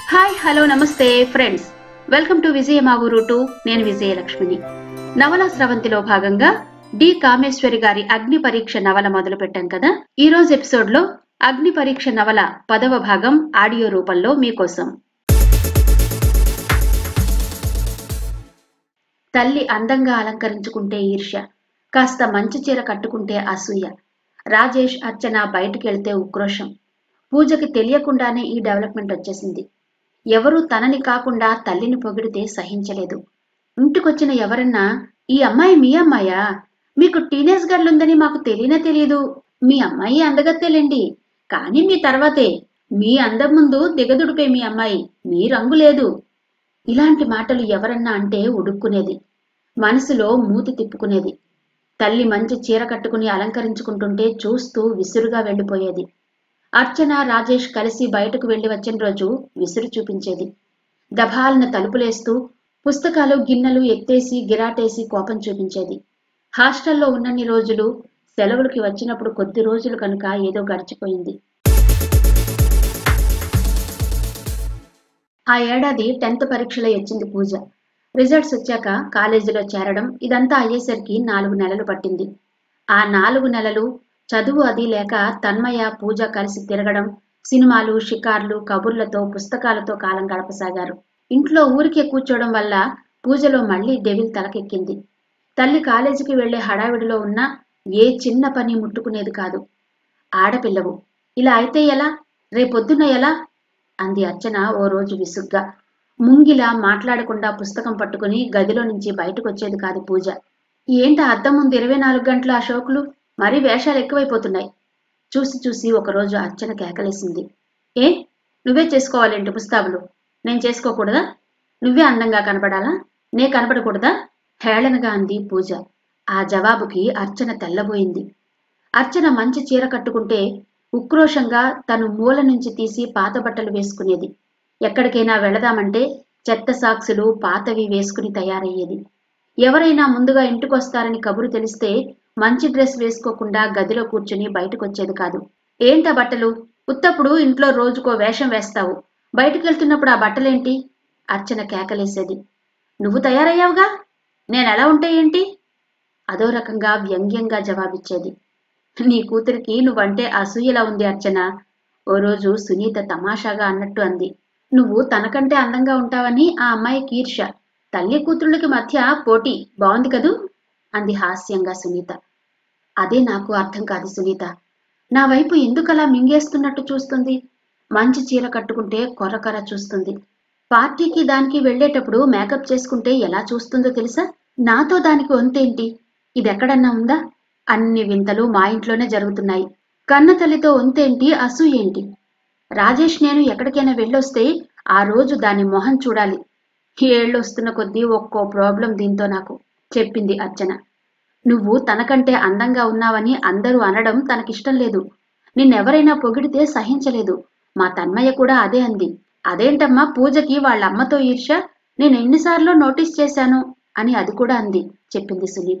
hi hello నమస్తే friends welcome to Vijaya మాగురు టూ నేను విజయలక్ష్మిని నవల స్రవంతిలో భాగంగా డి కామేశ్వరి గారి అగ్ని పరీక్ష నవల మొదలు పెట్టాం కదా ఈ రోజు ఎపిసోడ్ లో అగ్ని పరీక్ష నవల పదవ భాగం ఆడియో రూపంలో మీకోసం తల్లి అందంగా అలంకరించుకుంటే ఈర్ష్య కాస్త మంచి చీర కట్టుకుంటే అసూయ రాజేష్ అర్చన బయటికెళ్తే ఉక్రోషం పూజకి తెలియకుండానే ఈ డెవలప్మెంట్ వచ్చేసింది ఎవరూ తనని కాకుండా తల్లిని పొగిడితే సహించలేదు ఇంటికొచ్చిన ఎవరన్నా ఈ అమ్మాయి మీ అమ్మాయా మీకు టీనేజ్ గర్ల్ ఉందని మాకు తెలియనే తెలియదు మీ అమ్మాయి అందగత్తేలేండి కానీ మీ తర్వాతే మీ అందం ముందు దిగదుడిపే మీ అమ్మాయి మీ రంగు లేదు ఇలాంటి మాటలు ఎవరన్నా అంటే ఉడుక్కునేది మనసులో మూతి తిప్పుకునేది తల్లి మంచి చీర కట్టుకుని అలంకరించుకుంటుంటే చూస్తూ విసురుగా వెళ్ళిపోయేది అర్చన రాజేష్ కలిసి బయటకు వెళ్లి వచ్చిన రోజు విసురు చూపించేది దభాలన తలుపులేస్తూ పుస్తకాలు గిన్నెలు ఎత్తేసి గిరాటేసి కోపం చూపించేది హాస్టల్లో ఉన్నన్ని రోజులు సెలవులకి వచ్చినప్పుడు కొద్ది రోజులు కనుక ఏదో గడిచిపోయింది ఆ ఏడాది టెన్త్ పరీక్షలో వచ్చింది పూజ రిజల్ట్స్ వచ్చాక కాలేజీలో చేరడం ఇదంతా అయ్యేసరికి నాలుగు నెలలు పట్టింది ఆ నాలుగు నెలలు చదువు అది లేక తన్మయ పూజ కలిసి తిరగడం సినిమాలు షికార్లు కబుర్లతో పుస్తకాలతో కాలం గడపసాగారు ఇంట్లో ఊరికే కూర్చోవడం వల్ల పూజలో మళ్లీ డెవిల్ తలకెక్కింది తల్లి కాలేజీకి వెళ్లే హడావిడిలో ఉన్న ఏ చిన్న పని ముట్టుకునేది కాదు ఆడపిల్లవు ఇలా అయితే ఎలా రేపొద్దున ఎలా అంది అర్చన ఓ రోజు విసుగ్గా ముంగిలా మాట్లాడకుండా పుస్తకం పట్టుకుని గదిలో నుంచి బయటకు వచ్చేది కాదు పూజ ఏంట అద్దం ముందు ఇరవై నాలుగు గంటల ఆ షోకులు మరీ వేషాలు ఎక్కువైపోతున్నాయి చూసి చూసి ఒకరోజు అర్చన కేకలేసింది ఏ నువ్వే చేసుకోవాలేంటి పుస్తాబులు నేను చేసుకోకూడదా నువ్వే అందంగా కనపడాలా నే కనపడకూడదా హేళనగా అంది పూజ ఆ జవాబుకి అర్చన తెల్లబోయింది అర్చన మంచి చీర కట్టుకుంటే ఉక్రోషంగా తను మూల నుంచి తీసి పాత బట్టలు వేసుకునేది ఎక్కడికైనా వెళదామంటే చెత్త సాక్సులు పాతవి వేసుకుని తయారయ్యేది ఎవరైనా ముందుగా ఇంటికొస్తారని కబురు తెలిస్తే మంచి డ్రెస్ వేసుకోకుండా గదిలో కూర్చుని బయటకొచ్చేది కాదు ఏంటా బట్టలు ఉత్తప్పుడు ఇంట్లో రోజుకో వేషం వేస్తావు బయటికెళ్తున్నప్పుడు ఆ బట్టలేంటి అర్చన కేకలేసేది నువ్వు తయారయ్యావుగా నేనెలా ఉంటే ఏంటి అదో రకంగా వ్యంగ్యంగా జవాబిచ్చేది నీ కూతురికి నువ్వంటే అసూయలా ఉంది అర్చన ఓ రోజు సునీత తమాషాగా అన్నట్టు అంది నువ్వు తనకంటే అందంగా ఉంటావని ఆ అమ్మాయి కీర్ష తల్లి కూతుళ్ళకి మధ్య పోటీ బాగుంది కదూ అంది హాస్యంగా సునీత అదే నాకు అర్థం కాదు సునీత నా వైపు ఎందుకలా మింగేస్తున్నట్టు చూస్తుంది మంచి చీర కట్టుకుంటే కొరకొర చూస్తుంది పార్టీకి దానికి వెళ్లేటప్పుడు మేకప్ చేసుకుంటే ఎలా చూస్తుందో తెలుసా నాతో దానికి వంతేంటి ఇదెక్కడన్నా ఉందా అన్ని వింతలు మా ఇంట్లోనే జరుగుతున్నాయి కన్న తల్లితో వంతేంటి అసూయేంటి రాజేష్ నేను ఎక్కడికైనా వెళ్ళొస్తే ఆ రోజు దాని మొహం చూడాలి ఏళ్ళొస్తున్న కొద్దీ ఒక్కో ప్రాబ్లం దీంతో నాకు చెప్పింది అర్చన నువ్వు తనకంటే అందంగా ఉన్నావని అందరూ అనడం తనకిష్టం లేదు నిన్నెవరైనా పొగిడితే సహించలేదు మా తన్మయ్య కూడా అదే అంది అదేంటమ్మా పూజకి వాళ్ళ అమ్మతో ఈర్ష నేను ఎన్నిసార్లు నోటీస్ చేశాను అని అది కూడా అంది చెప్పింది సునీత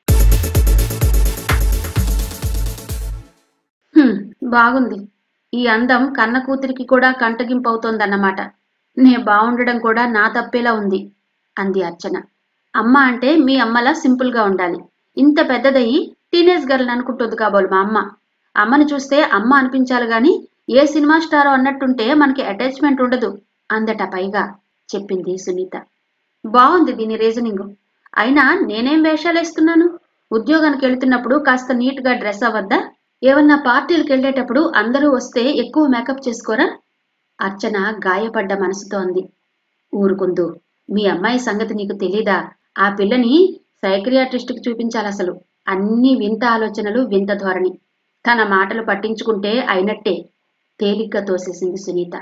"హ్మ్, బాగుంది ఈ అందం కన్న కూతురికి కూడా కంటగింపవుతోందన్నమాట నే బావుండడం కూడా నా తప్పేలా ఉంది అంది అర్చన అమ్మ అంటే మీ అమ్మలా సింపుల్గా ఉండాలి ఇంత పెద్దదయ్యి టీనేజ్ గర్ల్ అనుకుంటుంది కాబోలు మా అమ్మ అమ్మని చూస్తే అమ్మ అనిపించాలి గాని ఏ సినిమా స్టారో అన్నట్టుంటే మనకి అటాచ్మెంట్ ఉండదు అందట పైగా చెప్పింది సునీత బాగుంది దీని రీజనింగ్ అయినా నేనేం వేషాలేస్తున్నాను ఉద్యోగానికి వెళుతున్నప్పుడు కాస్త నీట్గా డ్రెస్ అవ్వద్దా ఏమన్నా పార్టీలకు వెళ్ళేటప్పుడు అందరూ వస్తే ఎక్కువ మేకప్ చేసుకోరా అర్చన గాయపడ్డ మనసుతో అంది ఊరుకుందు మీ అమ్మాయి సంగతి నీకు తెలీదా ఆ పిల్లని సైక్రియాట్రిస్ట్కి చూపించాలి అసలు అన్ని వింత ఆలోచనలు వింత ధోరణి తన మాటలు పట్టించుకుంటే అయినట్టే తేలిగ్గా తోసేసింది Sunitha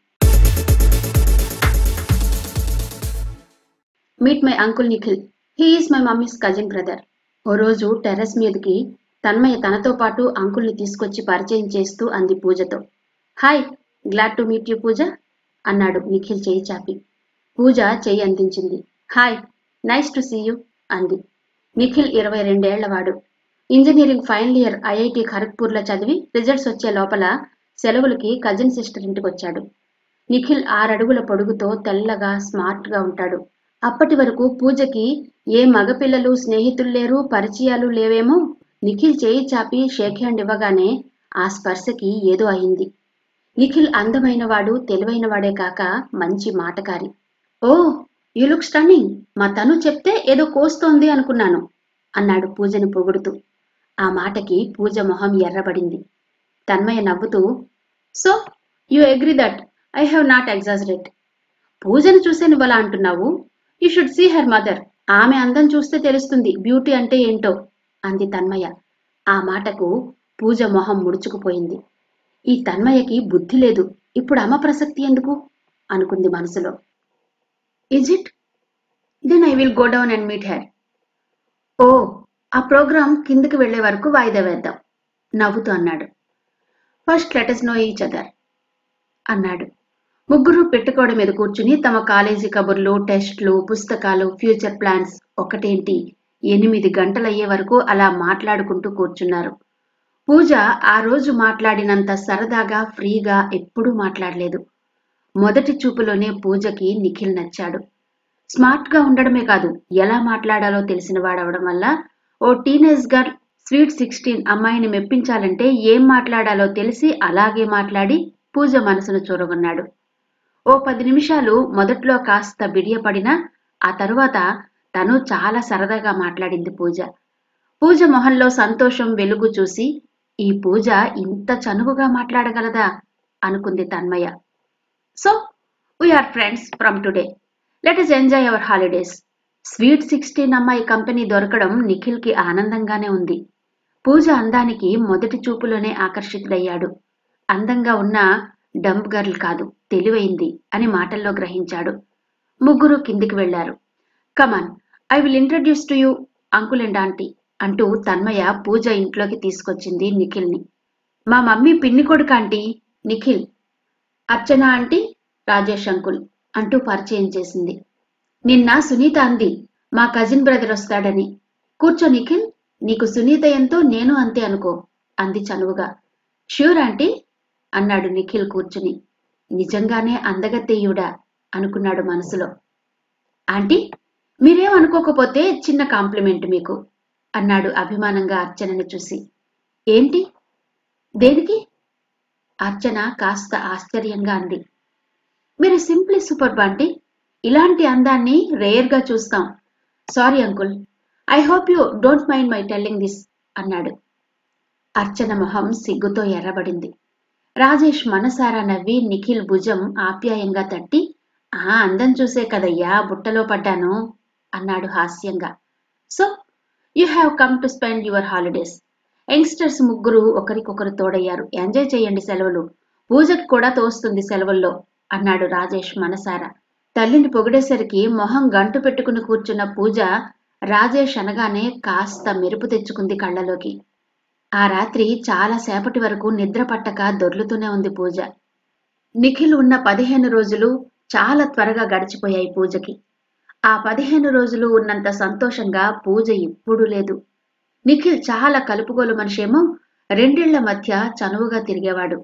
meet my uncle Nikhil he is my mummy's cousin brother ఓ రోజు టెర్రస్ మీదకి తన్మయ్య తనతో పాటు అంకుల్ని తీసుకొచ్చి పరిచయం చేస్తూ అంది పూజతో hi glad to meet you Pooja అన్నాడు నిఖిల్ చేయి చాపి పూజ చెయ్యి అందించింది hi nice to see you అంది నిఖిల్ ఇరవై రెండేళ్లవాడు ఇంజనీరింగ్ ఫైనల్ ఇయర్ ఐఐటి ఖరగ్పూర్లో చదివి రిజల్ట్స్ వచ్చే లోపల సెలవులకి కజిన్ సిస్టర్ ఇంటికి వచ్చాడు నిఖిల్ ఆరడుగుల పొడుగుతో తెల్లగా స్మార్ట్గా ఉంటాడు అప్పటి వరకు పూజకి ఏ మగపిల్లలు స్నేహితులు లేరు పరిచయాలు లేవేమో నిఖిల్ చేయి చాపి షేక్ హ్యాండ్ ఇవ్వగానే ఆ స్పర్శకి ఏదో అయింది నిఖిల్ అందమైనవాడు తెలివైనవాడే కాక మంచి మాటకారి ఓ యు లుక్ స్టన్నింగ్ మా తను చెప్తే ఏదో కోస్తోంది అనుకున్నాను అన్నాడు పూజని పొగుడుతూ ఆ మాటకి పూజ మొహం ఎర్రబడింది తన్మయ నవ్వుతూ so you agree that I have not exaggerate పూజను చూసే నువ్వలా అంటున్నావు you should see her mother ఆమె అందం చూస్తే తెలుస్తుంది బ్యూటీ అంటే ఏంటో అంది తన్మయ ఆ మాటకు పూజ మొహం ముడుచుకుపోయింది ఈ తన్మయకి బుద్ధి లేదు ఇప్పుడు అమ్మ ప్రసక్తి ఎందుకు అనుకుంది మనసులో is it then I will go down and meet her ఓ ఆ ప్రోగ్రాం కిందకి వెళ్లే వరకు వాయిదా వేద్దాం నవ్వుతూ అన్నాడు first let's know each other అన్నాడు ముగ్గురు పెట్టుకోడ మీద కూర్చుని తమ కాలేజీ కబుర్లు టెస్ట్లు పుస్తకాలు ఫ్యూచర్ ప్లాన్స్ ఒకటేంటి ఎనిమిది గంటలయ్యే వరకు అలా మాట్లాడుకుంటూ కూర్చున్నారు పూజ ఆ రోజు మాట్లాడినంత సరదాగా ఫ్రీగా ఎప్పుడూ మాట్లాడలేదు మొదటి చూపులోనే పూజకి నిఖిల్ నచ్చాడు స్మార్ట్గా ఉండడమే కాదు ఎలా మాట్లాడాలో తెలిసిన వాడవడం వల్ల ఓ టీనేజ్ గర్ల్ స్వీట్ సిక్స్టీన్ అమ్మాయిని మెప్పించాలంటే ఏం మాట్లాడాలో తెలిసి అలాగే మాట్లాడి పూజ మనసును చూరగొన్నాడు ఓ పది నిమిషాలు మొదట్లో కాస్త బిడియపడినా ఆ తరువాత తను చాలా సరదాగా మాట్లాడింది పూజ పూజ మొహంలో సంతోషం వెలుగు చూసి ఈ పూజ ఇంత చనువుగా మాట్లాడగలదా అనుకుంది Tanmaya so we're friends from today let us enjoy our holidays sweet sixteen అమ్మాయి కంపెనీ దొరకడం నిఖిల్కి ఆనందంగానే ఉంది పూజ అందానికి మొదటి చూపులోనే ఆకర్షితుడయ్యాడు అందంగా ఉన్న డంప్ గర్ల్ కాదు తెలివైంది అని మాటల్లో గ్రహించాడు ముగ్గురు కిందికి వెళ్లారు come on I will introduce to you uncle and aunty అంటూ తన్మయ పూజ ఇంట్లోకి తీసుకొచ్చింది నిఖిల్ని మా మమ్మీ పిన్ని కొడుకు aunty Nikhil Archana aunty Rajesh uncle అంటూ పరిచయం చేసింది నిన్న సునీత అంది మా కజిన్ బ్రదర్ వస్తాడని కూర్చో నిఖిల్ నీకు సునీత ఎంతో నేను అంతే అనుకో అంది చనువుగా ష్యూర్ ఆంటీ అన్నాడు నిఖిల్ కూర్చుని నిజంగానే అందగత్తెయ్యుడా అనుకున్నాడు మనసులో ఆంటీ మీరేం అనుకోకపోతే చిన్న కాంప్లిమెంట్ మీకు అన్నాడు అభిమానంగా అర్చనని చూసి ఏంటి దేనికి అర్చన కాస్త ఆశ్చర్యంగా అంది మీరు సింప్లీ సూపర్ ఆంటీ ఇలాంటి అందాన్ని రేర్గా చూస్తాం sorry uncle I hope you don't mind my telling this అన్నాడు అర్చన మొహం సిగ్గుతో ఎర్రబడింది రాజేష్ మనసారా నవ్వి నిఖిల్ భుజం ఆప్యాయంగా తట్టి ఆ అందం చూసే కదయ్యా బుట్టలో పడ్డాను అన్నాడు హాస్యంగా so you have come to spend your holidays youngsters ముగ్గురు ఒకరికొకరు తోడయ్యారు ఎంజాయ్ చేయండి సెలవులు పూజకి కూడా తోస్తుంది సెలవుల్లో అన్నాడు రాజేష్ మనసారా తల్లిని పొగిడేసరికి మొహం గంటు పెట్టుకుని కూర్చున్న పూజ రాజేష్ అనగానే కాస్త మెరుపు తెచ్చుకుంది కళ్ళలోకి ఆ రాత్రి చాలా సేపటి వరకు నిద్ర పట్టక దొర్లుతూనే ఉంది పూజ నిఖిల్ ఉన్న పదిహేను రోజులు చాలా త్వరగా గడిచిపోయాయి పూజకి ఆ పదిహేను రోజులు ఉన్నంత సంతోషంగా పూజ ఇప్పుడు లేదు నిఖిల్ చాలా కలుపుగోలు మనిషేమో రెండేళ్ల మధ్య చనువుగా తిరిగేవాడు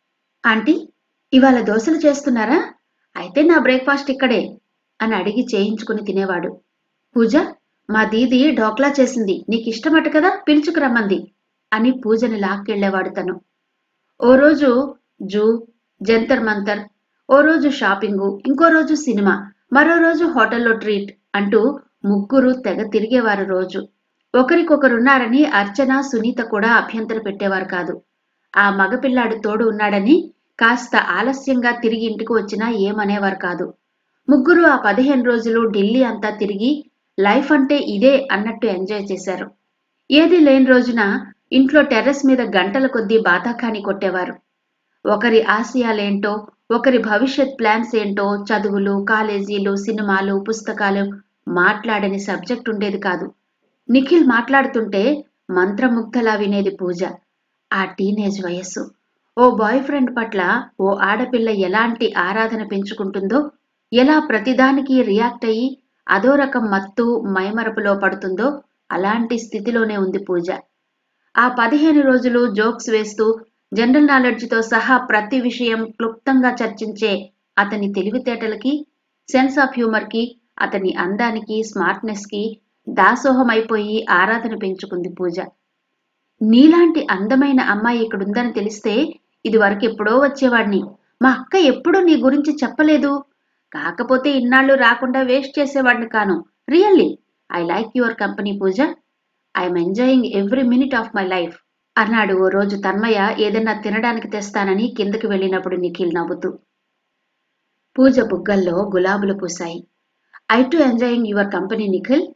ఆంటీ ఇవాళ దోశలు చేస్తున్నారా అయితే నా బ్రేక్ఫాస్ట్ ఇక్కడే అని అడిగి చేయించుకుని తినేవాడు పూజ మా దీది ఢోక్లా చేసింది నీకు ఇష్టమట కదా పిలుచుకురమ్మంది అని పూజని లాక్కెళ్లేవాడు తను ఓ రోజు జూ జంతర్ మంతర్ ఓ రోజు షాపింగు ఇంకో రోజు సినిమా మరో రోజు హోటల్లో ట్రీట్ అంటూ ముగ్గురు తెగ తిరిగేవారు రోజు ఒకరికొకరున్నారని అర్చన సునీత కూడా అభ్యంతర పెట్టేవారు కాదు ఆ మగపిల్లాడు తోడు ఉన్నాడని కాస్త ఆలస్యంగా తిరిగి ఇంటికి వచ్చినా ఏమనేవారు కాదు ముగ్గురు ఆ పదిహేను రోజులు ఢిల్లీ అంతా తిరిగి లైఫ్ అంటే ఇదే అన్నట్టు ఎంజాయ్ చేశారు ఏది లేని రోజున ఇంట్లో టెర్రస్ మీద గంటల కొద్దీ బాతాఖాని కొట్టేవారు ఒకరి ఆశయాలేంటో ఒకరి భవిష్యత్ ప్లాన్స్ ఏంటో చదువులు కాలేజీలు సినిమాలు పుస్తకాలు మాట్లాడని సబ్జెక్ట్ ఉండేది కాదు నిఖిల్ మాట్లాడుతుంటే మంత్రముగ్ధలా వినేది పూజ ఆ టీనేజ్ వయస్సు ఓ బాయ్ ఫ్రెండ్ పట్ల ఓ ఆడపిల్ల ఎలాంటి ఆరాధన పెంచుకుంటుందో ఎలా ప్రతిదానికి రియాక్ట్ అయ్యి అదో రకం మత్తు మైమరపులో పడుతుందో అలాంటి స్థితిలోనే ఉంది పూజ ఆ పదిహేను రోజులు జోక్స్ వేస్తూ జనరల్ నాలెడ్జ్తో సహా ప్రతి విషయం క్లుప్తంగా చర్చించే అతని తెలివితేటలకి సెన్స్ ఆఫ్ హ్యూమర్కి అతని అందానికి స్మార్ట్నెస్కి దాసోహమైపోయి ఆరాధన పెంచుకుంది పూజ నీలాంటి అందమైన అమ్మాయి ఇక్కడుందని తెలిస్తే ఇది వరకు ఎప్పుడో వచ్చేవాడిని మా అక్క ఎప్పుడూ నీ గురించి చెప్పలేదు కాకపోతే ఇన్నాళ్ళు రాకుండా వేస్ట్ చేసేవాడిని కాను really I like your company Pooja I'm enjoying every minute of my life అన్నాడు ఓ రోజు తన్మయ ఏదన్నా తినడానికి తెస్తానని కిందకి వెళ్ళినప్పుడు నిఖిల్ నవ్వుతూ పూజ బుగ్గల్లో గులాబులు పూశాయి I too enjoying your company Nikhil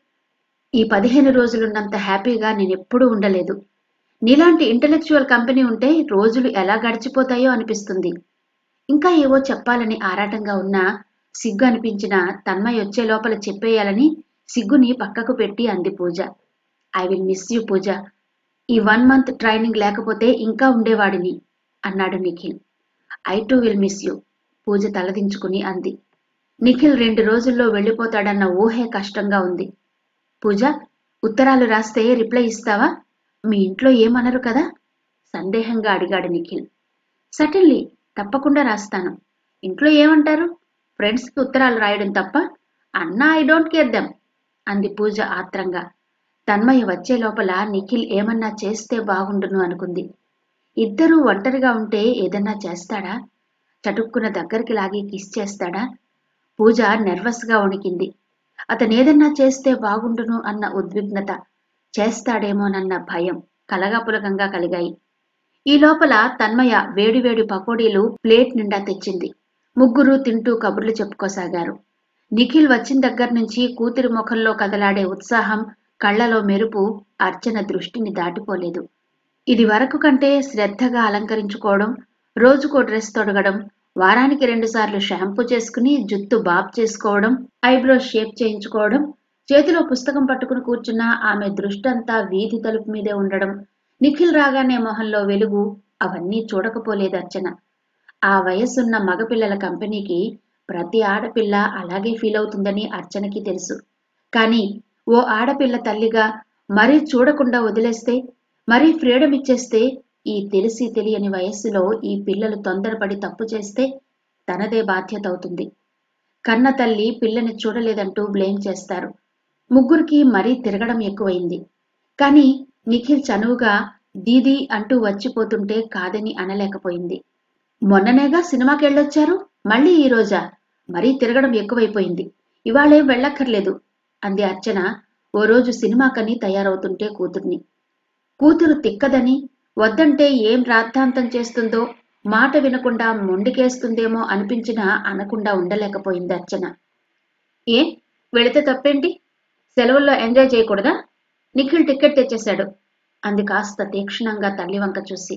ఈ పదిహేను రోజులున్నంత హ్యాపీగా నేనెప్పుడూ ఉండలేదు నీలాంటి ఇంటలెక్చువల్ కంపెనీ ఉంటే రోజులు ఎలా గడిచిపోతాయో అనిపిస్తుంది ఇంకా ఏవో చెప్పాలని ఆరాటంగా ఉన్నా సిగ్గు అనిపించిన తన్మయ్ వచ్చే లోపల చెప్పేయాలని సిగ్గుని పక్కకు పెట్టి అంది Pooja I will miss you Pooja ఈ వన్ మంత్ ట్రైనింగ్ లేకపోతే ఇంకా ఉండేవాడిని అన్నాడు Nikhil I too will miss you Pooja తలదించుకుని అంది నిఖిల్ రెండు రోజుల్లో వెళ్ళిపోతాడన్న ఊహే కష్టంగా ఉంది పూజ ఉత్తరాలు రాస్తే రిప్లై ఇస్తావా మీ ఇంట్లో ఏమనరు కదా సందేహంగా అడిగాడు నిఖిల్ సటిల్లీ తప్పకుండా రాస్తాను ఇంట్లో ఏమంటారు ఫ్రెండ్స్కి ఉత్తరాలు రాయడం తప్ప అన్నా ఐ డోంట్ కేర్ దెమ్ అంది పూజ ఆత్రంగా తన్మయ వచ్చే లోపల నిఖిల్ ఏమన్నా చేస్తే బాగుండును అనుకుంది ఇద్దరూ ఒంటరిగా ఉంటే ఏదన్నా చేస్తాడా చటుక్కున దగ్గరికి లాగి కిస్ చేస్తాడా పూజ నెర్వస్గా వణికింది అతనేదన్నా చేస్తే బాగుండును అన్న ఉద్విగ్నత చేస్తాడేమోనన్న భయం కలగాపులగంగా కలిగాయి ఈ లోపల తన్మయ వేడివేడి పకోడీలు ప్లేట్ నిండా తెచ్చింది ముగ్గురు తింటూ కబుర్లు చెప్పుకోసాగారు నిఖిల్ వచ్చిన దగ్గర నుంచి కూతురి ముఖంలో కదలాడే ఉత్సాహం కళ్లలో మెరుపు అర్చన దృష్టిని దాటిపోలేదు ఇది వరకు కంటే శ్రద్ధగా అలంకరించుకోవడం రోజుకో డ్రెస్ తొడగడం వారానికి రెండుసార్లు షాంపూ చేసుకుని జుత్తు బాబ్ చేసుకోవడం ఐబ్రో షేప్ చేయించుకోవడం చేతిలో పుస్తకం పట్టుకుని కూర్చున్న ఆమె దృష్టంతా వీధి తలుపు మీదే ఉండడం నిఖిల్ రాగానే మొహంలో వెలుగు అవన్నీ చూడకపోలేదు అర్చన ఆ వయసున్న మగపిల్లల కంపెనీకి ప్రతి ఆడపిల్ల అలాగే ఫీల్ అవుతుందని అర్చనకి తెలుసు కానీ ఓ ఆడపిల్ల తల్లిగా మరీ చూడకుండా వదిలేస్తే మరీ ఫ్రీడమ్ ఇచ్చేస్తే ఈ తెలిసి తెలియని వయస్సులో ఈ పిల్లలు తొందరపడి తప్పు చేస్తే తనదే బాధ్యత అవుతుంది కన్న తల్లి పిల్లని చూడలేదంటూ బ్లేమ్ చేస్తారు ముగ్గురికి మరీ తిరగడం ఎక్కువైంది కానీ నిఖిల్ చనువుగా దీది అంటూ వచ్చిపోతుంటే కాదని అనలేకపోయింది మొన్ననేగా సినిమాకి వెళ్ళొచ్చారు మళ్ళీ ఈ రోజా మరీ తిరగడం ఎక్కువైపోయింది ఇవాళేం వెళ్ళక్కర్లేదు అంది అర్చన ఓ రోజు సినిమాకని తయారవుతుంటే కూతుర్ని కూతురు తిక్కదని వద్దంటే ఏం రాద్ధాంతం చేస్తుందో మాట వినకుండా మొండికేస్తుందేమో అనిపించినా అనకుండా ఉండలేకపోయింది అర్చన ఏ వెళితే తప్పేంటి సెలవుల్లో ఎంజాయ్ చేయకూడదా నిఖిల్ టికెట్ తెచ్చేశాడు అంది కాస్త తీక్షణంగా తల్లి వంక చూసి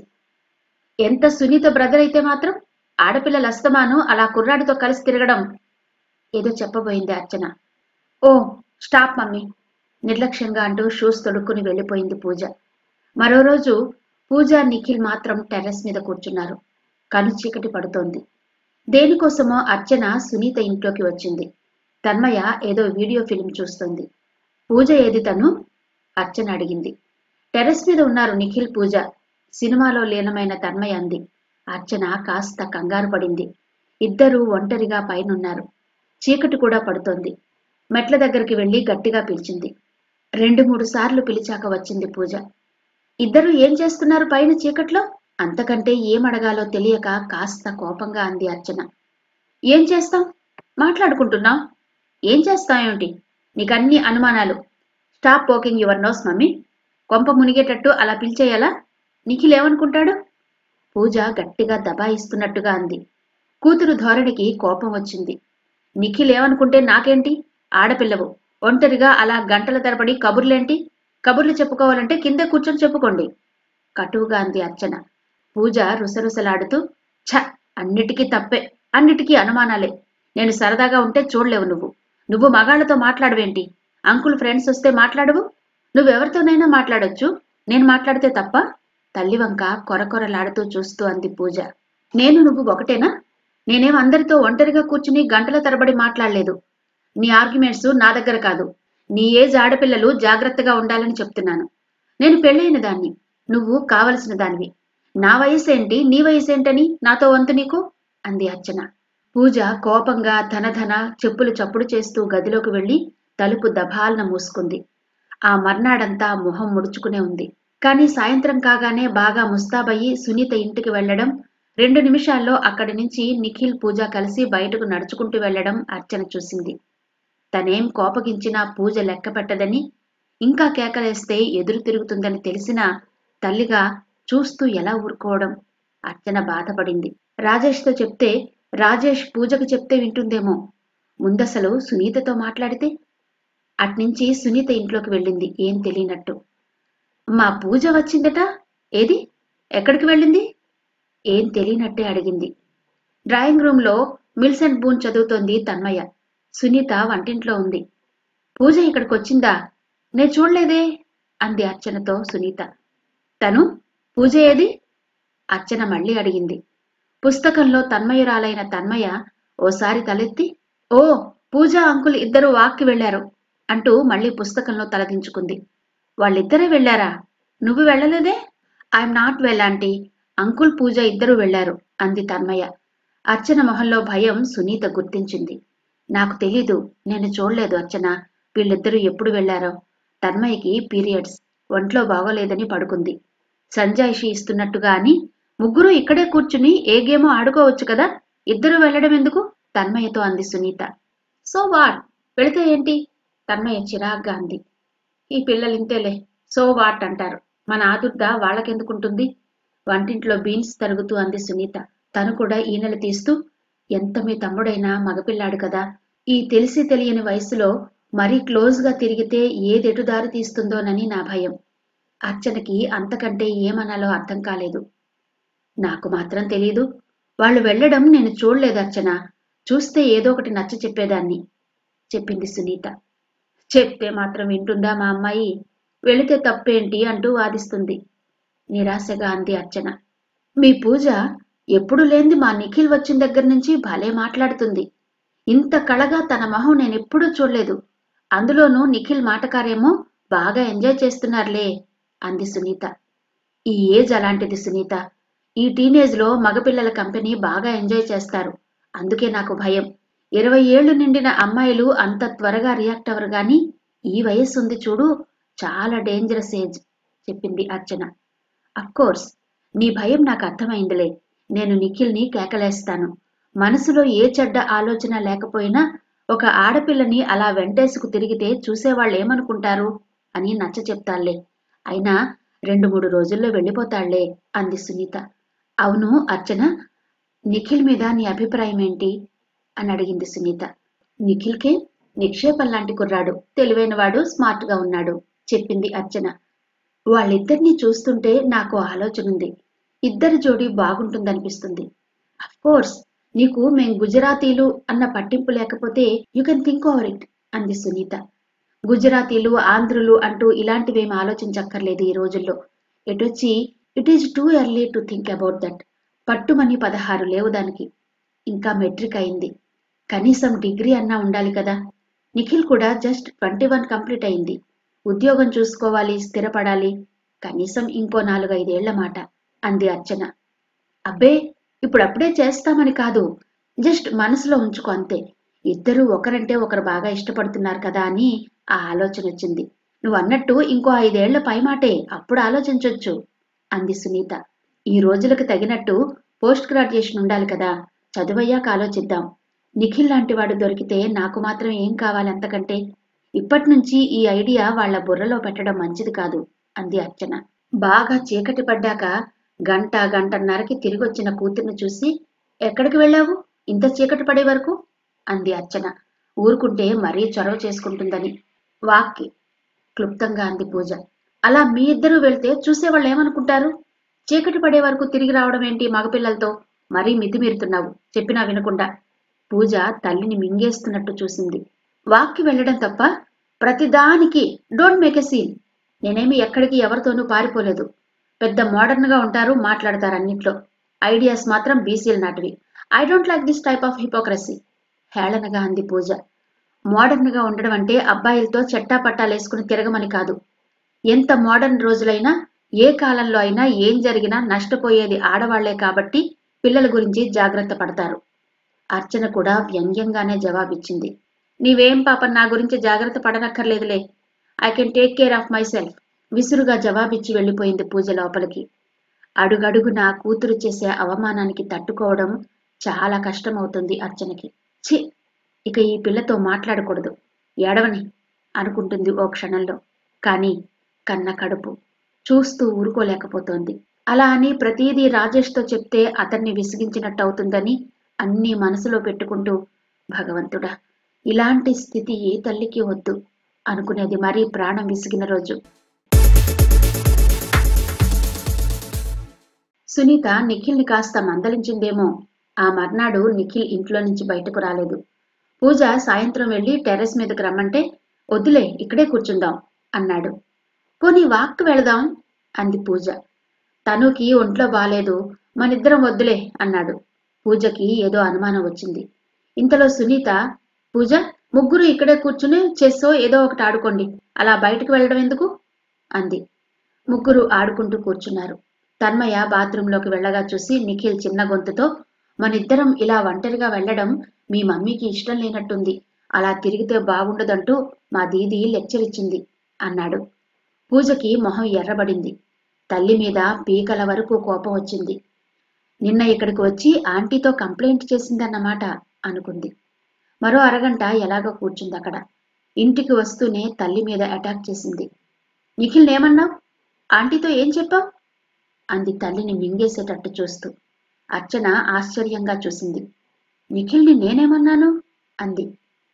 ఎంత సునీత బ్రదర్ అయితే మాత్రం ఆడపిల్లల అస్తమాను అలా కుర్రాడితో కలిసి తిరగడం ఏదో చెప్పబోయింది అర్చన ఓ స్టాప్ మమ్మీ నిర్లక్ష్యంగా అంటూ షూస్ తొడుక్కుని వెళ్ళిపోయింది పూజ మరో రోజు పూజ నిఖిల్ మాత్రం టెర్రస్ మీద కూర్చున్నారు కను చీకటి పడుతోంది దేనికోసమో అర్చన సునీత ఇంట్లోకి వచ్చింది తన్మయ ఏదో వీడియో ఫిల్మ్ చూస్తోంది పూజ ఏది తను అర్చన అడిగింది టెర్రస్ మీద ఉన్నారు నిఖిల్ పూజ సినిమాలో లీనమైన తన్మయ అంది అర్చన కాస్త కంగారు పడింది ఇద్దరూ ఒంటరిగా పైనున్నారు చీకటి కూడా పడుతోంది మెట్ల దగ్గరికి వెళ్లి గట్టిగా పిలిచింది రెండు మూడు సార్లు పిలిచాక వచ్చింది పూజ ఇద్దరు ఏం చేస్తున్నారు పైన చీకట్లో అంతకంటే ఏం అడగాలో తెలియక కాస్త కోపంగా అంది అర్చన ఏం చేస్తాం మాట్లాడుకుంటున్నాం ఏం చేస్తామేమిటి నీకన్ని అనుమానాలు stop poking your nose mummy కొంప మునిగేటట్టు అలా పిలిచేయాలా నిఖిల్ ఏమనుకుంటాడు పూజ గట్టిగా దబాయిస్తున్నట్టుగా అంది కూతురు ధోరణికి కోపం వచ్చింది నిఖిల్ ఏమనుకుంటే నాకేంటి ఆడపిల్లవు ఒంటరిగా అలా గంటల తరబడి కబుర్లేంటి కబుర్లు చెప్పుకోవాలంటే కిందే కూర్చొని చెప్పుకోండి కటువుగా అంది అర్చన పూజ రుసరుసలాడుతూ ఛ అన్నిటికీ తప్పే అన్నిటికీ అనుమానాలే నేను సరదాగా ఉంటే చూడలేవు నువ్వు నువ్వు మగాళ్లతో మాట్లాడవేంటి అంకుల్ ఫ్రెండ్స్ వస్తే మాట్లాడవు నువ్వెవరితోనైనా మాట్లాడొచ్చు నేను మాట్లాడితే తప్ప తల్లి వంక కొరకొరలాడుతూ చూస్తూ అంది పూజ నేను నువ్వు ఒకటేనా నేనేం అందరితో ఒంటరిగా కూర్చుని గంటల తరబడి మాట్లాడలేదు నీ ఆర్గ్యుమెంట్స్ నా దగ్గర కాదు నీ ఏజ్ ఆడపిల్లలు జాగ్రత్తగా ఉండాలని చెప్తున్నాను నేను పెళ్ళైన దాన్ని నువ్వు కావలసిన దానివి నా వయసేంటి నీ వయసేంటని నాతో వంతు నీకు అంది అర్చన పూజ కోపంగా ధనధన చెప్పులు చప్పుడు చేస్తూ గదిలోకి వెళ్లి తలుపు దభాలన మూసుకుంది ఆ మర్నాడంతా మొహం ముడుచుకునే ఉంది కానీ సాయంత్రం కాగానే బాగా ముస్తాబయ్యి సునీత ఇంటికి వెళ్లడం రెండు నిమిషాల్లో అక్కడి నుంచి నిఖిల్ పూజ కలిసి బయటకు నడుచుకుంటూ వెళ్లడం అర్చన చూసింది తనేం కోపగించినా పూజ లెక్క పెట్టదని ఇంకా కేకలేస్తే ఎదురు తిరుగుతుందని తెలిసినా తల్లిగా చూస్తూ ఎలా ఊరుకోవడం అర్చన బాధపడింది రాజేష్తో చెప్తే రాజేష్ పూజకు చెప్తే వింటుందేమో ముందసలు సునీతతో మాట్లాడితే అట్నుంచి సునీత ఇంట్లోకి వెళ్ళింది ఏం తెలియనట్టు మా పూజ వచ్చిందట ఏది ఎక్కడికి వెళ్ళింది ఏం తెలియనట్టే అడిగింది డ్రాయింగ్ రూమ్లో మిల్స్ అండ్ బూన్ చదువుతోంది తన్మయ్య సునీత వంటింట్లో ఉంది పూజ ఇక్కడికి వచ్చిందా నే చూడలేదే అంది అర్చనతో సునీత తను పూజ ఏది అర్చన మళ్ళీ అడిగింది పుస్తకంలో తన్మయురాలైన తన్మయ ఓసారి తలెత్తి ఓ పూజ అంకుల్ ఇద్దరు వాక్కి వెళ్లారు అంటూ మళ్ళీ పుస్తకంలో తలదించుకుంది వాళ్ళిద్దరే వెళ్లారా నువ్వు వెళ్ళలేదే I'm not well aunty uncle Pooja ఇద్దరు వెళ్లారు అంది తన్మయ అర్చన మొహంలో భయం సునీత గుర్తించింది నాకు తెలీదు నేను చూడలేదు అర్చన వీళ్ళిద్దరూ ఎప్పుడు వెళ్లారో తన్మయ్యకి పీరియడ్స్ ఒంట్లో బాగోలేదని పడుకుంది సంజాయిషి ఇస్తున్నట్టుగా అని ముగ్గురు ఇక్కడే కూర్చుని ఏ గేమో ఆడుకోవచ్చు కదా ఇద్దరు వెళ్ళడం ఎందుకు తన్మయ్యతో అంది సునీత సో వాట్ వెళితే ఏంటి తన్మయ్య చిరాగ్గా అంది ఈ పిల్లలు ఇంతేలే సో వాట్ అంటారు మన ఆదుర్ద వాళ్ళకెందుకుంటుంది వంటింట్లో బీన్స్ తరుగుతూ అంది సునీత తను కూడా ఈనెలు తీస్తూ ఎంత మీ తమ్ముడైనా మగపిల్లాడు కదా ఈ తెలిసి తెలియని వయసులో మరీ క్లోజ్గా తిరిగితే ఏదెటు దారి తీస్తుందోనని నా భయం అర్చనకి అంతకంటే ఏమనాలో అర్థం కాలేదు నాకు మాత్రం తెలీదు వాళ్ళు వెళ్ళడం నేను చూడలేదు అర్చన చూస్తే ఏదో ఒకటి నచ్చ చెప్పేదాన్ని చెప్పింది సునీత చెప్తే మాత్రం వింటుందా మా అమ్మాయి వెళితే తప్పేంటి అంటూ వాదిస్తుంది నిరాశగా అంది అర్చన మీ పూజ ఎప్పుడు లేంది మా నిఖిల్ వచ్చిన దగ్గర నుంచి భలే మాట్లాడుతుంది ఇంత కళగా తన మొహం నేనెప్పుడూ చూడలేదు అందులోనూ నిఖిల్ మాటకారేమో బాగా ఎంజాయ్ చేస్తున్నారులే అంది సునీత ఈ ఏజ్ అలాంటిది సునీత ఈ టీనేజ్లో మగపిల్లల కంపెనీ బాగా ఎంజాయ్ చేస్తారు అందుకే నాకు భయం ఇరవై ఏళ్లు నిండిన అమ్మాయిలు అంత త్వరగా రియాక్ట్ అవ్వరు గాని ఈ వయస్సు ఉంది చూడు చాలా డేంజరస్ ఏజ్ చెప్పింది అర్చన కోర్స్ నీ భయం నాకు అర్థమైందిలే నేను నిఖిల్ని కేకలేస్తాను మనసులో ఏ చెడ్డ ఆలోచన లేకపోయినా ఒక ఆడపిల్లని అలా వెంటేసుకు తిరిగితే చూసేవాళ్ళు ఏమనుకుంటారు అని నచ్చ చెప్తాళ్లే అయినా రెండు మూడు రోజుల్లో వెళ్ళిపోతాళ్లే అంది సునీత అవును అర్చన నిఖిల్ మీద నీ అభిప్రాయం ఏంటి అని అడిగింది సునీత నిఖిల్కే నిక్షేపం లాంటి కుర్రాడు తెలివైనవాడు స్మార్ట్ గా ఉన్నాడు చెప్పింది అర్చన వాళ్ళిద్దరినీ చూస్తుంటే నాకు ఆలోచన ఉంది ఇద్దరి జోడీ బాగుంటుందనిపిస్తుంది కోర్స్ నీకు మేం గుజరాతీలు అన్న పట్టింపు లేకపోతే you can think over it అంది సునీత గుజరాతీలు ఆంధ్రులు అంటూ ఇలాంటివేం ఆలోచించక్కర్లేదు ఈ రోజుల్లో ఎటొచ్చి it is too early to think about that పట్టుమని పదహారు లేవు దానికి ఇంకా మెట్రిక్ అయింది కనీసం డిగ్రీ అన్నా ఉండాలి కదా నిఖిల్ కూడా జస్ట్ ట్వంటీ వన్ కంప్లీట్ అయింది ఉద్యోగం చూసుకోవాలి స్థిరపడాలి కనీసం ఇంకో నాలుగైదేళ్ల మాట అంది అర్చన అబ్బే ఇప్పుడప్పుడే చేస్తామని కాదు జస్ట్ మనసులో ఉంచుకో అంతే ఇద్దరూ ఒకరంటే ఒకరు బాగా ఇష్టపడుతున్నారు కదా అని ఆ ఆలోచన వచ్చింది నువ్వు అన్నట్టు ఇంకో ఐదేళ్ల పైమాటే అప్పుడు ఆలోచించొచ్చు అంది సునీత ఈ రోజులకు తగినట్టు పోస్ట్ గ్రాడ్యుయేషన్ ఉండాలి కదా చదువయ్యాక ఆలోచిద్దాం నిఖిల్ లాంటి వాడు దొరికితే నాకు మాత్రం ఏం కావాలి అంతకంటే ఇప్పటి నుంచి ఈ ఐడియా వాళ్ల బుర్రలో పెట్టడం మంచిది కాదు అంది అర్చన బాగా చీకటి పడ్డాక గంట గంటన్నరకి తిరిగొచ్చిన కూతుర్ని చూసి ఎక్కడికి వెళ్ళావు ఇంత చీకటి పడే వరకు అంది అర్చన ఊరుకుంటే మరీ చొరవ చేసుకుంటుందని వాక్కి క్లుప్తంగా అంది పూజ అలా మీ ఇద్దరూ వెళ్తే చూసేవాళ్ళు ఏమనుకుంటారు చీకటి పడే వరకు తిరిగి రావడం ఏంటి మగపిల్లలతో మరీ మితిమీరుతున్నావు చెప్పినా వినకుండా పూజ తల్లిని మింగేస్తున్నట్టు చూసింది వాక్కి వెళ్ళడం తప్ప ప్రతిదానికి డోంట్ మేక్ ఎ సీన్ నేనేమి ఎక్కడికి ఎవరితోనూ పారిపోలేదు పెద్ద మోడర్న్ గా ఉంటారు మాట్లాడతారు అన్నిట్లో ఐడియాస్ మాత్రం బీసీల నాటివి I don't like this type of hypocrisy హేళనగా అంది పూజ మోడర్న్ గా ఉండడం అంటే అబ్బాయిలతో చెట్టా పట్టాలేసుకుని తిరగమని కాదు ఎంత మోడర్న్ రోజులైనా ఏ కాలంలో అయినా ఏం జరిగినా నష్టపోయేది ఆడవాళ్లే కాబట్టి పిల్లల గురించి జాగ్రత్త పడతారు అర్చన కూడా వ్యంగ్యంగానే జవాబిచ్చింది నీవేం పాపం నా గురించి జాగ్రత్త పడనక్కర్లేదులే I can take care of myself విసురుగా జవాబిచ్చి వెళ్ళిపోయింది పూజ లోపలికి అడుగడుగున కూతురు చేసే అవమానానికి తట్టుకోవడం చాలా కష్టమవుతుంది అర్చనకి ఛీ ఇక ఈ పిల్లతో మాట్లాడకూడదు ఏడవని అనుకుంటుంది ఓ క్షణంలో కానీ కన్న కడుపు చూస్తూ ఊరుకోలేకపోతోంది అలా అని ప్రతిదీ రాజేష్తో చెప్తే అతన్ని విసిగించినట్టు అవుతుందని అన్నీ మనసులో పెట్టుకుంటూ భగవంతుడా ఇలాంటి స్థితి ఏ తల్లికి వద్దు అనుకునేది మరీ ప్రాణం విసిగిన రోజు సునీత నిఖిల్ని కాస్త మందలించిందేమో ఆ మర్నాడు నిఖిల్ ఇంట్లో నుంచి బయటకు రాలేదు పూజ సాయంత్రం వెళ్ళి టెర్రస్ మీదకి రమ్మంటే వద్దులే ఇక్కడే కూర్చుందాం అన్నాడు పోనీ వాక్కు వెళదాం అంది పూజ తనుకి ఒంట్లో బాలేదు మనిద్దరం వద్దులే అన్నాడు పూజకి ఏదో అనుమానం వచ్చింది ఇంతలో సునీత పూజ ముగ్గురు ఇక్కడే కూర్చుని చెస్సో ఏదో ఒకటి ఆడుకోండి అలా బయటకు వెళ్ళడం ఎందుకు అంది ముగ్గురు ఆడుకుంటూ కూర్చున్నారు తన్మయ బాత్రూంలోకి వెళ్ళగా చూసి నిఖిల్ చిన్న గొంతుతో మనిద్దరం ఇలా ఒంటరిగా వెళ్ళడం మీ మమ్మీకి ఇష్టం లేనట్టుంది అలా తిరిగితే బాగుండదంటూ మా దీది లెక్చర్ ఇచ్చింది అన్నాడు పూజకి మొహం ఎర్రబడింది తల్లి మీద పీకల వరకు కోపం వచ్చింది నిన్న ఇక్కడికి వచ్చి ఆంటీతో కంప్లైంట్ చేసిందన్నమాట అనుకుంది మరో అరగంట ఎలాగో కూర్చుంది అక్కడ ఇంటికి వస్తూనే తల్లి మీద అటాక్ చేసింది నిఖిల్ ఏమన్నావు ఆంటీతో ఏం చెప్పావు అంది తల్లిని మింగేసేటట్టు చూస్తూ అర్చన ఆశ్చర్యంగా చూసింది నిఖిల్ని నేనేమన్నాను అంది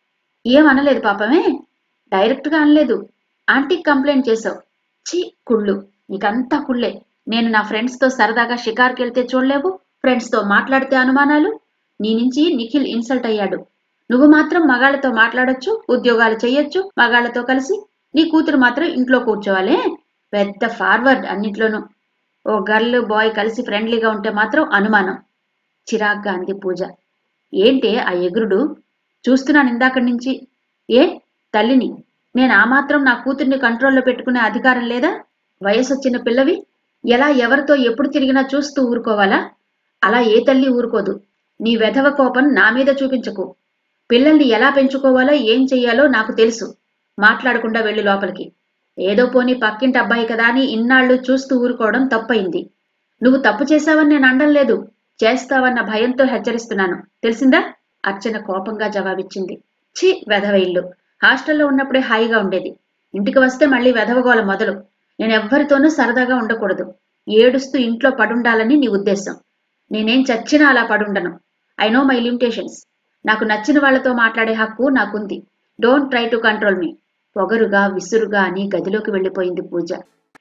ఏమనలేదు పాపమే డైరెక్ట్గా అనలేదు ఆంటీకి కంప్లైంట్ చేసావు ఛీ కుళ్ళు నీకంతా కుళ్ళే నేను నా ఫ్రెండ్స్తో సరదాగా షికార్కి వెళ్తే చూడలేవు ఫ్రెండ్స్తో మాట్లాడితే అనుమానాలు నీ నుంచి నిఖిల్ ఇన్సల్ట్ అయ్యాడు నువ్వు మాత్రం మగాళ్ళతో మాట్లాడొచ్చు ఉద్యోగాలు చెయ్యొచ్చు మగాళ్ళతో కలిసి నీ కూతురు మాత్రం ఇంట్లో కూర్చోవాలే పెద్ద ఫార్వర్డ్ అన్నిట్లోనూ ఓ గర్ల్ బాయ్ కలిసి ఫ్రెండ్లీగా ఉంటే మాత్రం అనుమానం చిరాగ్గా అంది పూజ ఏంటే ఆ ఎగురుడు చూస్తున్నాను ఇందాకడి నుంచి ఏ తల్లిని నేను ఆ మాత్రం నా కూతుర్ని కంట్రోల్లో పెట్టుకునే అధికారం లేదా వయసు వచ్చిన పిల్లవి ఎలా ఎవరితో ఎప్పుడు తిరిగినా చూస్తూ ఊరుకోవాలా అలా ఏ తల్లి ఊరుకోదు నీ వెధవ కోపం నా మీద చూపించకు పిల్లల్ని ఎలా పెంచుకోవాలో ఏం చెయ్యాలో నాకు తెలుసు మాట్లాడకుండా వెళ్ళి లోపలికి ఏదో పోనీ పక్కింటి అబ్బాయి కదా అని ఇన్నాళ్ళు చూస్తూ ఊరుకోవడం తప్పయింది నువ్వు తప్పు చేశావని నేను అండం లేదు చేస్తావన్న భయంతో హెచ్చరిస్తున్నాను తెలిసిందా అర్చన కోపంగా జవాబిచ్చింది ఛీ వెధవ ఇల్లు హాస్టల్లో ఉన్నప్పుడే హాయిగా ఉండేది ఇంటికి వస్తే మళ్ళీ వెధవగోల మొదలు నేను ఎవ్వరితోనూ సరదాగా ఉండకూడదు ఏడుస్తూ ఇంట్లో పడుండాలని నీ ఉద్దేశం నేనేం చచ్చినా అలా పడుండను ఐ నో మై లిమిటేషన్స్ నాకు నచ్చిన వాళ్లతో మాట్లాడే హక్కు నాకుంది don't try to control me పొగరుగా విసురుగా అని గదిలోకి వెళ్ళిపోయింది పూజ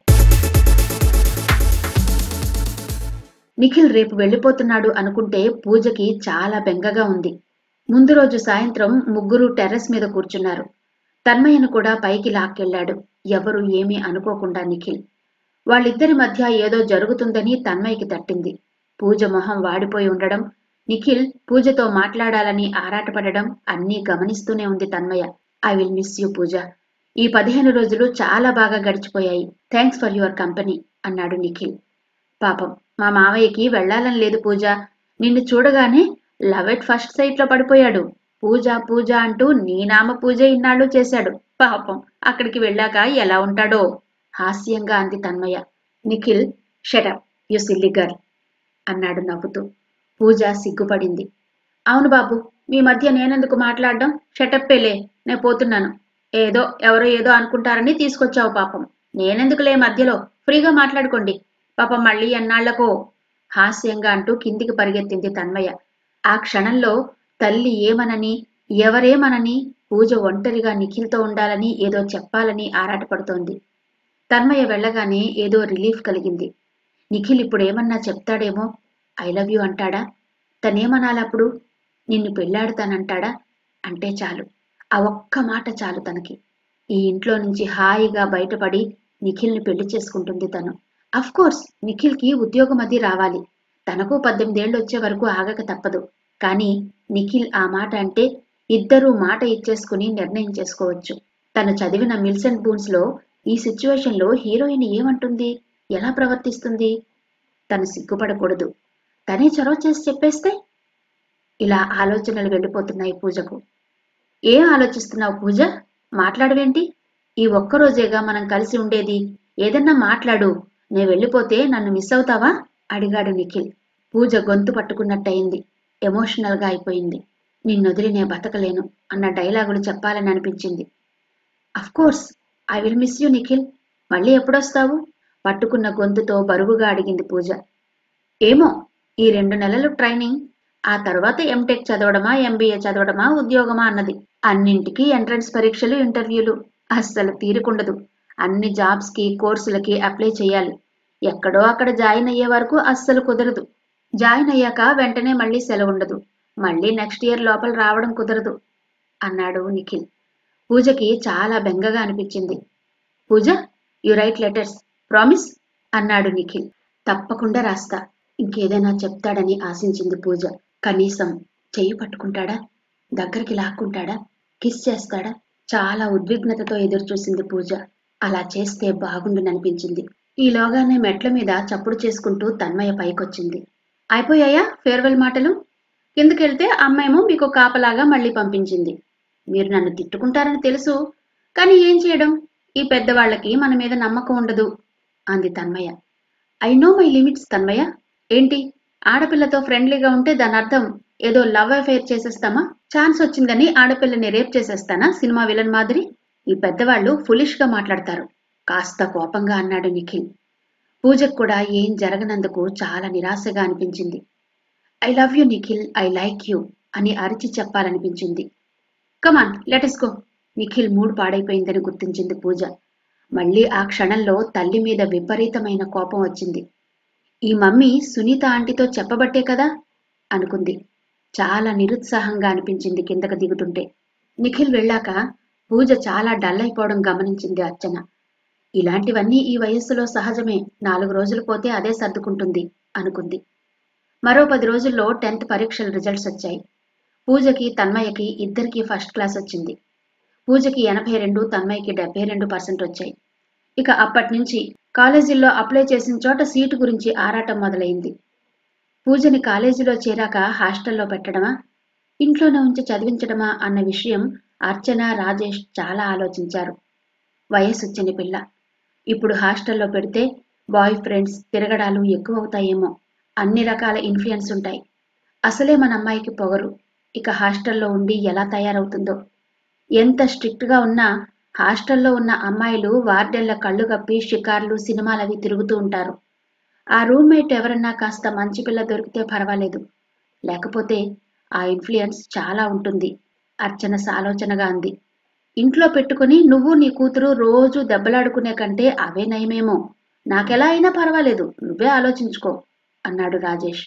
నిఖిల్ రేపు వెళ్ళిపోతున్నాడు అనుకుంటే పూజకి చాలా బెంగగా ఉంది ముందు రోజు సాయంత్రం ముగ్గురు టెర్రస్ మీద కూర్చున్నారు తన్మయ్యను కూడా పైకి లాక్కెళ్లాడు ఎవరు ఏమీ అనుకోకుండా నిఖిల్ వాళ్ళిద్దరి మధ్య ఏదో జరుగుతుందని తన్మయ్యకి తట్టింది పూజ మొహం వాడిపోయి ఉండడం నిఖిల్ పూజతో మాట్లాడాలని ఆరాటపడడం అన్నీ గమనిస్తూనే ఉంది Tanmayya I will miss you Pooja ఈ పదిహేను రోజులు చాలా బాగా గడిచిపోయాయి థ్యాంక్స్ ఫర్ యువర్ కంపెనీ అన్నాడు నిఖిల్ పాపం మా మావయ్యకి వెళ్లాలని లేదు పూజ నిన్ను చూడగానే లవ్ ఎట్ ఫస్ట్ సైట్ లో పడిపోయాడు పూజ పూజ అంటూ నీ నామ పూజ ఇన్నాళ్ళు చేశాడు పాపం అక్కడికి వెళ్ళాక ఎలా ఉంటాడో హాస్యంగా అంది Tanmayya Nikhil shut up you silly girl అన్నాడు నవ్వుతూ పూజ సిగ్గుపడింది అవును బాబు మీ మధ్య నేనెందుకు మాట్లాడడం షటప్పేలే నేను పోతున్నాను ఏదో ఎవరో ఏదో అనుకుంటారని తీసుకొచ్చావు పాపం నేనెందుకులే మధ్యలో ఫ్రీగా మాట్లాడుకోండి పాపం మళ్ళీ ఎన్నాళ్లకో హాస్యంగా అంటూ కిందికి పరిగెత్తింది తన్మయ్య ఆ క్షణంలో తల్లి ఏమనని ఎవరేమనని పూజ ఒంటరిగా నిఖిల్తో ఉండాలని ఏదో చెప్పాలని ఆరాటపడుతోంది తన్మయ్య వెళ్ళగానే ఏదో రిలీఫ్ కలిగింది నిఖిల్ ఇప్పుడు ఏమన్నా చెప్తాడేమో ఐ లవ్ యూ అంటాడా తనేమనాలప్పుడు నిన్ను పెళ్ళాడుతానంటాడా అంటే చాలు ఆ ఒక్క మాట చాలు తనకి ఈ ఇంట్లో నుంచి హాయిగా బయటపడి నిఖిల్ని పెళ్లి చేసుకుంటుంది తను అఫ్ కోర్స్ నిఖిల్కి ఉద్యోగం అది రావాలి తనకు పద్దెనిమిదేళ్లు వచ్చే వరకు ఆగక తప్పదు కానీ నిఖిల్ ఆ మాట అంటే ఇద్దరూ మాట ఇచ్చేసుకుని నిర్ణయం చేసుకోవచ్చు తను చదివిన మిల్సన్ బూన్స్ లో ఈ సిచ్యువేషన్ లో హీరోయిన్ ఏమంటుంది ఎలా ప్రవర్తిస్తుంది తను సిగ్గుపడకూడదు తనే చొరవ చేసి చెప్పేస్తే ఇలా ఆలోచనలు వెళ్ళిపోతున్నాయి పూజకు ఏం ఆలోచిస్తున్నావు పూజ మాట్లాడవేంటి ఈ ఒక్కరోజేగా మనం కలిసి ఉండేది ఏదన్నా మాట్లాడు నే వెళ్ళిపోతే నన్ను మిస్ అవుతావా అడిగాడు నిఖిల్ పూజ గొంతు పట్టుకున్నట్టయింది ఎమోషనల్గా అయిపోయింది నిన్నొదిలి నే బతకలేను అన్న డైలాగులు చెప్పాలని అనిపించింది course I will miss you Nikhil మళ్ళీ ఎప్పుడొస్తావు పట్టుకున్న గొంతుతో బరువుగా అడిగింది పూజ ఏమో ఈ రెండు నెలలు ట్రైనింగ్ ఆ తర్వాత ఎంటెక్ చదవడమా ఎంబీఏ చదవడమా ఉద్యోగమా అన్నది అన్నింటికీ ఎంట్రన్స్ పరీక్షలు ఇంటర్వ్యూలు అస్సలు తీరుకుండదు అన్ని జాబ్స్ కి కోర్సులకి అప్లై చేయాలి ఎక్కడో అక్కడ జాయిన్ అయ్యే వరకు అస్సలు కుదరదు జాయిన్ అయ్యాక వెంటనే మళ్ళీ సెలవు ఉండదు మళ్ళీ నెక్స్ట్ ఇయర్ లోపల రావడం కుదరదు అన్నాడు నిఖిల్ పూజకి చాలా బెంగగా అనిపించింది Pooja you write letters promise అన్నాడు నిఖిల్ తప్పకుండా రాస్తా ఇంకేదైనా చెప్తాడని ఆశించింది పూజ కనీసం చెయ్యి పట్టుకుంటాడా దగ్గరికి లాక్కుంటాడా కిస్ చేస్తాడా చాలా ఉద్విగ్నతతో ఎదురుచూసింది పూజ అలా చేస్తే బాగుండుననిపించింది ఈలోగానే మెట్ల మీద చప్పుడు చేసుకుంటూ తన్మయ పైకొచ్చింది అయిపోయాయా ఫేర్వెల్ మాటలు కిందకెళ్తే అమ్మాయేమో మీకు కాపలాగా మళ్ళీ పంపించింది మీరు నన్ను తిట్టుకుంటారని తెలుసు కానీ ఏం చేయడం ఈ పెద్దవాళ్ళకి మన మీద నమ్మకం ఉండదు అంది Tanmaya I know my limits Tanmaya ఏంటి ఆడపిల్లతో ఫ్రెండ్లీగా ఉంటే దాని అర్థం ఏదో లవ్ అఫైర్ చేసేస్తామా ఛాన్స్ వచ్చిందని ఆడపిల్లని రేప్ చేసేస్తానా సినిమా విలన్ మాదిరి ఈ పెద్దవాళ్ళు ఫులిష్ గా మాట్లాడతారు కాస్త కోపంగా అన్నాడు నిఖిల్ పూజకు కూడా ఏం జరగనందుకు చాలా నిరాశగా అనిపించింది I love you Nikhil I like you అని అరిచి చెప్పాలనిపించింది come on let's go Nikhil mood పాడైపోయిందని గుర్తించింది పూజ మళ్ళీ ఆ క్షణంలో తల్లి మీద విపరీతమైన కోపం వచ్చింది ఈ మమ్మీ సునీత ఆంటీతో చెప్పబట్టే కదా అనుకుంది చాలా నిరుత్సాహంగా అనిపించింది కిందకు దిగుతుంటే నిఖిల్ వెళ్ళాక పూజ చాలా డల్ అయిపోవడం గమనించింది అర్చన ఇలాంటివన్నీ ఈ వయస్సులో సహజమే నాలుగు రోజులు పోతే అదే సర్దుకుంటుంది అనుకుంది మరో పది రోజుల్లో టెన్త్ పరీక్షల రిజల్ట్స్ వచ్చాయి పూజకి తన్మయ్యకి ఇద్దరికీ ఫస్ట్ క్లాస్ వచ్చింది పూజకి ఎనభై రెండు తన్మయ్యకి డెబ్బై రెండు పర్సెంట్ వచ్చాయి ఇక అప్పటి నుంచి కాలేజీల్లో అప్లై చేసిన చోట సీటు గురించి ఆరాటం మొదలైంది పూజని కాలేజీలో చేరాక హాస్టల్లో పెట్టడమా ఇంట్లోనే ఉంచి చదివించడమా అన్న విషయం అర్చన రాజేష్ చాలా ఆలోచించారు వయసు వచ్చిన పిల్ల ఇప్పుడు హాస్టల్లో పెడితే బాయ్ ఫ్రెండ్స్ తిరగడాలు ఎక్కువ అవుతాయేమో అన్ని రకాల ఇన్ఫ్లుయెన్స్ ఉంటాయి అసలే మన అమ్మాయికి పొగరు ఇక హాస్టల్లో ఉండి ఎలా తయారవుతుందో ఎంత స్ట్రిక్ట్గా ఉన్నా హాస్టల్లో ఉన్న అమ్మాయిలు వార్డెన్ల కళ్ళు కప్పి షికార్లు సినిమాలవి తిరుగుతూ ఉంటారు ఆ రూమ్మేట్ ఎవరన్నా కాస్త మంచి పిల్ల దొరికితే పర్వాలేదు లేకపోతే ఆ ఇన్ఫ్లుయెన్స్ చాలా ఉంటుంది అర్చన సాలోచనగా అంది ఇంట్లో పెట్టుకుని నువ్వు నీ కూతురు రోజు దెబ్బలాడుకునే కంటే అవే నయమేమో నాకెలా అయినా పర్వాలేదు నువ్వే ఆలోచించుకో అన్నాడు రాజేష్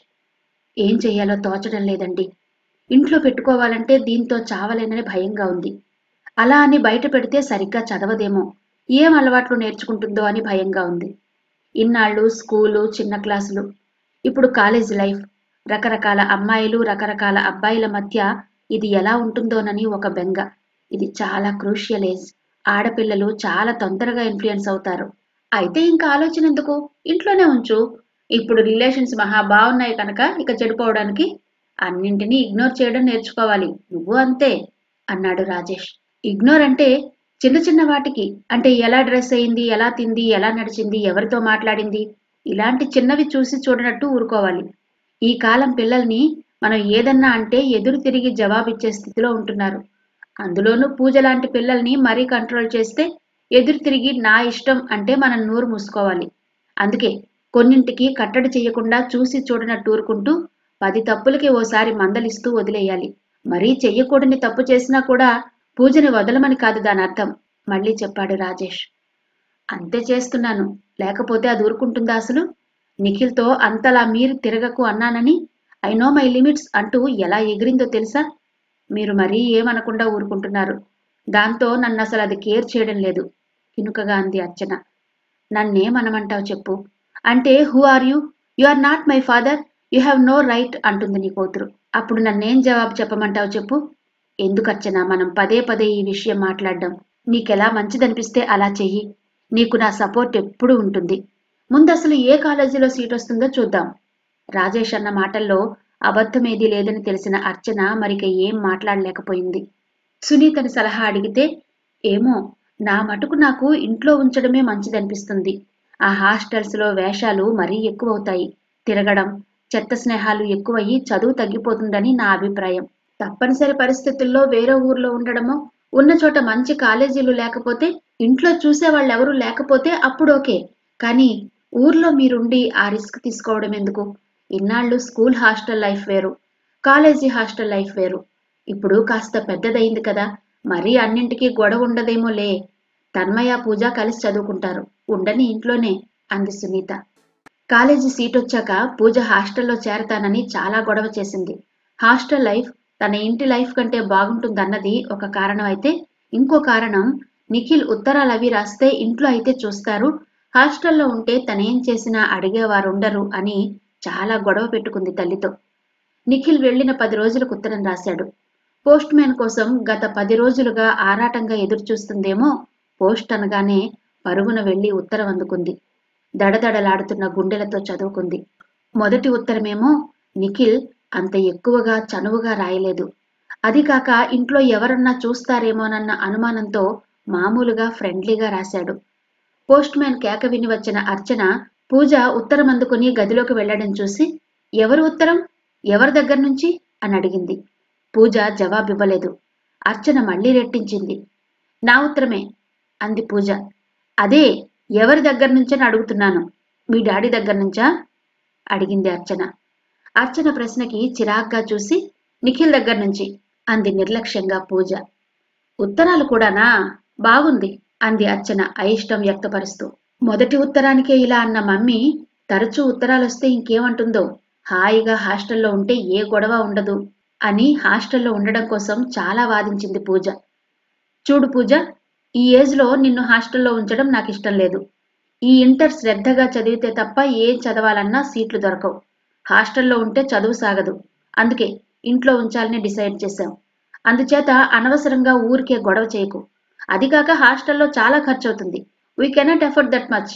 ఏం చెయ్యాలో తోచడం లేదండి ఇంట్లో పెట్టుకోవాలంటే దీంతో చావలేనని భయంగా ఉంది అలా అని బయట పెడితే సరిగ్గా చదవదేమో ఏం అలవాట్లు నేర్చుకుంటుందో అని భయంగా ఉంది ఇన్నాళ్ళు స్కూలు చిన్న క్లాసులు ఇప్పుడు కాలేజ్ లైఫ్ రకరకాల అమ్మాయిలు రకరకాల అబ్బాయిల మధ్య ఇది ఎలా ఉంటుందోనని ఒక బెంగ ఇది చాలా క్రూషియల్ ఏజ్ ఆడపిల్లలు చాలా తొందరగా ఇన్ఫ్లుయెన్స్ అవుతారు అయితే ఇంకా ఆలోచన ఎందుకు ఇంట్లోనే ఉంచు ఇప్పుడు రిలేషన్స్ మహా బాగున్నాయి కనుక ఇక చెడిపోవడానికి అన్నింటినీ ఇగ్నోర్ చేయడం నేర్చుకోవాలి నువ్వు అంతే అన్నాడు రాజేష్ ఇగ్నోర్ అంటే చిన్న చిన్న వాటికి అంటే ఎలా డ్రెస్ అయింది ఎలా తింది ఎలా నడిచింది ఎవరితో మాట్లాడింది ఇలాంటి చిన్నవి చూసి చూడనట్టు ఊరుకోవాలి ఈ కాలం పిల్లల్ని మనం ఏదన్నా అంటే ఎదురు తిరిగి జవాబిచ్చే స్థితిలో ఉంటున్నారు అందులోనూ పూజ లాంటి పిల్లల్ని మరీ కంట్రోల్ చేస్తే ఎదురు తిరిగి నా ఇష్టం అంటే మనం నోరు మూసుకోవాలి అందుకే కొన్నింటికి కట్టడి చేయకుండా చూసి చూడనట్టు ఊరుకుంటూ పది తప్పులకి ఓసారి మందలిస్తూ వదిలేయాలి మరీ చెయ్యకూడని తప్పు చేసినా కూడా పూజని వదలమని కాదు దాని అర్థం మళ్ళీ చెప్పాడు రాజేష్ అంతే చేస్తున్నాను లేకపోతే అది ఊరుకుంటుందా అసలు నిఖిల్తో అంతలా మీరు తిరగకు అన్నానని ఐ నో మై లిమిట్స్ అంటూ ఎలా ఎగిరిందో తెలుసా మీరు మరీ ఏమనకుండా ఊరుకుంటున్నారు దాంతో నన్ను అసలు అది కేర్ చేయడం లేదు కినుకగా అంది అర్చన నన్నేమనమంటావు చెప్పు అంటే who are you you are not my father you have no right అంటుంది నీ కూతురు అప్పుడు నన్నేం జవాబు చెప్పమంటావు చెప్పు ఎందుకు అర్చన మనం పదే పదే ఈ విషయం మాట్లాడడం నీకెలా మంచిదనిపిస్తే అలా చెయ్యి నీకు నా సపోర్ట్ ఎప్పుడూ ఉంటుంది ముందు అసలు ఏ కాలేజీలో సీట్ వస్తుందో చూద్దాం రాజేష్ అన్న మాటల్లో అబద్ధమేదీ లేదని తెలిసిన అర్చన మరిక ఏం మాట్లాడలేకపోయింది సునీతని సలహా అడిగితే ఏమో నా మటుకు నాకు ఇంట్లో ఉంచడమే మంచిదనిపిస్తుంది ఆ హాస్టల్స్లో వేషాలు మరీ ఎక్కువవుతాయి తిరగడం చెత్త స్నేహాలు ఎక్కువయ్యి చదువు తగ్గిపోతుందని నా అభిప్రాయం తప్పనిసరి పరిస్థితుల్లో వేరే ఊర్లో ఉండడమో ఉన్న చోట మంచి కాలేజీలు లేకపోతే ఇంట్లో చూసే వాళ్ళెవరూ లేకపోతే అప్పుడు ఓకే కానీ ఊర్లో మీరుండి ఆ రిస్క్ తీసుకోవడం ఎందుకు ఇన్నాళ్ళు స్కూల్ హాస్టల్ లైఫ్ వేరు కాలేజీ హాస్టల్ లైఫ్ వేరు ఇప్పుడు కాస్త పెద్దదయింది కదా మరీ అన్నింటికీ గొడవ ఉండదేమోలే తన్మయ పూజ కలిసి చదువుకుంటారు ఉండని ఇంట్లోనే అంది సునీత కాలేజీ సీట్ వచ్చాక పూజ హాస్టల్లో చేరతానని చాలా గొడవ చేసింది హాస్టల్ లైఫ్ తన ఇంటి లైఫ్ కంటే బాగుంటుందన్నది ఒక కారణం అయితే ఇంకో కారణం నిఖిల్ ఉత్తరాలు అవి రాస్తే ఇంట్లో అయితే చూస్తారు హాస్టల్లో ఉంటే తనేం చేసినా అడిగేవారుండరు అని చాలా గొడవ పెట్టుకుంది తల్లితో నిఖిల్ వెళ్లిన పది రోజులకు ఉత్తరం రాశాడు పోస్ట్ మ్యాన్ కోసం గత పది రోజులుగా ఆరాటంగా ఎదురు చూస్తుందేమో పోస్ట్ అనగానే పరుగున వెళ్లి ఉత్తరం అందుకుంది దడదడలాడుతున్న గుండెలతో చదువుకుంది మొదటి ఉత్తరమేమో నిఖిల్ అంత ఎక్కువగా చనువుగా రాయలేదు అది కాక ఇంట్లో ఎవరన్నా చూస్తారేమోనన్న అనుమానంతో మామూలుగా ఫ్రెండ్లీగా రాశాడు పోస్ట్ మ్యాన్ కేక విని వచ్చిన అర్చన పూజ ఉత్తరం అందుకుని గదిలోకి వెళ్లడం చూసి ఎవరు ఉత్తరం ఎవరి దగ్గర నుంచి అని అడిగింది పూజ జవాబివ్వలేదు అర్చన మళ్లీ రెట్టించింది నా ఉత్తరమే అంది పూజ అదే ఎవరి దగ్గర నుంచని అడుగుతున్నాను మీ డాడీ దగ్గర నుంచా అడిగింది అర్చన అర్చన ప్రశ్నకి చిరాగ్గా చూసి నిఖిల్ దగ్గర నుంచి అంది నిర్లక్ష్యంగా పూజ ఉత్తరాలు కూడానా బాగుంది అంది అర్చన అయిష్టం వ్యక్తపరుస్తూ మొదటి ఉత్తరానికే ఇలా అన్న మమ్మీ తరచూ ఉత్తరాలొస్తే ఇంకేమంటుందో హాయిగా హాస్టల్లో ఉంటే ఏ గొడవ ఉండదు అని హాస్టల్లో ఉండడం కోసం చాలా వాదించింది పూజ చూడు పూజ ఈ ఏజ్లో నిన్ను హాస్టల్లో ఉంచడం నాకు ఇష్టం లేదు ఈ ఇంటర్ శ్రద్ధగా చదివితే తప్ప ఏం చదవాలన్నా సీట్లు దొరకవు హాస్టల్లో ఉంటే చదువు సాగదు అందుకే ఇంట్లో ఉంచాలని డిసైడ్ చేశాం అందుచేత అనవసరంగా ఊరికే గొడవ చేయకు అది కాక హాస్టల్లో చాలా ఖర్చు అవుతుంది we cannot afford that much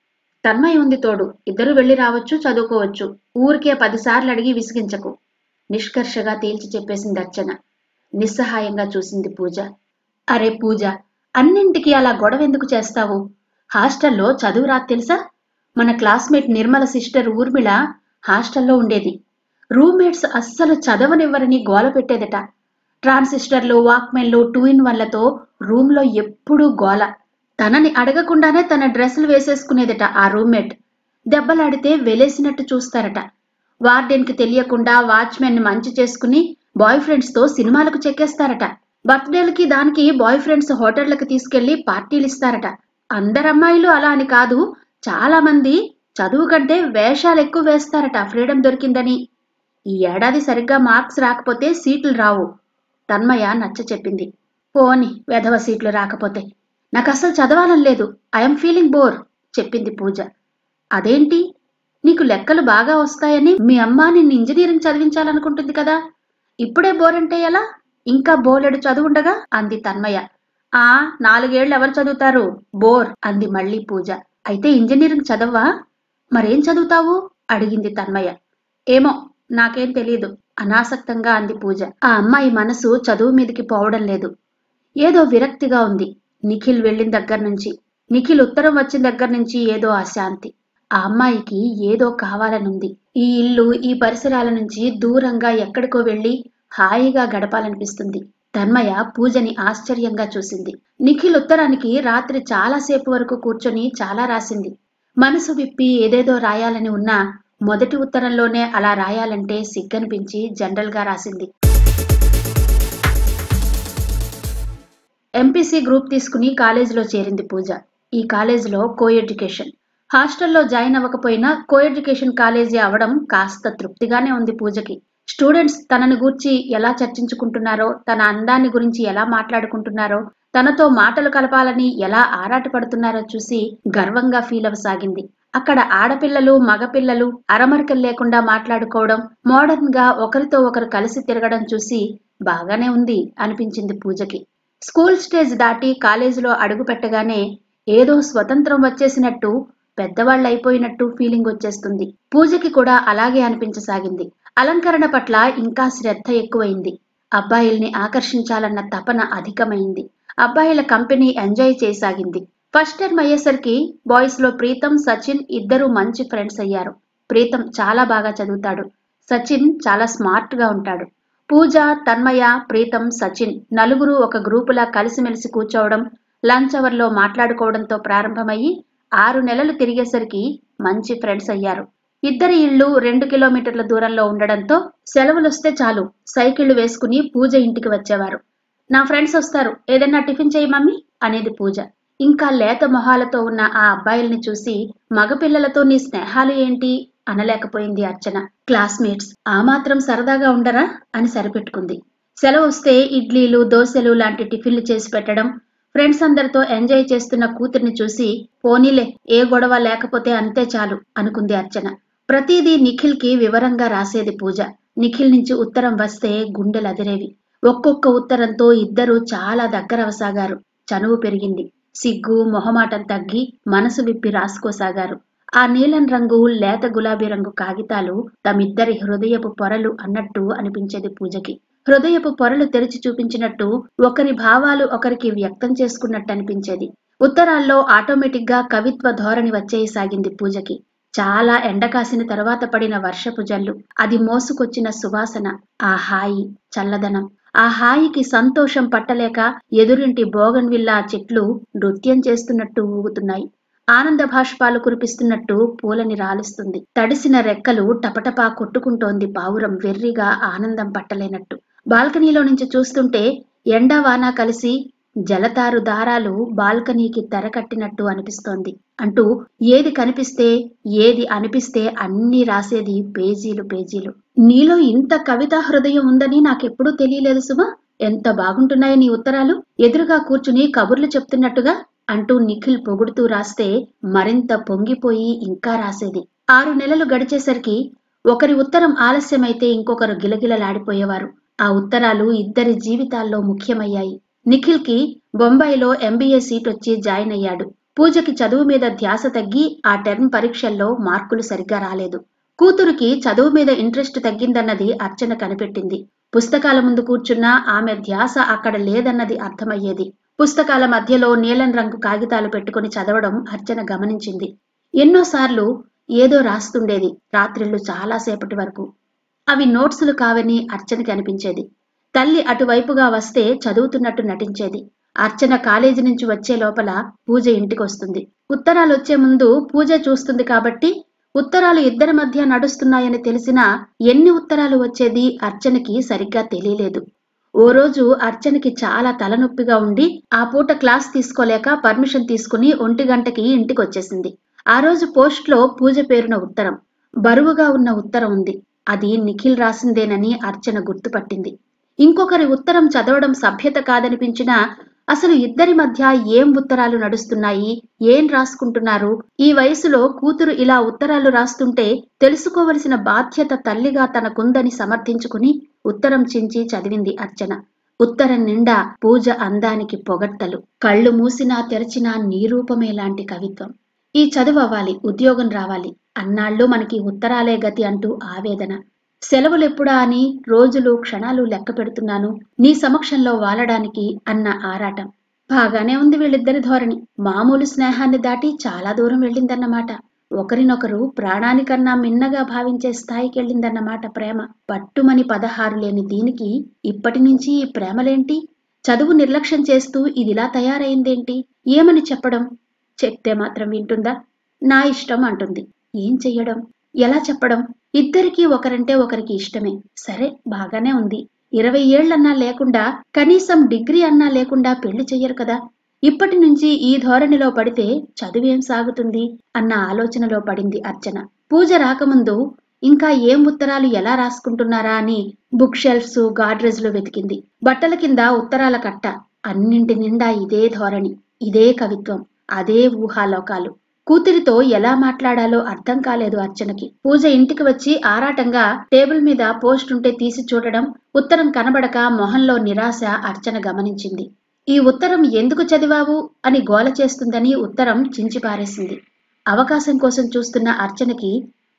Tanmaya ఉంది తోడు ఇద్దరు వెళ్ళి రావచ్చు చదువుకోవచ్చు ఊరికే పదిసార్లు అడిగి విసిగించకు నిష్కర్షగా తేల్చి చెప్పేసింది అర్చన నిస్సహాయంగా చూసింది పూజ అరే పూజ అన్నింటికి అలా గొడవ ఎందుకు చేస్తావు హాస్టల్లో చదువు రాదు తెలుసా మన క్లాస్మేట్ నిర్మల సిస్టర్ ఊర్మిళ హాస్టల్లో ఉండేది రూమ్మేట్స్ అస్సలు చదవనివ్వరని గోల పెట్టేదట ట్రాన్సిస్టర్లు వాక్మెన్లు టూ ఇన్ వన్లతో రూమ్లో ఎప్పుడూ గోల తనని అడగకుండానే తన డ్రెస్సులు వేసేసుకునేదట ఆ రూమ్మేట్ దెబ్బలాడితే వెలేసినట్టు చూస్తారట వార్డెన్కి తెలియకుండా వాచ్మెన్ మంచి చేసుకుని బాయ్ ఫ్రెండ్స్తో సినిమాలకు చెక్కేస్తారట బర్త్డేలకి దానికి బాయ్ ఫ్రెండ్స్ హోటళ్లకు తీసుకెళ్లి పార్టీలు ఇస్తారట అందరమ్మాయిలు అలా అని కాదు చాలా మంది చదువు కంటే వేషాలు ఎక్కువ వేస్తారట ఫ్రీడమ్ దొరికిందని ఈ ఏడాది సరిగ్గా మార్క్స్ రాకపోతే సీట్లు రావు తన్మయ నచ్చ చెప్పింది పోని వెధవ సీట్లు రాకపోతే నాకు అసలు చదవాలని లేదు ఐఎమ్ ఫీలింగ్ బోర్ చెప్పింది పూజ అదేంటి నీకు లెక్కలు బాగా వస్తాయని మీ అమ్మ నిన్ను ఇంజనీరింగ్ చదివించాలనుకుంటుంది కదా ఇప్పుడే బోర్ అంటే ఎలా ఇంకా బోలెడు చదువుండగా అంది తన్మయ ఆ నాలుగేళ్లు ఎవరు చదువుతారు బోర్ అంది మళ్ళీ పూజ అయితే ఇంజనీరింగ్ చదవా మరేం చదువుతావు అడిగింది తన్మయ ఏమో నాకేం తెలియదు అనాసక్తంగా అంది పూజ ఆ అమ్మాయి మనసు చదువు మీదకి పోవడం లేదు ఏదో విరక్తిగా ఉంది నిఖిల్ వెళ్ళిన దగ్గర నుంచి నిఖిల్ ఉత్తరం వచ్చిన దగ్గర నుంచి ఏదో అశాంతి ఆ అమ్మాయికి ఏదో కావాలనుంది ఈ ఇల్లు ఈ పరిసరాల నుంచి దూరంగా ఎక్కడికో వెళ్ళి హాయిగా గడపాలనిపిస్తుంది తన్మయ పూజని ఆశ్చర్యంగా చూసింది నిఖిల్ ఉత్తరానికి రాత్రి చాలాసేపు వరకు కూర్చొని చాలా రాసింది మనసు విప్పి ఏదేదో రాయాలని ఉన్నా మొదటి ఉత్తరంలోనే అలా రాయాలంటే సిగ్గనిపించి జనరల్గా రాసింది ఎంపీసీ గ్రూప్ తీసుకుని కాలేజీలో చేరింది పూజ ఈ కాలేజీలో కో ఎడ్యుకేషన్ హాస్టల్లో జాయిన్ అవ్వకపోయినా కో ఎడ్యుకేషన్ కాలేజీ అవడం కాస్త తృప్తిగానే ఉంది పూజకి స్టూడెంట్స్ తనని గూర్చి ఎలా చర్చించుకుంటున్నారో తన అందాన్ని గురించి ఎలా మాట్లాడుకుంటున్నారో తనతో మాటలు కలపాలని ఎలా ఆరాటపడుతున్నారో చూసి గర్వంగా ఫీల్ అవ్వసాగింది అక్కడ ఆడపిల్లలు మగపిల్లలు అరమరికలు లేకుండా మాట్లాడుకోవడం మోడర్న్ గా ఒకరితో ఒకరు కలిసి తిరగడం చూసి బాగానే ఉంది అనిపించింది పూజకి స్కూల్ స్టేజ్ దాటి కాలేజీలో అడుగు పెట్టగానే ఏదో స్వతంత్రం వచ్చేసినట్టు పెద్దవాళ్ళు అయిపోయినట్టు ఫీలింగ్ వచ్చేస్తుంది పూజకి కూడా అలాగే అనిపించసాగింది అలంకరణ పట్ల ఇంకా శ్రద్ధ ఎక్కువైంది అబ్బాయిల్ని ఆకర్షించాలన్న తపన అధికమైంది అబ్బాయిల కంపెనీ ఎంజాయ్ చేయసాగింది ఫస్ట్ టర్మ్ అయ్యేసరికి బాయ్స్ లో ప్రీతం సచిన్ ఇద్దరు మంచి ఫ్రెండ్స్ అయ్యారు ప్రీతం చాలా బాగా చదువుతాడు సచిన్ చాలా స్మార్ట్ గా ఉంటాడు పూజ తన్మయ ప్రీతం సచిన్ నలుగురు ఒక గ్రూపులా కలిసిమెలిసి కూర్చోవడం లంచ్ అవర్లో మాట్లాడుకోవడంతో ప్రారంభమయ్యి ఆరు నెలలు తిరిగేసరికి మంచి ఫ్రెండ్స్ అయ్యారు ఇద్దరి ఇళ్ళు రెండు కిలోమీటర్ల దూరంలో ఉండడంతో సెలవులొస్తే చాలు సైకిళ్లు వేసుకుని పూజ ఇంటికి వచ్చేవారు నా ఫ్రెండ్స్ వస్తారు ఏదైనా టిఫిన్ చేయి మమ్మీ అనేది పూజ ఇంకా లేత మొహాలతో ఉన్న ఆ అబ్బాయిల్ని చూసి మగపిల్లలతో నీ స్నేహాలు ఏంటి అనలేకపోయింది అర్చన క్లాస్మేట్స్ ఆ మాత్రం సరదాగా ఉండరా అని సరిపెట్టుకుంది సెలవు వస్తే ఇడ్లీలు దోశలు లాంటి టిఫిన్లు చేసి పెట్టడం ఫ్రెండ్స్ అందరితో ఎంజాయ్ చేస్తున్న కూతుర్ని చూసి పోనీలే ఏ గొడవ లేకపోతే అంతే చాలు అనుకుంది అర్చన ప్రతిదీ నిఖిల్ కి వివరంగా రాసేది పూజ నిఖిల్ నుంచి ఉత్తరం వస్తే గుండెలు అదిరేవి ఒక్కొక్క ఉత్తరంతో ఇద్దరు చాలా దగ్గరవసాగారు చనువు పెరిగింది సిగ్గు మొహమాటం తగ్గి మనసు విప్పి రాసుకోసాగారు ఆ నీలం రంగు లేత గులాబీ రంగు కాగితాలు తమిద్దరి హృదయపు పొరలు అన్నట్టు అనిపించేది పూజకి హృదయపు పొరలు తెరిచి చూపించినట్టు ఒకరి భావాలు ఒకరికి వ్యక్తం చేసుకున్నట్టు అనిపించేది ఉత్తరాల్లో ఆటోమేటిక్ గా కవిత్వ ధోరణి వచ్చేయసాగింది పూజకి చాలా ఎండ కాసిన తర్వాత పడిన వర్షపు జల్లు అది మోసుకొచ్చిన సువాసన ఆ హాయి చల్లదనం ఆ హాయికి సంతోషం పట్టలేక ఎదురింటి బోగన్విల్లా చెట్లు నృత్యం చేస్తున్నట్టు ఊగుతున్నాయి ఆనంద భాష్పాలు కురిపిస్తున్నట్టు పూలని రాలుస్తుంది తడిసిన రెక్కలు టపటపా కొట్టుకుంటోంది పావురం వెర్రిగా ఆనందం పట్టలేనట్టు బాల్కనీలో నుంచి చూస్తుంటే ఎండ వాన కలిసి జలతారు దారాలు బాల్కనీకి తెరకట్టినట్టు అనిపిస్తోంది అంటూ ఏది కనిపిస్తే ఏది అనిపిస్తే అన్నీ రాసేది పేజీలు పేజీలు నీలో ఇంత కవితా హృదయం ఉందని నాకెప్పుడూ తెలియలేదు సుమా ఎంత బాగుంటున్నాయి నీ ఉత్తరాలు ఎదురుగా కూర్చుని కబుర్లు చెప్తున్నట్టుగా అంటూ నిఖిల్ పొగుడుతూ రాస్తే మరింత పొంగిపోయి ఇంకా రాసేది ఆరు నెలలు గడిచేసరికి ఒకరి ఉత్తరం ఆలస్యమైతే ఇంకొకరు గిలగిలలాడిపోయేవారు ఆ ఉత్తరాలు ఇద్దరి జీవితాల్లో ముఖ్యమయ్యాయి నిఖిల్ కి బొంబాయిలో ఎంబీఏ సీట్ వచ్చి జాయిన్ అయ్యాడు పూజకి చదువు మీద ధ్యాస తగ్గి ఆ టర్మ్ పరీక్షల్లో మార్కులు సరిగ్గా రాలేదు కూతురికి చదువు మీద ఇంట్రెస్ట్ తగ్గిందన్నది అర్చన కనిపెట్టింది పుస్తకాల ముందు కూర్చున్నా ఆమె ధ్యాస అక్కడ లేదన్నది అర్థమయ్యేది పుస్తకాల మధ్యలో నీలం రంగు కాగితాలు పెట్టుకుని చదవడం అర్చన గమనించింది ఎన్నోసార్లు ఏదో రాస్తుండేది రాత్రిళ్ళు చాలాసేపటి వరకు అవి నోట్సులు కావని అర్చనకి అనిపించేది తల్లి అటువైపుగా వస్తే చదువుతున్నట్టు నటించేది అర్చన కాలేజీ నుంచి వచ్చే లోపల పూజ ఇంటికొస్తుంది ఉత్తరాలు వచ్చే ముందు పూజ చూస్తుంది కాబట్టి ఉత్తరాలు ఇద్దరి మధ్య నడుస్తున్నాయని తెలిసినా ఎన్ని ఉత్తరాలు వచ్చేది అర్చనకి సరిగ్గా తెలియలేదు ఓ రోజు అర్చనకి చాలా తలనొప్పిగా ఉండి ఆ పూట క్లాస్ తీసుకోలేక పర్మిషన్ తీసుకుని ఒంటి గంటకి ఇంటికి వచ్చేసింది ఆ రోజు పోస్ట్లో పూజ పేరున ఉత్తరం బరువుగా ఉన్న ఉత్తరం ఉంది అది నిఖిల్ రాసిందేనని అర్చన గుర్తుపట్టింది ఇంకొకరి ఉత్తరం చదవడం సభ్యత కాదనిపించినా అసలు ఇద్దరి మధ్య ఏం ఉత్తరాలు నడుస్తున్నాయి ఏం రాసుకుంటున్నారు ఈ వయసులో కూతురు ఇలా ఉత్తరాలు రాస్తుంటే తెలుసుకోవలసిన బాధ్యత తల్లిగా తనకుందని సమర్థించుకుని ఉత్తరం చించి చదివింది అర్చన ఉత్తరం నిండా పూజ అందానికి పొగడ్తలు కళ్ళు మూసినా తెరచినా నీరూపమే లాంటి కవిత్వం ఈ చదువు అవ్వాలి ఉద్యోగం రావాలి అన్నాళ్ళు మనకి ఉత్తరాలే గతి అంటూ ఆవేదన సెలవులెప్పుడా అని రోజులు క్షణాలు లెక్క పెడుతున్నాను నీ సమక్షంలో వాలడానికి అన్న ఆరాటం బాగానే ఉంది వీళ్ళిద్దరి ధోరణి మామూలు స్నేహాన్ని దాటి చాలా దూరం వెళ్ళిందన్నమాట ఒకరినొకరు ప్రాణానికన్నా మిన్నగా భావించే స్థాయికి వెళ్ళిందన్నమాట ప్రేమ పట్టుమని పదహారు లేని దీనికి ఇప్పటి నుంచి ఈ ప్రేమలేంటి చదువు నిర్లక్ష్యం చేస్తూ ఇదిలా తయారైందేంటి ఏమని చెప్పడం చెప్తే మాత్రం వింటుందా నా ఇష్టం అంటుంది ఏం చెయ్యడం ఎలా చెప్పడం ఇద్దరికీ ఒకరంటే ఒకరికి ఇష్టమే సరే బాగానే ఉంది ఇరవై ఏళ్లన్నా లేకుండా కనీసం డిగ్రీ అన్నా లేకుండా పెళ్లి చెయ్యరు కదా ఇప్పటి నుంచి ఈ ధోరణిలో పడితే చదువేం సాగుతుంది అన్న ఆలోచనలో పడింది అర్చన పూజ రాకముందు ఇంకా ఏం ఉత్తరాలు ఎలా రాసుకుంటున్నారా అని బుక్ షెల్ఫ్స్ గాడ్రేజ్లు వెతికింది బట్టల కింద ఉత్తరాల కట్ట అన్నింటి నిండా ఇదే ధోరణి ఇదే కవిత్వం అదే ఊహాలోకాలు కూతురితో ఎలా మాట్లాడాలో అర్థం కాలేదు అర్చనకి పూజ ఇంటికి వచ్చి ఆరాటంగా టేబుల్ మీద పోస్ట్ ఉంటే తీసి చూడడం ఉత్తరం కనబడక మొహంలో నిరాశ అర్చన గమనించింది ఈ ఉత్తరం ఎందుకు చదివావు అని గోల చేస్తుందని ఉత్తరం చించి పారేసింది అవకాశం కోసం చూస్తున్న అర్చనకి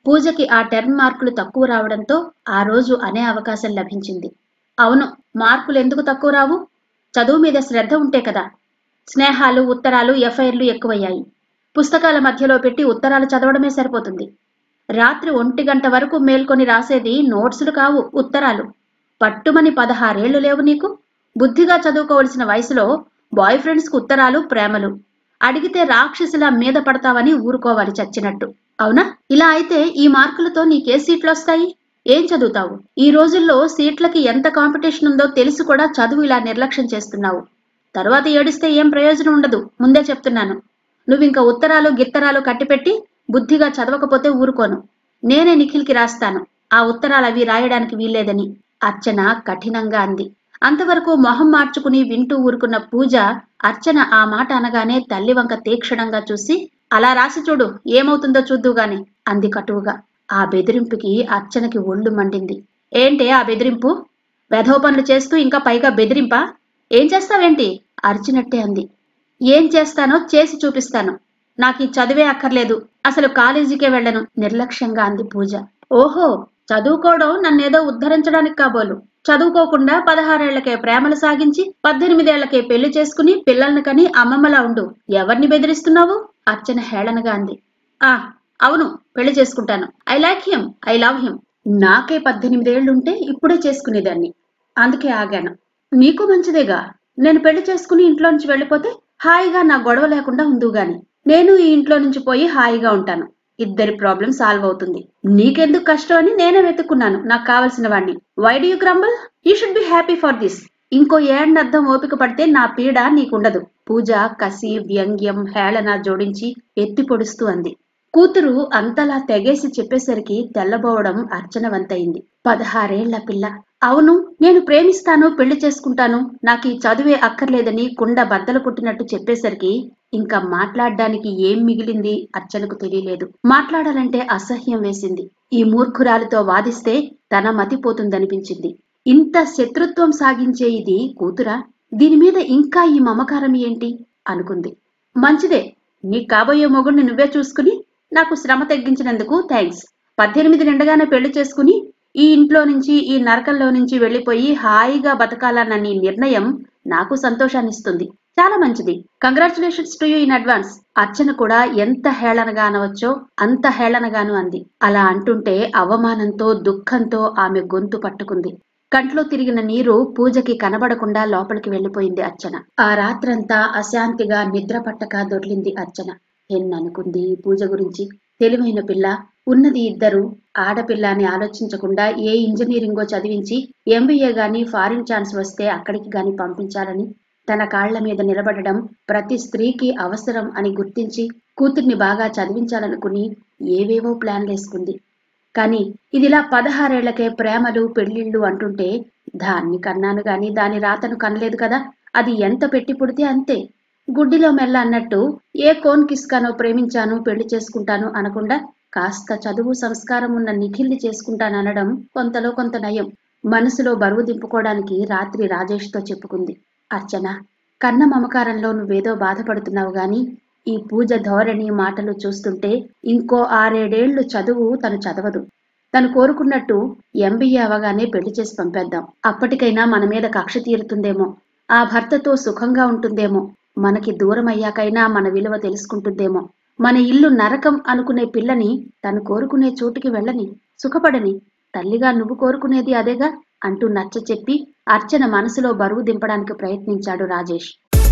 పూజకి ఆ టెర్మ్ మార్కులు తక్కువ రావడంతో ఆ రోజు అనే అవకాశం లభించింది అవును మార్కులు ఎందుకు తక్కువ రావు చదువు మీద శ్రద్ధ ఉంటే కదా స్నేహాలు ఉత్తరాలు ఎఫ్ఐఆర్లు ఎక్కువయ్యాయి పుస్తకాల మధ్యలో పెట్టి ఉత్తరాలు చదవడమే సరిపోతుంది రాత్రి ఒంటి గంట వరకు మేల్కొని రాసేది నోట్సులు కావు ఉత్తరాలు పట్టుమని పదహారేళ్లు లేవు నీకు బుద్ధిగా చదువుకోవలసిన వయసులో బాయ్ ఫ్రెండ్స్కు ఉత్తరాలు ప్రేమలు అడిగితే రాక్షసిలా మీద పడతావని ఊరుకోవాలి చచ్చినట్టు అవునా ఇలా అయితే ఈ మార్కులతో నీకే సీట్లు వస్తాయి ఏం చదువుతావు ఈ రోజుల్లో సీట్లకి ఎంత కాంపిటీషన్ ఉందో తెలిసి కూడా చదువు ఇలా నిర్లక్ష్యం చేస్తున్నావు తర్వాత ఏడిస్తే ఏం ప్రయోజనం ఉండదు ముందే చెప్తున్నాను నువ్వింక ఉత్తరాలు గిత్తరాలు కట్టిపెట్టి బుద్ధిగా చదవకపోతే ఊరుకోను నేనే నిఖిల్కి రాస్తాను ఆ ఉత్తరాలు అవి రాయడానికి వీల్లేదని అర్చన కఠినంగా అంది అంతవరకు మొహం మార్చుకుని వింటూ ఊరుకున్న పూజ అర్చన ఆ మాట అనగానే తల్లి వంక తీక్షణంగా చూసి అలా రాసి చూడు ఏమవుతుందో చూద్దుగాని అంది కటువుగా ఆ బెదిరింపుకి అర్చనకి ఒళ్ళు మండింది ఏంటే ఆ బెదిరింపు వెధవ పనులు చేస్తూ ఇంకా పైగా బెదిరింపా ఏం చేస్తావేంటి అరిచినట్టే అంది ఏం చేస్తానో చేసి చూపిస్తాను నాకు ఈ చదివే అక్కర్లేదు అసలు కాలేజీకే వెళ్ళను నిర్లక్ష్యంగా అంది పూజ ఓహో చదువుకోవడం నన్నేదో ఉద్ధరించడానికి కాబోలు చదువుకోకుండా పదహారేళ్లకే ప్రేమలు సాగించి పద్దెనిమిదేళ్లకే పెళ్లి చేసుకుని పిల్లల్ని కని అమ్మమ్మలా ఉండు ఎవరిని బెదిరిస్తున్నావు అర్చన హేళనగా అంది ఆ అవును పెళ్లి చేసుకుంటాను I like him I love him నాకే పద్దెనిమిదేళ్లుంటే ఇప్పుడే చేసుకునేదాన్ని అందుకే ఆగాను నీకు మంచిదేగా నేను పెళ్లి చేసుకుని ఇంట్లో నుంచి వెళ్ళిపోతే హాయిగా నా గొడవ లేకుండా ఉందు గాని నేను ఈ ఇంట్లో నుంచి పోయి హాయిగా ఉంటాను ఇద్దరి ప్రాబ్లం సాల్వ్ అవుతుంది నీకెందుకు కష్టం అని నేనే వెతుక్కున్నాను నాకు కావలసిన వాడిని why do you grumble you should be happy for this ఇంకో ఏడనర్థం ఓపిక పడితే నా పీడ నీకుండదు పూజ కసి వ్యంగ్యం హేళన జోడించి ఎత్తి పొడుస్తూ అంది కూతురు అంతలా తెగేసి చెప్పేసరికి తెల్లబోవడం అర్చన వంతయింది పదహారేళ్ల పిల్ల అవును నేను ప్రేమిస్తాను పెళ్లి చేసుకుంటాను నాకు ఈ చదువే అక్కర్లేదని కుండ బద్దలు కొట్టినట్టు చెప్పేసరికి ఇంకా మాట్లాడడానికి ఏం మిగిలింది అర్చనకు తెలియలేదు మాట్లాడాలంటే అసహ్యం వేసింది ఈ మూర్ఖురాలితో వాదిస్తే తన మతిపోతుందనిపించింది ఇంత శత్రుత్వం సాగించే ఇది కూతురా దీని మీద ఇంకా ఈ మమకారం ఏంటి అనుకుంది మంచిదే నీ కాబోయే మొగుడిని నువ్వే చూసుకుని నాకు శ్రమ తగ్గించినందుకు థ్యాంక్స్ పద్దెనిమిది నిండగానే పెళ్లి చేసుకుని ఈ ఇంట్లో నుంచి ఈ నరకంలో నుంచి వెళ్లిపోయి హాయిగా బతకాలన్న నీ నిర్ణయం నాకు సంతోషాన్నిస్తుంది చాలా మంచిది congratulations to you in advance Archana కూడా ఎంత హేళనగా అనవచ్చో అంత హేళనగాను అంది అలా అంటుంటే అవమానంతో దుఃఖంతో ఆమె గొంతు పట్టుకుంది కంట్లో తిరిగిన నీరు పూజకి కనబడకుండా లోపలికి వెళ్లిపోయింది అర్చన ఆ రాత్రంతా అశాంతిగా నిద్ర పట్టక దొర్లింది అర్చన ఎన్ననుకుంది పూజ గురించి తెలివైన పిల్ల ఉన్నది ఇద్దరు ఆడపిల్ల అని ఆలోచించకుండా ఏ ఇంజనీరింగో చదివించి ఎంబీఏ గాని ఫారిన్ ఛాన్స్ వస్తే అక్కడికి గాని పంపించాలని తన కాళ్ల మీద నిలబడడం ప్రతి స్త్రీకి అవసరం అని గుర్తించి కూతుర్ని బాగా చదివించాలనుకుని ఏవేవో ప్లాన్లేసుకుంది కానీ ఇదిలా పదహారేళ్లకే ప్రేమలు పెళ్లిళ్ళు అంటుంటే దాన్ని కన్నాను గాని దాని రాతను కనలేదు కదా అది ఎంత పెట్టి పుడితే అంతే గుడ్డిలో మెల్ల అన్నట్టు ఏ కోన్ కిస్కానో ప్రేమించాను పెళ్లి చేసుకుంటాను అనకుండా కాస్త చదువు సంస్కారం ఉన్న నిఖిల్ని చేసుకుంటాననడం కొంతలో కొంత నయం మనసులో బరువు దింపుకోవడానికి రాత్రి రాజేష్తో చెప్పుకుంది అర్చన కన్న మమకారంలో నువ్వేదో బాధపడుతున్నావు గాని ఈ పూజ ధోరణి మాటలు చూస్తుంటే ఇంకో ఆరేడేళ్లు చదువు తను చదవదు తను కోరుకున్నట్టు ఎంబీఏ అవగానే పెళ్లి చేసి పంపేద్దాం అప్పటికైనా మన మీద కక్ష తీరుతుందేమో ఆ భర్తతో సుఖంగా ఉంటుందేమో మనకి దూరం అయ్యాకైనా మన విలువ తెలుసుకుంటుందేమో మన ఇల్లు నరకం అనుకునే పిల్లని తను కోరుకునే చోటుకి వెళ్ళని సుఖపడని తల్లిగా నువ్వు కోరుకునేది అదేగా అంటూ నచ్చ చెప్పి అర్చన మనసులో బరువు దింపడానికి ప్రయత్నించాడు రాజేష్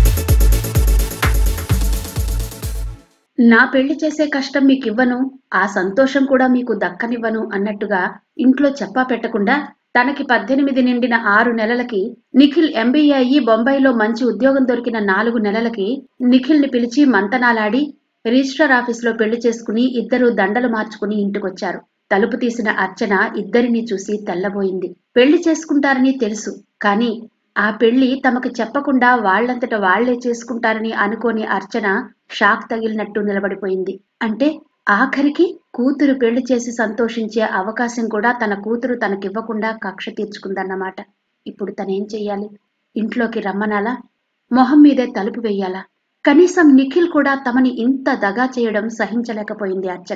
నా పెళ్లి చేసే కష్టం మీకు ఇవ్వను ఆ సంతోషం కూడా మీకు దక్కనివ్వను అన్నట్టుగా ఇంట్లో చెప్పా పెట్టకుండా తనకి పద్దెనిమిది నిండిన ఆరు నెలలకి నిఖిల్ ఎంబీఏ అయ్యి బొంబాయిలో మంచి ఉద్యోగం దొరికిన నాలుగు నెలలకి నిఖిల్ని పిలిచి మంతనాలాడి రిజిస్టర్ ఆఫీసులో పెళ్లి చేసుకుని ఇద్దరు దండలు మార్చుకుని ఇంటికొచ్చారు తలుపు తీసిన అర్చన ఇద్దరిని చూసి తెల్లబోయింది పెళ్లి చేసుకుంటారని తెలుసు కానీ ఆ పెళ్లి తమకు చెప్పకుండా వాళ్లంతట వాళ్లే చేసుకుంటారని అనుకోని అర్చన షాక్ తగిలినట్టు నిలబడిపోయింది అంటే ఆఖరికి కూతురు పెళ్లి చేసి సంతోషించే అవకాశం కూడా తన కూతురు తనకివ్వకుండా కక్ష తీర్చుకుందన్నమాట ఇప్పుడు తనేం చెయ్యాలి ఇంట్లోకి రమ్మనాలా మొహం మీదే తలుపు వెయ్యాలా కనీసం నిఖిల్ కూడా తమని ఇంత దగా చేయడం సహించలేకపోయింది అర్చన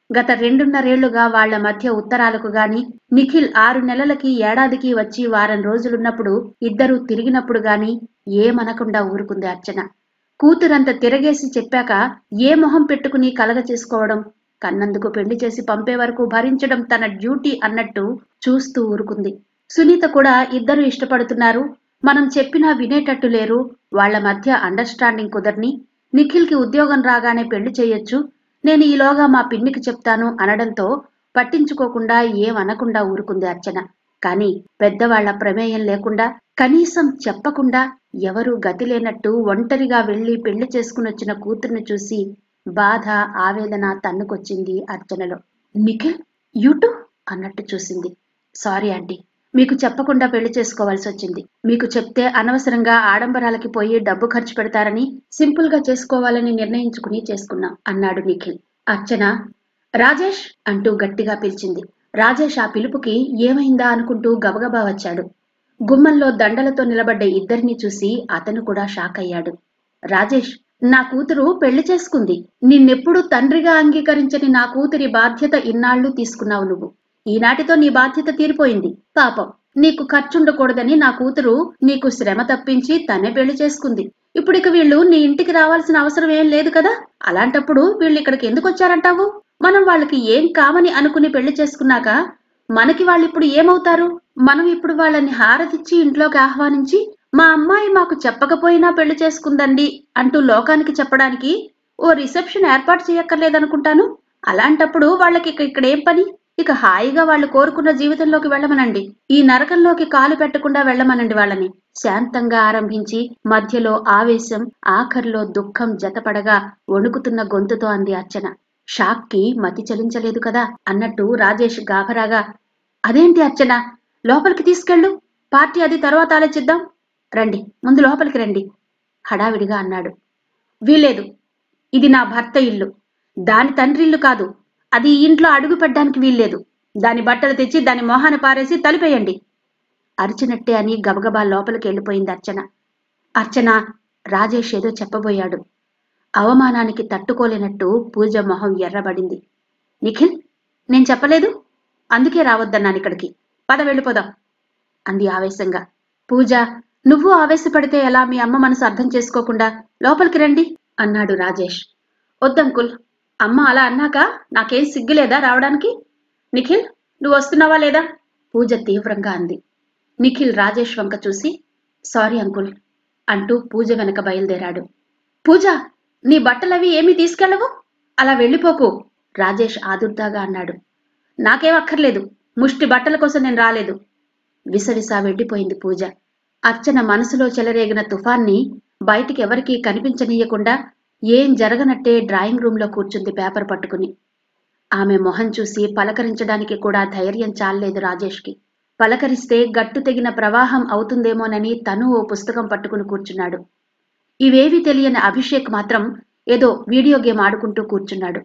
గత రెండున్నరేళ్లుగా వాళ్ల మధ్య ఉత్తరాలకు గాని నిఖిల్ ఆరు నెలలకి ఏడాదికి వచ్చి వారం రోజులున్నప్పుడు ఇద్దరూ తిరిగినప్పుడు గాని ఏమనకుండా ఊరుకుంది అర్చన కూతురంత తిరగేసి చెప్పాక ఏ మొహం పెట్టుకుని కలగ చేసుకోవడం కన్నందుకు పెళ్లి చేసి పంపే వరకు భరించడం తన డ్యూటీ అన్నట్టు చూస్తూ ఊరుకుంది సునీత కూడా ఇద్దరు ఇష్టపడుతున్నారు మనం చెప్పినా వినేటట్టు లేరు వాళ్ల మధ్య అండర్స్టాండింగ్ కుదర్ని నిఖిల్కి ఉద్యోగం రాగానే పెళ్లి చేయొచ్చు నేను ఈలోగా మా పిన్నికి చెప్తాను అనడంతో పట్టించుకోకుండా ఏమనకుండా ఊరుకుంది అర్చన కాని పెద్దవాళ్ల ప్రమేయం లేకుండా కనీసం చెప్పకుండా ఎవరూ గతి లేనట్టు ఒంటరిగా వెళ్లి పెళ్లి చేసుకునొచ్చిన కూతుర్ని చూసి బాధ ఆవేదన తన్నుకొచ్చింది అర్చనలో నిఖిల్ యూటు అన్నట్టు చూసింది సారీ ఆంటీ మీకు చెప్పకుండా పెళ్లి చేసుకోవాల్సి వచ్చింది మీకు చెప్తే అనవసరంగా ఆడంబరాలకి పోయి డబ్బు ఖర్చు పెడతారని సింపుల్ గా చేసుకోవాలని నిర్ణయించుకుని చేసుకున్నాం అన్నాడు నిఖిల్ అర్చన రాజేష్ అంటూ గట్టిగా పిలిచింది రాజేష్ ఆ పిలుపుకి ఏమైందా అనుకుంటూ గబగబా వచ్చాడు గుమ్మంలో దండలతో నిలబడ్డ ఇద్దరిని చూసి అతను కూడా షాక్ అయ్యాడు రాజేష్ నా కూతురు పెళ్లి చేసుకుంది నిన్నెప్పుడు తండ్రిగా అంగీకరించని నా కూతురి బాధ్యత ఇన్నాళ్లు తీసుకున్నావు నువ్వు ఈనాటితో నీ బాధ్యత తీరిపోయింది పాపం నీకు ఖర్చుండకూడదని నా కూతురు నీకు శ్రమ తప్పించి తనే పెళ్లి చేసుకుంది ఇప్పుడు ఇక వీళ్ళు నీ ఇంటికి రావాల్సిన అవసరం ఏం లేదు కదా అలాంటప్పుడు వీళ్ళు ఇక్కడికి ఎందుకు వచ్చారంటావు మనం వాళ్ళకి ఏం కామని అనుకుని పెళ్లి చేసుకున్నాక మనకి వాళ్ళిప్పుడు ఏమవుతారు మనం ఇప్పుడు వాళ్ళని హారతిచ్చి ఇంట్లోకి ఆహ్వానించి మా అమ్మాయి మాకు చెప్పకపోయినా పెళ్లి చేసుకుందండి అంటూ లోకానికి చెప్పడానికి ఓ రిసెప్షన్ ఏర్పాటు చేయక్కర్లేదనుకుంటాను అలాంటప్పుడు వాళ్ళకి ఇక ఇక్కడ ఏం పని ఇక హాయిగా వాళ్ళు కోరుకున్న జీవితంలోకి వెళ్ళమనండి ఈ నరకంలోకి కాలు పెట్టకుండా వెళ్ళమనండి వాళ్ళని శాంతంగా ఆరంభించి మధ్యలో ఆవేశం ఆఖర్లో దుఃఖం జతపడగా వణుకుతున్న గొంతుతో అంది అర్చన షాక్ కి మతి చలించలేదు కదా అన్నట్టు రాజేష్ గాభరాగా అదేంటి అర్చన లోపలికి తీసుకెళ్ళు పార్టీ అది తర్వాత ఆలోచిద్దాం రండి ముందు లోపలికి రండి హడావిడిగా అన్నాడు వీలేదు ఇది నా భర్త ఇల్లు దాని తండ్రి ఇల్లు కాదు అది ఈ ఇంట్లో అడుగు పెట్టడానికి వీల్లేదు దాని బట్టలు తెచ్చి దాని మొహాన పారేసి తలిపేయండి అరిచినట్టే అని గబగబా లోపలికి వెళ్ళిపోయింది అర్చన అర్చన రాజేష్ ఏదో చెప్పబోయాడు అవమానానికి తట్టుకోలేనట్టు పూజ మొహం ఎర్రబడింది నిఖిల్ నేను చెప్పలేదు అందుకే రావద్దన్నాను ఇక్కడికి పద వెళ్ళిపోదాం అంది ఆవేశంగా పూజ నువ్వు ఆవేశపడితే ఎలా మీ అమ్మ మనసు అర్థం చేసుకోకుండా లోపలికి రండి అన్నాడు రాజేష్ వద్దంకుల్ అమ్మ అలా అన్నాక నాకేం సిగ్గులేదా రావడానికి నిఖిల్ నువ్వు వస్తున్నావా లేదా పూజ తీవ్రంగా అంది నిఖిల్ రాజేష్ వంక చూసి సారీ అంకుల్ అంటూ పూజ వెనక బయలుదేరాడు పూజ నీ బట్టలవి ఏమీ తీసుకెళ్ళవు అలా వెళ్ళిపోకు రాజేష్ ఆదుర్దాగా అన్నాడు నాకేం అక్కర్లేదు ముష్టి బట్టల కోసం నేను రాలేదు విసవిసా వెళ్ళిపోయింది పూజ అర్చన మనసులో చెలరేగిన తుఫాన్ని బయటికి ఎవరికీ కనిపించనీయకుండా ఏం జరగనట్టే డ్రాయింగ్ రూంలో కూర్చుంది పేపర్ పట్టుకుని ఆమె మొహం చూసి పలకరించడానికి కూడా ధైర్యం చాలలేదు రాజేష్కి పలకరిస్తే గట్టు తెగిన ప్రవాహం అవుతుందేమోనని తను ఓ పుస్తకం పట్టుకుని కూర్చున్నాడు ఇవేవీ తెలియని అభిషేక్ మాత్రం ఏదో వీడియో గేమ్ ఆడుకుంటూ కూర్చున్నాడు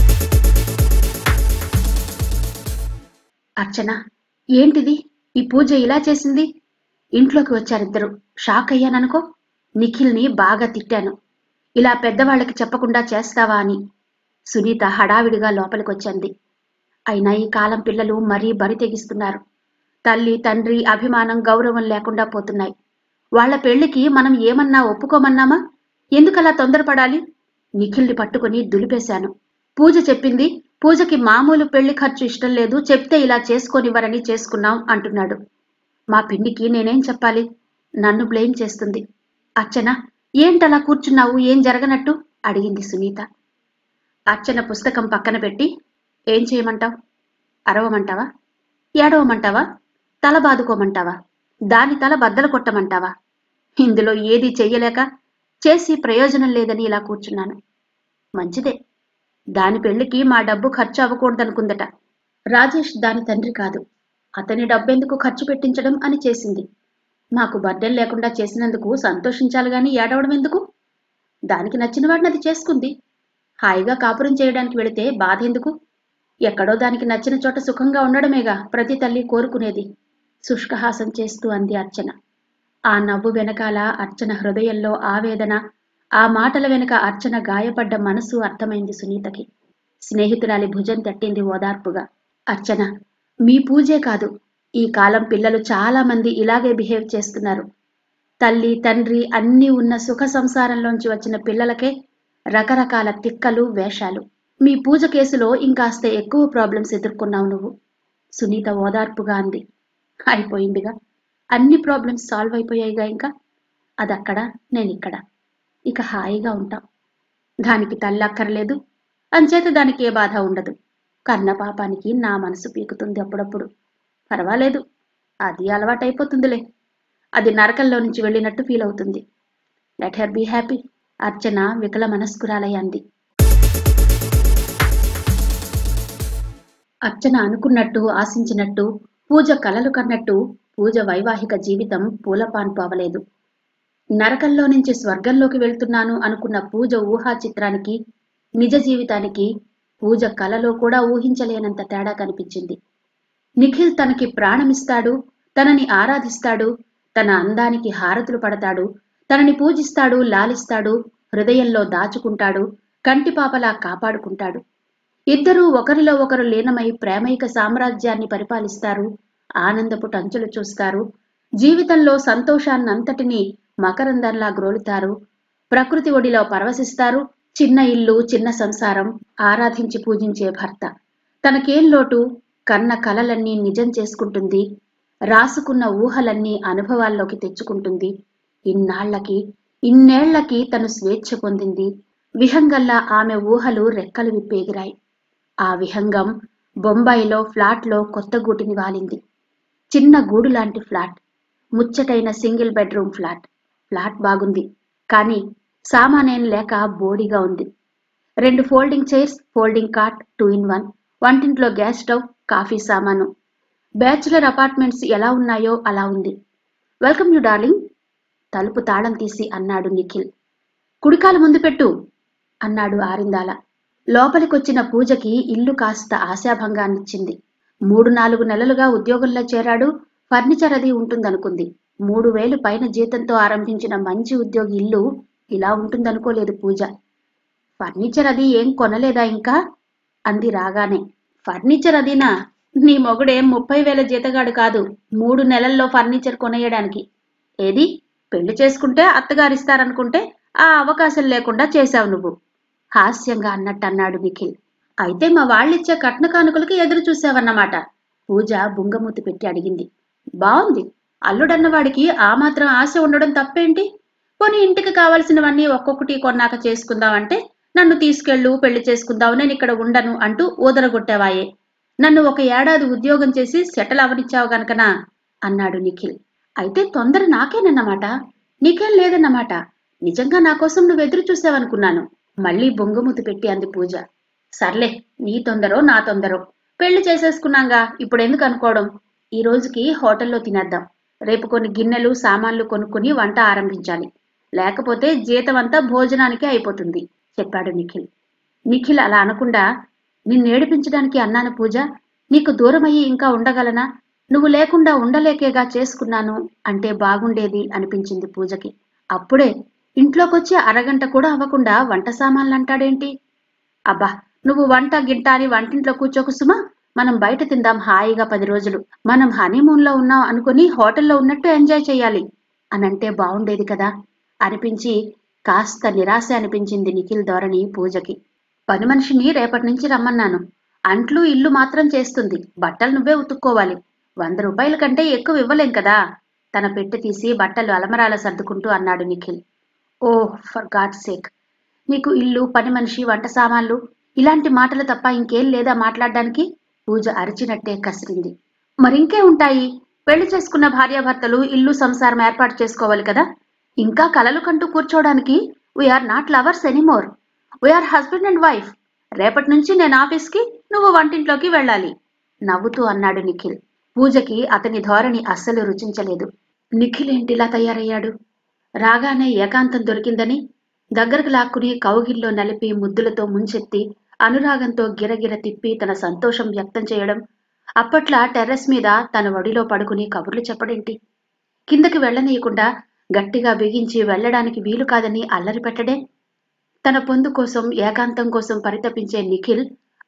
అర్చన ఏంటిది ఈ పూజ ఇలా చేసింది ఇంట్లోకి వచ్చారిద్దరు షాక్ అయ్యాననుకో నిఖిల్ని బాగా తిట్టాను ఇలా పెద్దవాళ్ళకి చెప్పకుండా చేస్తావా అని సునీత హడావిడిగా లోపలికొచ్చింది అయినా ఈ కాలం పిల్లలు మరీ బరి తెగిస్తున్నారు తల్లి తండ్రి అభిమానం గౌరవం లేకుండా పోతున్నాయి వాళ్ళ పెళ్లికి మనం ఏమన్నా ఒప్పుకోమన్నామా ఎందుకలా తొందరపడాలి నిఖిల్ని పట్టుకుని దులిపేశాను పూజ చెప్పింది పూజకి మామూలు పెళ్లి ఖర్చు ఇష్టం లేదు చెప్తే ఇలా చేసుకోనివ్వరని చేసుకున్నాం అంటున్నాడు మా పిండికి నేనేం చెప్పాలి నన్ను బ్లేమ్ చేస్తుంది అర్చన ఏంటలా కూర్చున్నావు ఏం జరగనట్టు అడిగింది సునీత అర్చన పుస్తకం పక్కన పెట్టి ఏం చేయమంటావు అరవమంటావా ఏడవమంటావా తల బాదుకోమంటావా దాని తల బద్దలు కొట్టమంటావా ఇందులో ఏది చెయ్యలేక చేసి ప్రయోజనం లేదని ఇలా కూర్చున్నాను మంచిదే దాని పెళ్లికి మా డబ్బు ఖర్చు అవ్వకూడదనుకుందట రాజేష్ దాని తండ్రి కాదు అతని డబ్బెందుకు ఖర్చు పెట్టించడం అని చేసింది మాకు బర్డెన్ లేకుండా చేసినందుకు సంతోషించాలి గాని ఏడవడం ఎందుకు దానికి నచ్చిన వాడిని అది చేసుకుంది హాయిగా కాపురం చేయడానికి వెళితే బాధ ఎందుకు ఎక్కడో దానికి నచ్చిన చోట సుఖంగా ఉండడమేగా ప్రతి తల్లి కోరుకునేది శుష్కహాసం చేస్తూ అంది అర్చన ఆ నవ్వు వెనకాల అర్చన హృదయంలో ఆవేదన ఆ మాటల వెనుక అర్చన గాయపడ్డ మనసు అర్థమైంది సునీతకి స్నేహితురాలి భుజం తట్టింది ఓదార్పుగా అర్చన మీ పూజే కాదు ఈ కాలం పిల్లలు చాలా మంది ఇలాగే బిహేవ్ చేస్తున్నారు తల్లి తండ్రి అన్నీ ఉన్న సుఖ సంసారంలోంచి వచ్చిన పిల్లలకే రకరకాల తిక్కలు వేషాలు మీ పూజ కేసులో ఇంకాస్త ఎక్కువ ప్రాబ్లమ్స్ ఎదుర్కొన్నావు నువ్వు సునీత ఓదార్పుగా అంది అయిపోయిందిగా అన్ని ప్రాబ్లమ్స్ సాల్వ్ అయిపోయాయిగా ఇంకా అదక్కడ నేనిక్కడ ఇక హాయిగా ఉంటాం దానికి తల్లి అక్కర్లేదు అంచేత దానికి ఏ బాధ ఉండదు కన్న పాపానికి నా మనసు పీకుతుంది అప్పుడప్పుడు పర్వాలేదు అది అలవాటైపోతుందిలే అది నరకంలో నుంచి వెళ్ళినట్టు ఫీల్ అవుతుంది let her be happy Archana వికల మనస్కురాలై అంది అర్చన అనుకున్నట్టు ఆశించినట్టు పూజ కలలు కన్నట్టు పూజ వైవాహిక జీవితం పూలపాన్పు అవలేదు నరకంలో నుంచి స్వర్గంలోకి వెళ్తున్నాను అనుకున్న పూజ ఊహా చిత్రానికి నిజ జీవితానికి పూజ కలలో కూడా ఊహించలేనంత తేడా కనిపించింది నిఖిల్ తనకి ప్రాణమిస్తాడు తనని ఆరాధిస్తాడు తన అందానికి హారతులు పడతాడు తనని పూజిస్తాడు లాలిస్తాడు హృదయంలో దాచుకుంటాడు కంటిపాపలా కాపాడుకుంటాడు ఇద్దరూ ఒకరిలో ఒకరు లీనమై ప్రేమైక సామ్రాజ్యాన్ని పరిపాలిస్తారు ఆనందపు టంచులు చూస్తారు జీవితంలో సంతోషాన్నంతటినీ మకరందంలా గ్రోలుతారు ప్రకృతి ఒడిలో పరవశిస్తారు చిన్న ఇల్లు చిన్న సంసారం ఆరాధించి పూజించే భర్త తనకేం లోటు కన్న కలలన్నీ నిజం చేసుకుంటుంది రాసుకున్న ఊహలన్నీ అనుభవాల్లోకి తెచ్చుకుంటుంది ఇన్నాళ్లకి ఇన్నేళ్లకి తను స్వేచ్ఛ పొందింది విహంగల్లా ఆమె ఊహలు రెక్కలు విప్పేగిరాయి ఆ విహంగం బొంబాయిలో ఫ్లాట్లో కొత్త గూటిని వాలింది చిన్న గూడు లాంటి ఫ్లాట్ ముచ్చటైన సింగిల్ బెడ్రూమ్ ఫ్లాట్ ఫ్లాట్ బాగుంది కానీ సామానేం లేక బోడిగా ఉంది రెండు folding chairs folding cot two in one వంటింట్లో గ్యాస్ స్టవ్ కాఫీ సామాను బ్యాచులర్ అపార్ట్మెంట్స్ ఎలా ఉన్నాయో అలా ఉంది వెల్కమ్ యు డార్లింగ్ తలుపు తాళం తీసి అన్నాడు నిఖిల్ కుడికాలు ముందు పెట్టు అన్నాడు ఆరిందాల లోపలికొచ్చిన పూజకి ఇల్లు కాస్త ఆశాభంగాన్నిచ్చింది మూడు నాలుగు నెలలుగా ఉద్యోగంలో చేరాడు ఫర్నిచర్ అది ఉంటుందనుకుంది మూడు వేలు పైన జీతంతో ఆరంభించిన మంచి ఉద్యోగి ఇల్లు ఇలా ఉంటుందనుకోలేదు పూజ ఫర్నిచర్ అది ఏం కొనలేదా ఇంకా అంది రాగానే ఫర్నిచర్ అదినా నీ మొగుడేం ముప్పై వేల జీతగాడు కాదు మూడు నెలల్లో ఫర్నిచర్ కొనేయడానికి ఏది పెళ్లి చేసుకుంటే అత్తగారిస్తారనుకుంటే ఆ అవకాశం లేకుండా చేశావు నువ్వు హాస్యంగా అన్నట్టు అన్నాడు నిఖిల్ అయితే మా వాళ్ళిచ్చే కట్న కానుకలకి ఎదురు చూసావన్నమాట పూజ బుంగమూతి పెట్టి అడిగింది బాగుంది అల్లుడన్నవాడికి ఆ మాత్రం ఆశ ఉండడం తప్పేంటి పోనీ ఇంటికి కావలసినవన్నీ ఒక్కొక్కటి కొన్నాక చేసుకుందామంటే నన్ను తీసుకెళ్ళు పెళ్లి చేసుకుందావు నేను ఇక్కడ ఉండను అంటూ ఊదరగొట్టావాయే నన్ను ఒక ఏడాది ఉద్యోగం చేసి సెటిల్ అవనిచ్చావు గనకనా అన్నాడు నిఖిల్ అయితే తొందర నాకేనన్నమాట నీకేం లేదన్నమాట నిజంగా నా కోసం నువ్వు ఎదురు చూసావనుకున్నాను మళ్ళీ బొంగమూతి పెట్టి అంది పూజ సర్లే నీ తొందరో నా తొందరో పెళ్లి చేసేసుకున్నాగా ఇప్పుడు ఎందుకు అనుకోవడం ఈ రోజుకి హోటల్లో తినేద్దాం రేపు కొన్ని గిన్నెలు సామాన్లు కొనుక్కుని వంట ఆరంభించాలి లేకపోతే జీతం అంతా భోజనానికే అయిపోతుంది చెప్పాడు నిఖిల్ నిఖిల్ అలా అనకుండా నిన్నేడిపించడానికి అన్నాను పూజ నీకు దూరమయ్యి ఇంకా ఉండగలనా నువ్వు లేకుండా ఉండలేకేగా చేసుకున్నాను అంటే బాగుండేది అనిపించింది పూజకి అప్పుడే ఇంట్లోకొచ్చి అరగంట కూడా అవ్వకుండా వంట సామాన్లు అంటాడేంటి అబ్బా నువ్వు వంట గింట అని వంటింట్లో కూర్చోకు సుమా మనం బయట తిందాం హాయిగా పది రోజులు మనం హనీమూన్లో ఉన్నాం అనుకుని హోటల్లో ఉన్నట్టు ఎంజాయ్ చేయాలి అనంటే బాగుండేది కదా అనిపించి కాస్త నిరాశ అనిపించింది నిఖిల్ ధోరణి పూజకి పని మనిషిని రేపటి నుంచి రమ్మన్నాను అంట్లు ఇల్లు మాత్రం చేస్తుంది బట్టలు నువ్వే ఉతుక్కోవాలి వంద రూపాయల కంటే ఎక్కువ ఇవ్వలేం కదా తన పెట్టె తీసి బట్టలు అలమరాల సర్దుకుంటూ అన్నాడు Nikhil oh for God sake నీకు ఇల్లు పని మనిషి వంట సామాన్లు ఇలాంటి మాటలు తప్ప ఇంకేం లేదా మాట్లాడడానికి పూజ అరిచినట్టే కసిరింది మరింకే ఉంటాయి పెళ్లి చేసుకున్న భార్యాభర్తలు ఇల్లు సంసారం ఏర్పాటు చేసుకోవాలి కదా ఇంకా కలలు కంటూ కూర్చోవడానికి we're not lovers anymore we're husband and wife రేపటి నుంచి నేను ఆఫీస్కి నువ్వు వంటింట్లోకి వెళ్ళాలి నవ్వుతూ అన్నాడు నిఖిల్ పూజకి అతని ధోరణి అస్సలు రుచించలేదు నిఖిల్ ఏంటిలా తయారయ్యాడు రాగానే ఏకాంతం దొరికిందని దగ్గరకు లాక్కుని కౌగిల్లో నలిపి ముద్దులతో ముంచెత్తి అనురాగంతో గిరగిర తిప్పి తన సంతోషం వ్యక్తం చేయడం అప్పట్లా టెర్రస్ మీద తన ఒడిలో పడుకుని కబుర్లు చెప్పడేంటి కిందకి వెళ్ళనీయకుండా గట్టిగా బిగించి వెళ్ళడానికి వీలు కాదని అల్లరి పెట్టడే తన పొందు కోసం ఏకాంతం కోసం పరితపించే నిఖిల్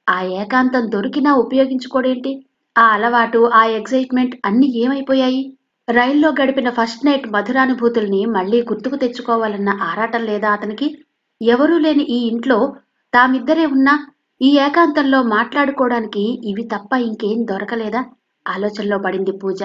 ఆ ఏకాంతం దొరికినా ఉపయోగించుకోడేంటి ఆ అలవాటు ఆ ఎగ్జైట్మెంట్ అన్నీ ఏమైపోయాయి రైల్లో గడిపిన ఫస్ట్ నైట్ మధురానుభూతుల్ని మళ్ళీ గుర్తుకు తెచ్చుకోవాలన్న ఆరాటం లేదా అతనికి ఎవరూ లేని ఈ ఇంట్లో తామిద్దరే ఉన్నా ఈ ఏకాంతంలో మాట్లాడుకోవడానికి ఇవి తప్ప ఇంకేం దొరకలేదా ఆలోచనలో పడింది పూజ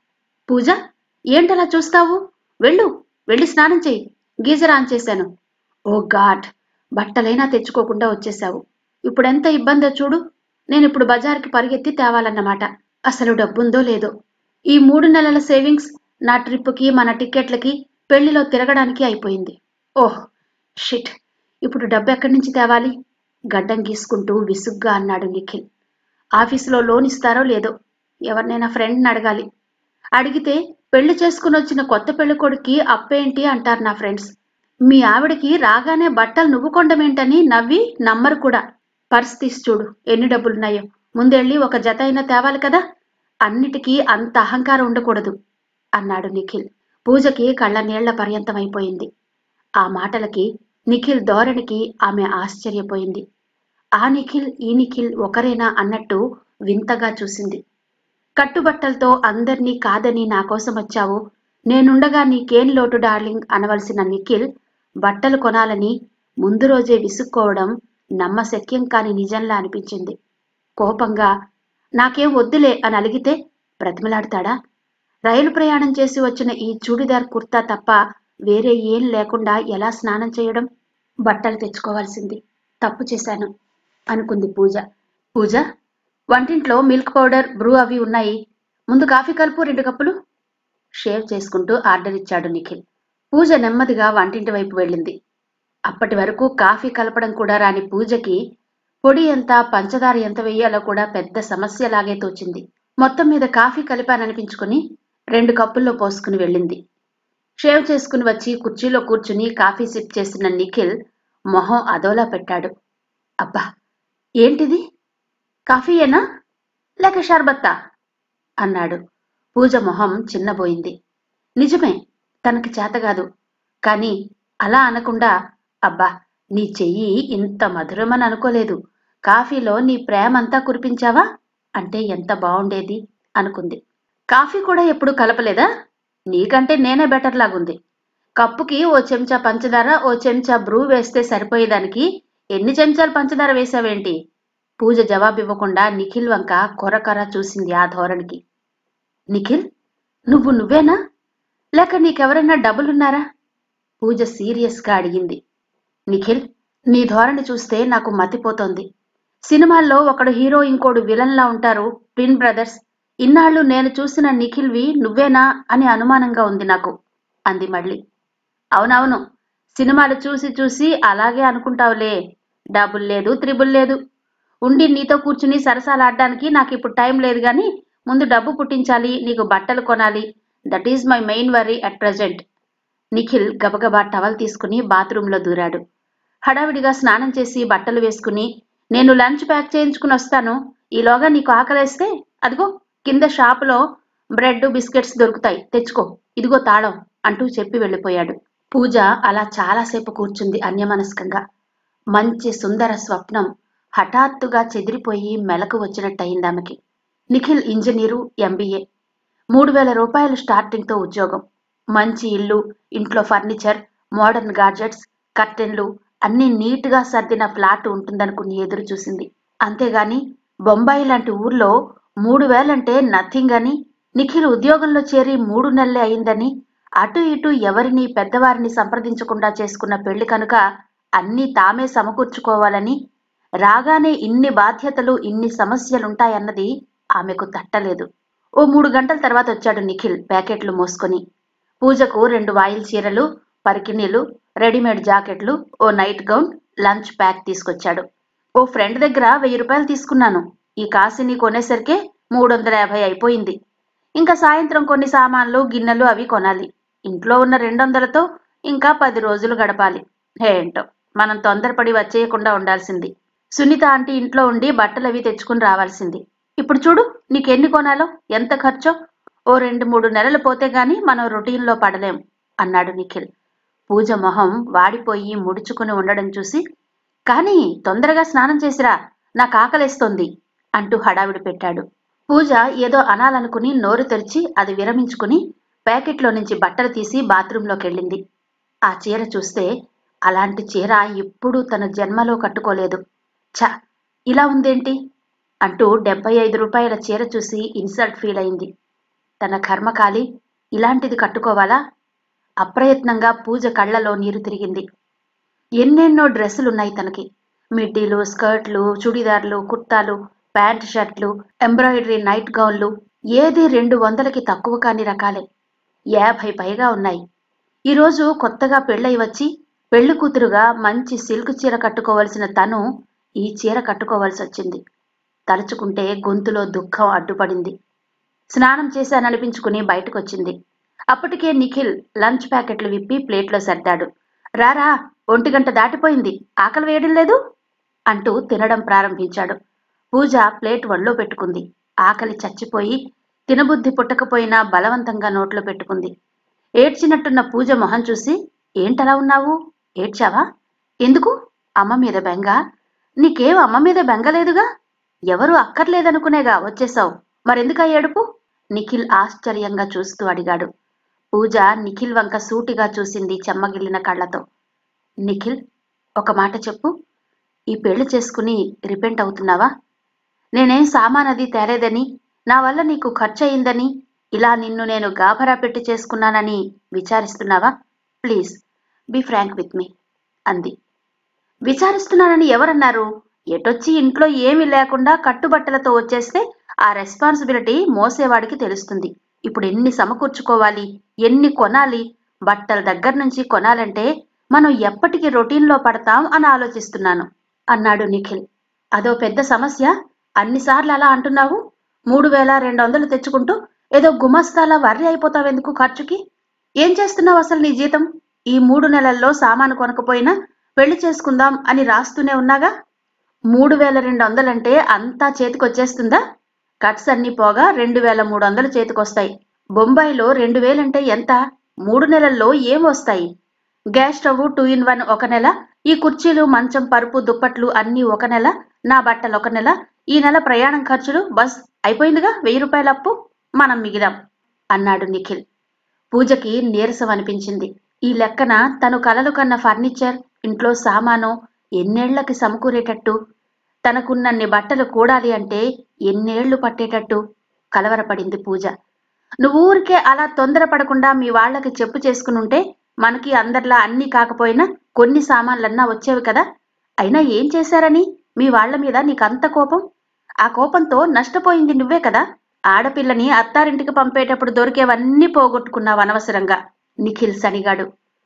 పూజ ఏంటలా చూస్తావు వెళ్ళు వెళ్ళి స్నానం చెయ్యి గీజర్ ఆన్ చేశాను ఓ గాడ్ బట్టలైనా తెచ్చుకోకుండా వచ్చేశావు ఇప్పుడెంత ఇబ్బందో చూడు నేను ఇప్పుడు బజార్కి పరిగెత్తి తేవాలన్నమాట అసలు డబ్బుందో లేదో ఈ మూడు నెలల సేవింగ్స్ నా ట్రిప్కి మన టిక్కెట్లకి పెళ్లిలో తిరగడానికి అయిపోయింది ఓహ్ షిట్ ఇప్పుడు డబ్బు ఎక్కడి నుంచి తేవాలి గడ్డం గీసుకుంటూ విసుగ్గా అన్నాడు నిఖిల్ ఆఫీసులో లోన్ ఇస్తారో లేదో ఎవరినైనా ఫ్రెండ్ని అడగాలి అడిగితే పెళ్లి చేసుకుని వచ్చిన కొత్త పెళ్లి కొడుక్కి అప్పేంటి అంటారు నా ఫ్రెండ్స్ మీ ఆవిడకి రాగానే బట్టలు నువ్వు కొండమేంటని నవ్వి నమ్మరు కూడా పర్స్ తీసి చూడు ఎన్ని డబ్బులున్నాయో ముందెళ్ళి ఒక జత అయినా తేవాలి కదా అన్నిటికీ అంత అహంకారం ఉండకూడదు అన్నాడు నిఖిల్ పూజకి కళ్ళ నీళ్ల పర్యంతమైపోయింది ఆ మాటలకి నిఖిల్ ధోరణికి ఆమె ఆశ్చర్యపోయింది ఆ నిఖిల్ ఈ నిఖిల్ ఒకరేనా అన్నట్టు వింతగా చూసింది కట్టుబట్టలతో అందర్నీ కాదని నా కోసం వచ్చావు నేనుండగా నీకేం లోటు డార్లింగ్ అనవలసిన నిఖిల్ బట్టలు కొనాలని ముందు రోజే విసుక్కోవడం నమ్మశక్యం కాని నిజంలా అనిపించింది కోపంగా నాకేం వద్దులే అని అలిగితే బ్రతిమలాడతాడా రైలు ప్రయాణం చేసి వచ్చిన ఈ చూడిదార్ కుర్తా తప్ప వేరే ఏం లేకుండా ఎలా స్నానం చేయడం బట్టలు తెచ్చుకోవాల్సింది తప్పు చేశాను అనుకుంది పూజ పూజ వంటింట్లో మిల్క్ పౌడర్ బ్రూ అవి ఉన్నాయి ముందు కాఫీ కలుపు రెండు కప్పులు షేవ్ చేసుకుంటూ ఆర్డర్ ఇచ్చాడు నిఖిల్ పూజ నెమ్మదిగా వంటింటి వైపు వెళ్ళింది అప్పటి వరకు కాఫీ కలపడం కూడా రాని పూజకి పొడి ఎంత పంచదార ఎంత వెయ్యాలో కూడా పెద్ద సమస్యలాగే తోచింది మొత్తం మీద కాఫీ కలిపాననిపించుకుని రెండు కప్పుల్లో పోసుకుని వెళ్ళింది షేవ్ చేసుకుని వచ్చి కుర్చీలో కూర్చుని కాఫీ సిప్ చేసిన నిఖిల్ మొహం అదోలా పెట్టాడు అబ్బా ఏంటిది కాఫీయేనా లేక షర్బత్తా అన్నాడు పూజ మొహం చిన్నబోయింది నిజమే తనకి చేతగాదు కానీ అలా అనకుండా అబ్బా నీ చెయ్యి ఇంత మధురమని అనుకోలేదు కాఫీలో నీ ప్రేమంతా కురిపించావా అంటే ఎంత బాగుండేది అనుకుంది కాఫీ కూడా ఎప్పుడు కలపలేదా నీకంటే నేనే బెటర్ లాగుంది కప్పుకి ఓ చెంచా పంచదార ఓ చెంచా బ్రూ వేస్తే సరిపోయేదానికి ఎన్ని చెంచాలు పంచదార వేశావేంటి పూజ జవాబివ్వకుండా నిఖిల్ వంక కొరకొర చూసింది ఆ ధోరణికి నిఖిల్ నువ్వు నువ్వేనా లేక నీకెవరైనా డబ్బులున్నారా పూజ సీరియస్గా అడిగింది నిఖిల్ నీ ధోరణి చూస్తే నాకు మతిపోతోంది సినిమాల్లో ఒకడు హీరో ఇంకోడు విలన్లా ఉంటారు ట్విన్ బ్రదర్స్ ఇన్నాళ్ళు నేను చూసిన నిఖిల్వి నువ్వేనా అని అనుమానంగా ఉంది నాకు అంది మళ్ళీ అవునవును సినిమాలు చూసి చూసి అలాగే అనుకుంటావులే డబుల్ లేదు త్రిబుల్ లేదు ఉండి నీతో కూర్చుని సరసాలాడడానికి నాకు ఇప్పుడు టైం లేదు కానీ ముందు డబ్బు పుట్టించాలి నీకు బట్టలు కొనాలి that is my main worry at present Nikhil గబగబా టవల్ తీసుకుని బాత్రూంలో దూరాడు హడావిడిగా స్నానం చేసి బట్టలు వేసుకుని నేను లంచ్ ప్యాక్ చేయించుకుని వస్తాను ఈలోగా నీకు ఆకలేస్తే అదిగో కింద షాపులో బ్రెడ్ బిస్కెట్స్ దొరుకుతాయి తెచ్చుకో ఇదిగో తాళం అంటూ చెప్పి వెళ్ళిపోయాడు పూజ అలా చాలాసేపు కూర్చుంది అన్యమనస్కంగా మంచి సుందర స్వప్నం హఠాత్తుగా చెదిరిపోయి మెలకు వచ్చినట్టయింది ఆమెకి నిఖిల్ ఇంజనీరు ఎంబీఏ మూడు వేల రూపాయలు స్టార్టింగ్తో ఉద్యోగం మంచి ఇల్లు ఇంట్లో ఫర్నిచర్ మోడర్న్ గాడ్జెట్స్ కర్టెన్లు అన్నీ నీట్గా సర్దిన ఫ్లాట్ ఉంటుందనుకుని ఎదురు చూసింది అంతేగాని బొంబాయి లాంటి ఊర్లో మూడు వేలంటే నథింగ్ అని నిఖిల్ ఉద్యోగంలో చేరి మూడు నెలలే అయిందని అటు ఇటు ఎవరిని పెద్దవారిని సంప్రదించకుండా చేసుకున్న పెళ్లి కనుక అన్నీ తామే సమకూర్చుకోవాలని రాగానే ఇన్ని బాధ్యతలు ఇన్ని సమస్యలుంటాయన్నది ఆమెకు తట్టలేదు ఓ మూడు గంటల తర్వాత వచ్చాడు నిఖిల్ ప్యాకెట్లు మోసుకొని పూజకు రెండు వాయిల్ చీరలు పరికిణీలు రెడీమేడ్ జాకెట్లు ఓ నైట్ గౌన్ లంచ్ ప్యాక్ తీసుకొచ్చాడు ఓ ఫ్రెండ్ దగ్గర వెయ్యి రూపాయలు తీసుకున్నాను ఈ కాసిని కొనేసరికే మూడు వందల యాభై అయిపోయింది ఇంకా సాయంత్రం కొన్ని సామాన్లు గిన్నెలు అవి కొనాలి ఇంట్లో ఉన్న రెండు వందలతో ఇంకా పది రోజులు గడపాలి ఏంటో మనం తొందరపడి వచ్చేయకుండా ఉండాల్సింది సునీత ఆంటీ ఇంట్లో ఉండి బట్టలు అవి తెచ్చుకుని రావాల్సింది ఇప్పుడు చూడు నీకెన్ని కొనాలో ఎంత ఖర్చో ఓ రెండు మూడు నెలలు పోతే గాని మనం రొటీన్లో పడలేం అన్నాడు నిఖిల్ పూజ మొహం వాడిపోయి ముడుచుకుని ఉండడం చూసి కానీ తొందరగా స్నానం చేసిరా నాకు ఆకలేస్తోంది అంటూ హడావిడి పెట్టాడు పూజ ఏదో అనాలనుకుని నోరు తెరిచి అది విరమించుకుని ప్యాకెట్లో నుంచి బట్టలు తీసి బాత్రూంలోకి వెళ్ళింది ఆ చీర చూస్తే అలాంటి చీర ఎప్పుడూ తన జన్మలో కట్టుకోలేదు ఛ ఇలా ఉందేంటి అంటూ డెబ్బై ఐదు రూపాయల చీర చూసి ఇన్సల్ట్ ఫీల్ అయింది తన కర్మకాలి ఇలాంటిది కట్టుకోవాలా అప్రయత్నంగా పూజ కళ్ళలో నీరు తిరిగింది ఎన్నెన్నో డ్రెస్సులున్నాయి తనకి మిడ్డీలు స్కర్ట్లు చుడిదార్లు కుర్తాలు ప్యాంట్ షర్ట్లు ఎంబ్రాయిడరీ నైట్ గౌన్లు ఏది రెండు వందలకి తక్కువ కాని రకాలే యాభై పైగా ఉన్నాయి ఈరోజు కొత్తగా పెళ్ళై వచ్చి పెళ్లి కూతురుగా మంచి సిల్క్ చీర కట్టుకోవలసిన తను ఈ చీర కట్టుకోవాల్సి వచ్చింది తలుచుకుంటే గొంతులో దుఃఖం అడ్డుపడింది స్నానం చేశాననిపించుకుని బయటకొచ్చింది అప్పటికే నిఖిల్ లంచ్ ప్యాకెట్లు విప్పి ప్లేట్లో సర్దాడు రారా ఒంటి గంట దాటిపోయింది ఆకలి వేయడం లేదు అంటూ తినడం ప్రారంభించాడు పూజ ప్లేట్ ఒళ్ళో పెట్టుకుంది ఆకలి చచ్చిపోయి తినబుద్ధి పుట్టకపోయినా బలవంతంగా నోట్లో పెట్టుకుంది ఏడ్చినట్టున్న పూజ మొహం చూసి ఏంటలా ఉన్నావు ఏడ్చావా ఎందుకు అమ్మ మీద బెంగ నీకేం అమ్మ మీద బెంగలేదుగా ఎవరు అక్కర్లేదనుకునేగా వచ్చేసావు మరెందుకా ఏడుపు నిఖిల్ ఆశ్చర్యంగా చూస్తూ అడిగాడు పూజ నిఖిల్ వంక సూటిగా చూసింది చెమ్మగిల్లిన కళ్ళతో నిఖిల్ ఒక మాట చెప్పు ఈ పెళ్లి చేసుకుని రిపెంట్ అవుతున్నావా నేనేం సామానది తేలేదని నా వల్ల నీకు ఖర్చు అయిందని ఇలా నిన్ను నేను గాభరా పెట్టి చేసుకున్నానని విచారిస్తున్నావా please be frank with me అంది విచారిస్తున్నానని ఎవరన్నారు ఎటొచ్చి ఇంట్లో ఏమీ లేకుండా కట్టుబట్టలతో వచ్చేస్తే ఆ రెస్పాన్సిబిలిటీ మోసేవాడికి తెలుస్తుంది ఇప్పుడు ఎన్ని సమకూర్చుకోవాలి ఎన్ని కొనాలి బట్టల దగ్గర నుంచి కొనాలంటే మనం ఎప్పటికి రొటీన్లో పడతాం అని ఆలోచిస్తున్నాను అన్నాడు నిఖిల్ అదో పెద్ద సమస్య అన్నిసార్లు అలా అంటున్నావు మూడు వేల రెండు వందలు తెచ్చుకుంటూ ఏదో గుమస్తాలా వర్రి అయిపోతావెందుకు ఖర్చుకి ఏం చేస్తున్నావు అసలు నీ జీతం ఈ మూడు నెలల్లో సామాను కొనకపోయినా పెళ్లి చేసుకుందాం అని రాస్తూనే ఉన్నాగా మూడు వేల రెండు వందలంటే అంతా చేతికొచ్చేస్తుందా కట్స్ అన్ని పోగా రెండు వేల మూడు వందలు చేతికొస్తాయి బొంబాయిలో రెండు వేలంటే ఎంత మూడు నెలల్లో ఏం వస్తాయి gas stove two in one ఒక నెల ఈ కుర్చీలు మంచం పరుపు దుప్పట్లు అన్నీ ఒక నెల నా బట్టలు ఒక నెల ఈ నెల ప్రయాణం ఖర్చులు బస్ అయిపోయిందిగా వెయ్యి రూపాయల అప్పు మనం మిగిలాం అన్నాడు నిఖిల్ పూజకి నీరసం అనిపించింది ఈ లెక్కన తను కలలు కన్న ఫర్నిచర్ ఇంట్లో సామాను ఎన్నేళ్లకి సమకూరేటట్టు తనకున్నన్ని బట్టలు కూడాలి అంటే ఎన్నేళ్లు పట్టేటట్టు కలవరపడింది పూజ నువ్వు ఊరికే అలా తొందరపడకుండా మీ వాళ్ళకి చెప్పు చేసుకునుంటే మనకి అందరిలా అన్నీ కాకపోయినా కొన్ని సామాన్లన్నా వచ్చేవి కదా అయినా ఏం చేశారని మీ వాళ్ళ మీద నీకంత కోపం ఆ కోపంతో నష్టపోయింది నువ్వే కదా ఆడపిల్లని అత్తారింటికి పంపేటప్పుడు దొరికేవన్నీ పోగొట్టుకున్నావు అనవసరంగా నిఖిల్ సనిగాడు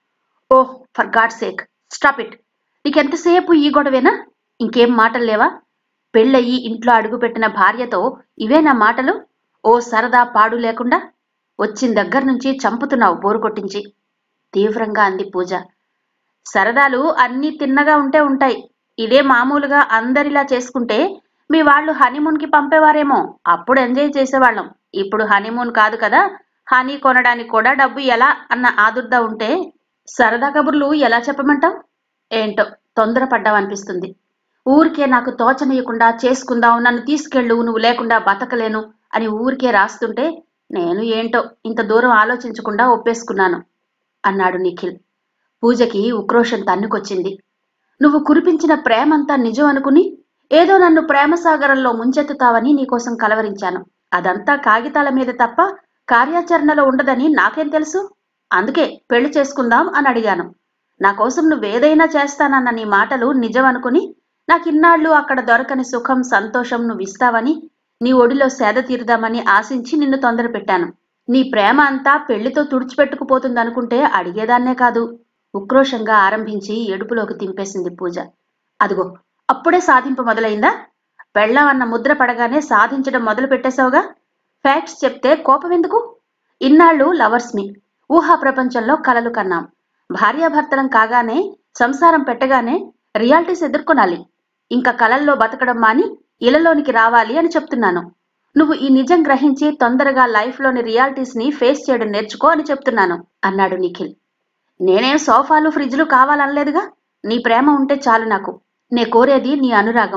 oh for God sake stop it నీకెంతసేపు ఈ గొడవేనా ఇంకేం మాటలు లేవా పెళ్ళయి ఇంట్లో అడుగుపెట్టిన భార్యతో ఇవేనా మాటలు ఓ సరదా పాడు లేకుండా వచ్చిన దగ్గర నుంచి చంపుతున్నావు బోరు కొట్టించి తీవ్రంగా అంది పూజ సరదాలు అన్నీ తిన్నగా ఉంటే ఉంటాయి ఇదే మామూలుగా అందరిలా చేసుకుంటే మీ వాళ్ళు హనీమూన్కి పంపేవారేమో అప్పుడు ఎంజాయ్ చేసేవాళ్ళం ఇప్పుడు హనీమూన్ కాదు కదా హనీ కొనడానికి కూడా డబ్బు ఎలా అన్న ఆదుర్దా ఉంటే సరదా కబుర్లు ఎలా చెప్పమంటావు ఏంటో తొందరపడ్డావనిపిస్తుంది ఊరికే నాకు తోచనీయకుండా చేసుకుందాం నన్ను తీసుకెళ్ళు నువ్వు లేకుండా బతకలేను అని ఊరికే రాస్తుంటే నేను ఏంటో ఇంత దూరం ఆలోచించకుండా ఒప్పేసుకున్నాను అన్నాడు నిఖిల్ పూజకి ఉక్రోషం తన్నుకొచ్చింది నువ్వు కురిపించిన ప్రేమంతా నిజం అనుకుని ఏదో నన్ను ప్రేమ సాగరంలో ముంచెత్తుతావని నీకోసం కలవరించాను అదంతా కాగితాల మీద తప్ప కార్యాచరణలో ఉండదని నాకేం తెలుసు అందుకే పెళ్లి చేసుకుందాం అని అడిగాను నా కోసం నువ్వేదైనా చేస్తానన్న నీ మాటలు నిజం అనుకుని నాకిన్నాళ్ళు అక్కడ దొరకని సుఖం సంతోషం నువ్వు ఇస్తావని నీ ఒడిలో సేద తీరుదామని ఆశించి నిన్ను తొందర పెట్టాను నీ ప్రేమ అంతా పెళ్లితో తుడిచిపెట్టుకుపోతుందనుకుంటే అడిగేదాన్నే కాదు ఉక్రోషంగా ఆరంభించి ఏడుపులోకి తింపేసింది పూజ అదిగో అప్పుడే సాధింపు మొదలైందా పెళ్ళం అన్న ముద్ర పడగానే సాధించడం మొదలు పెట్టేశావుగా ఫ్యాక్ట్స్ చెప్తే కోపం ఎందుకు ఇన్నాళ్ళు లవర్స్ మీ ఊహా ప్రపంచంలో కలలు కన్నాం భార్యాభర్తలం కాగానే సంసారం పెట్టగానే రియాలిటీస్ ఎదుర్కొనాలి ఇంకా కలల్లో బతకడం మాని ఇలలోనికి రావాలి అని చెప్తున్నాను నువ్వు ఈ నిజం గ్రహించి తొందరగా లైఫ్లోని రియాలిటీస్ ని ఫేస్ చేయడం నేర్చుకో అని చెప్తున్నాను అన్నాడు నిఖిల్ నేనేం సోఫాలు ఫ్రిడ్జ్లు కావాలనలేదుగా నీ ప్రేమ ఉంటే చాలు నాకు నే కోరేది నీ అనురాగం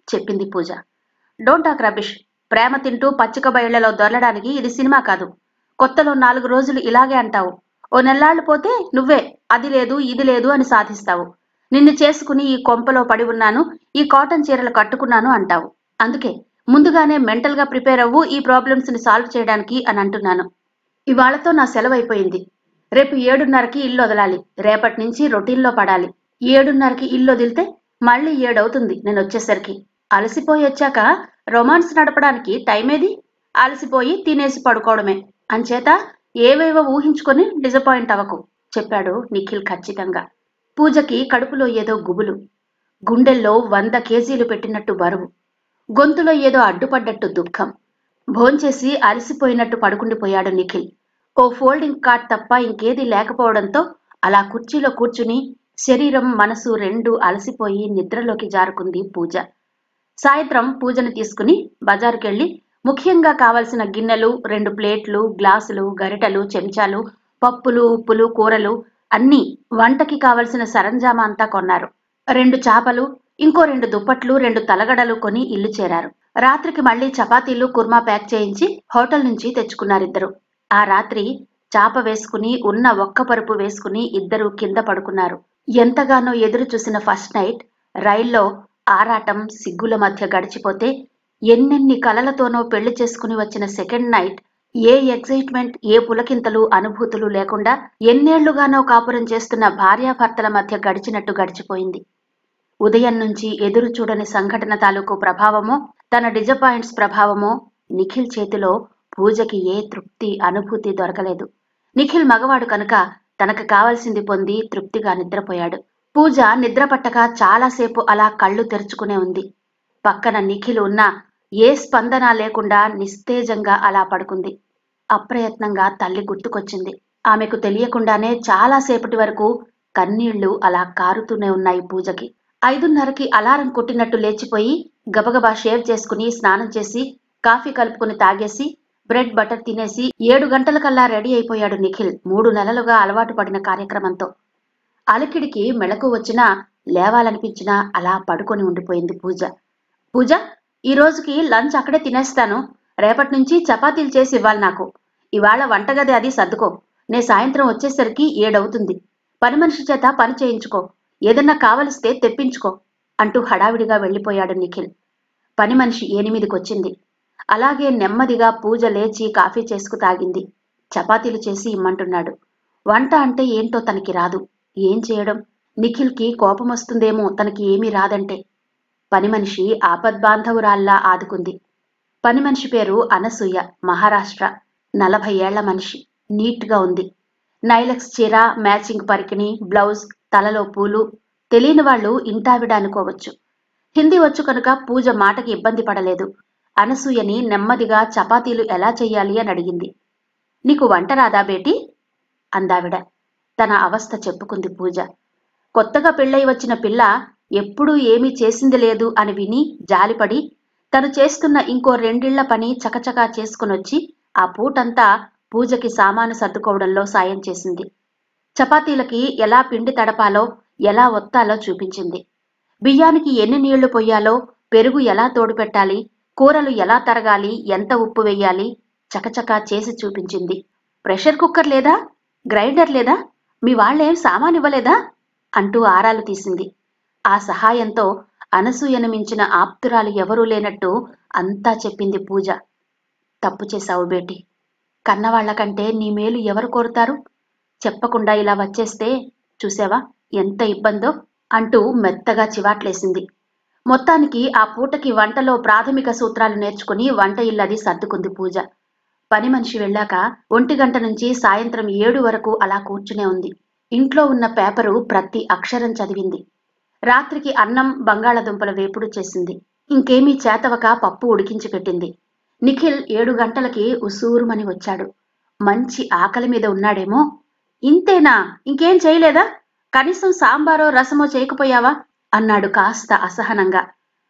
చెప్పింది పూజ డోంట్ టాక్ రబిష్ ప్రేమ తింటూ పచ్చిక బయళ్లలో దొరలడానికి ఇది సినిమా కాదు కొత్తలో నాలుగు రోజులు ఇలాగే అంటావు ఓ నెల్లాళ్ళు పోతే నువ్వే అది లేదు ఇది లేదు అని సాధిస్తావు నిన్ను చేసుకుని ఈ కొంపలో పడి ఉన్నాను ఈ కాటన్ చీరలు కట్టుకున్నాను అంటావు అందుకే ముందుగానే మెంటల్ గా ప్రిపేర్ అవ్వు ఈ ప్రాబ్లమ్స్ ని సాల్వ్ చేయడానికి అని అంటున్నాను ఇవాళతో నా సెలవు అయిపోయింది రేపు ఏడున్నరకి ఇల్లు వదలాలి రేపటి నుంచి రొటీన్లో పడాలి ఏడున్నరకి ఇల్లు వదిలితే మళ్ళీ ఏడవుతుంది నేను వచ్చేసరికి అలసిపోయి వచ్చాక రొమాన్స్ నడపడానికి టైం ఏది అలసిపోయి తినేసి పడుకోవడమే అంచేత ఏవేవో ఊహించుకొని డిసప్పాయింట్ అవ్వకు చెప్పాడు నిఖిల్ ఖచ్చితంగా పూజకి కడుపులో ఏదో గుబులు గుండెల్లో వంద కేజీలు పెట్టినట్టు బరువు గొంతులో ఏదో అడ్డుపడ్డట్టు దుఃఖం భోంచేసి అలసిపోయినట్టు పడుకుండిపోయాడు నిఖిల్ ఓ ఫోల్డింగ్ కార్డ్ తప్ప ఇంకేది లేకపోవడంతో అలా కుర్చీలో కూర్చుని శరీరం మనసు రెండు అలసిపోయి నిద్రలోకి జారుకుంది పూజ సాయంత్రం పూజను తీసుకుని బజారుకెళ్లి ముఖ్యంగా కావలసిన గిన్నెలు రెండు ప్లేట్లు గ్లాసులు గరిటెలు చెంచాలు పప్పులు ఉప్పులు కూరలు అన్నీ వంటకి కావలసిన సరంజామా అంతా కొన్నారు రెండు చాపలు ఇంకో రెండు దుప్పట్లు రెండు తలగడలు కొని ఇల్లు చేరారు రాత్రికి మళ్లీ చపాతీలు కుర్మా ప్యాక్ చేయించి హోటల్ నుంచి తెచ్చుకున్నారిద్దరు ఆ రాత్రి చాప వేసుకుని ఉన్న ఒక్క పరుపు వేసుకుని ఇద్దరు కింద పడుకున్నారు ఎంతగానో ఎదురు చూసిన ఫస్ట్ నైట్ రైల్లో ఆరాటం సిగ్గుల మధ్య గడిచిపోతే ఎన్నెన్ని కలలతోనో పెళ్లి చేసుకుని వచ్చిన సెకండ్ నైట్ ఏ ఎగ్జైట్మెంట్ ఏ పులకింతలు అనుభూతులు లేకుండా ఎన్నేళ్లుగానో కాపురం చేస్తున్న భార్యాభర్తల మధ్య గడిచినట్టు గడిచిపోయింది ఉదయం నుంచి ఎదురు చూడని సంఘటన తాలూకు ప్రభావమో తన డిజపాయింట్స్ ప్రభావమో నిఖిల్ చేతిలో పూజకి ఏ తృప్తి అనుభూతి దొరకలేదు నిఖిల్ మగవాడు కనుక తనకు కావలసింది పొంది తృప్తిగా నిద్రపోయాడు పూజ నిద్ర పట్టక చాలాసేపు అలా కళ్ళు తెరుచుకునే ఉంది పక్కన నిఖిల్ ఉన్న ఏ స్పందన లేకుండా నిస్తేజంగా అలా పడుకుంది అప్రయత్నంగా తల్లి గుర్తుకొచ్చింది ఆమెకు తెలియకుండానే చాలాసేపటి వరకు కన్నీళ్లు అలా కారుతూనే ఉన్నాయి పూజకి ఐదున్నరకి అలారం కొట్టినట్టు లేచిపోయి గబగబా షేవ్ చేసుకుని స్నానం చేసి కాఫీ కలుపుకుని తాగేసి బ్రెడ్ బటర్ తినేసి ఏడు గంటలకల్లా రెడీ అయిపోయాడు నిఖిల్ మూడు నెలలుగా అలవాటు పడిన కార్యక్రమంతో అలికిడికి మెళకు వచ్చినా లేవాలనిపించినా అలా పడుకొని ఉండిపోయింది పూజ పూజ ఈ రోజుకి లంచ్ అక్కడే తినేస్తాను రేపటి నుంచి చపాతీలు చేసి ఇవ్వాలి నాకు ఇవాళ వంటగది అది సర్దుకో నే సాయంత్రం వచ్చేసరికి ఏడవుతుంది పని మనిషి చేత పని చేయించుకో ఏదన్నా కావలిస్తే తెప్పించుకో అంటూ హడావిడిగా వెళ్ళిపోయాడు నిఖిల్ పని మనిషి ఎనిమిదికొచ్చింది అలాగే నెమ్మదిగా పూజ లేచి కాఫీ చేసుకు తాగింది చపాతీలు చేసి ఇమ్మంటున్నాడు వంట అంటే ఏంటో తనకి రాదు ఏం చేయడం నిఖిల్కి కోపం వస్తుందేమో తనకి ఏమీ రాదంటే పని మనిషి ఆపద్బాంధవురాల్లా ఆదుకుంది పని మనిషి పేరు అనసూయ మహారాష్ట్ర నలభై ఏళ్ల మనిషి నీట్గా ఉంది నైలక్స్ చీర మ్యాచింగ్ పరికిణి బ్లౌజ్ తలలో పూలు తెలియని వాళ్ళు ఇంటావిడ అనుకోవచ్చు హిందీ వచ్చు కనుక పూజ మాటకి ఇబ్బంది పడలేదు అనసూయని నెమ్మదిగా చపాతీలు ఎలా చెయ్యాలి అని అడిగింది నీకు వంట రాదా బేటీ అందావిడ తన అవస్థ చెప్పుకుంది పూజ కొత్తగా పెళ్ళై వచ్చిన పిల్ల ఎప్పుడూ ఏమీ చేసింది లేదు అని విని జాలిపడి తను చేస్తున్న ఇంకో రెండిళ్ల పని చకచకా చేసుకునొచ్చి ఆ పూటంతా పూజకి సామాను సర్దుకోవడంలో సాయం చేసింది చపాతీలకి ఎలా పిండి తడపాలో ఎలా ఒత్తాలో చూపించింది బియ్యానికి ఎన్ని నీళ్లు పొయ్యాలో పెరుగు ఎలా తోడు పెట్టాలి కూరలు ఎలా తరగాలి ఎంత ఉప్పు వెయ్యాలి చకచకా చేసి చూపించింది ప్రెషర్ కుక్కర్ లేదా గ్రైండర్ లేదా మీ వాళ్ళేం సామాన్ ఇవ్వలేదా అంటూ ఆరాలు తీసింది ఆ సహాయంతో అనసూయను మించిన ఆప్తురాలు ఎవరూ లేనట్టు అంతా చెప్పింది పూజ తప్పు చేశావు బేటి కన్నవాళ్లకంటే నీ మేలు ఎవరు కోరుతారు చెప్పకుండా ఇలా వచ్చేస్తే చూసావా ఎంత ఇబ్బందో అంటూ మెత్తగా చివాట్లేసింది మొత్తానికి ఆ పూటకి వంటలో ప్రాథమిక సూత్రాలు నేర్చుకుని వంట ఇల్లది సర్దుకుంది పూజ పని మనిషి వెళ్ళాక ఒంటి గంట నుంచి సాయంత్రం ఏడు వరకు అలా కూర్చునే ఉంది ఇంట్లో ఉన్న పేపరు ప్రతి అక్షరం చదివింది రాత్రికి అన్నం బంగాళదుంపల వేపుడు చేసింది ఇంకేమీ చేతవక పప్పు ఉడికించి పెట్టింది నిఖిల్ ఏడు గంటలకి ఉసూరుమని వచ్చాడు మంచి ఆకలి మీద ఉన్నాడేమో ఇంతేనా ఇంకేం చేయలేదా కనీసం సాంబారో రసమో చేయకపోయావా అన్నాడు కాస్త అసహనంగా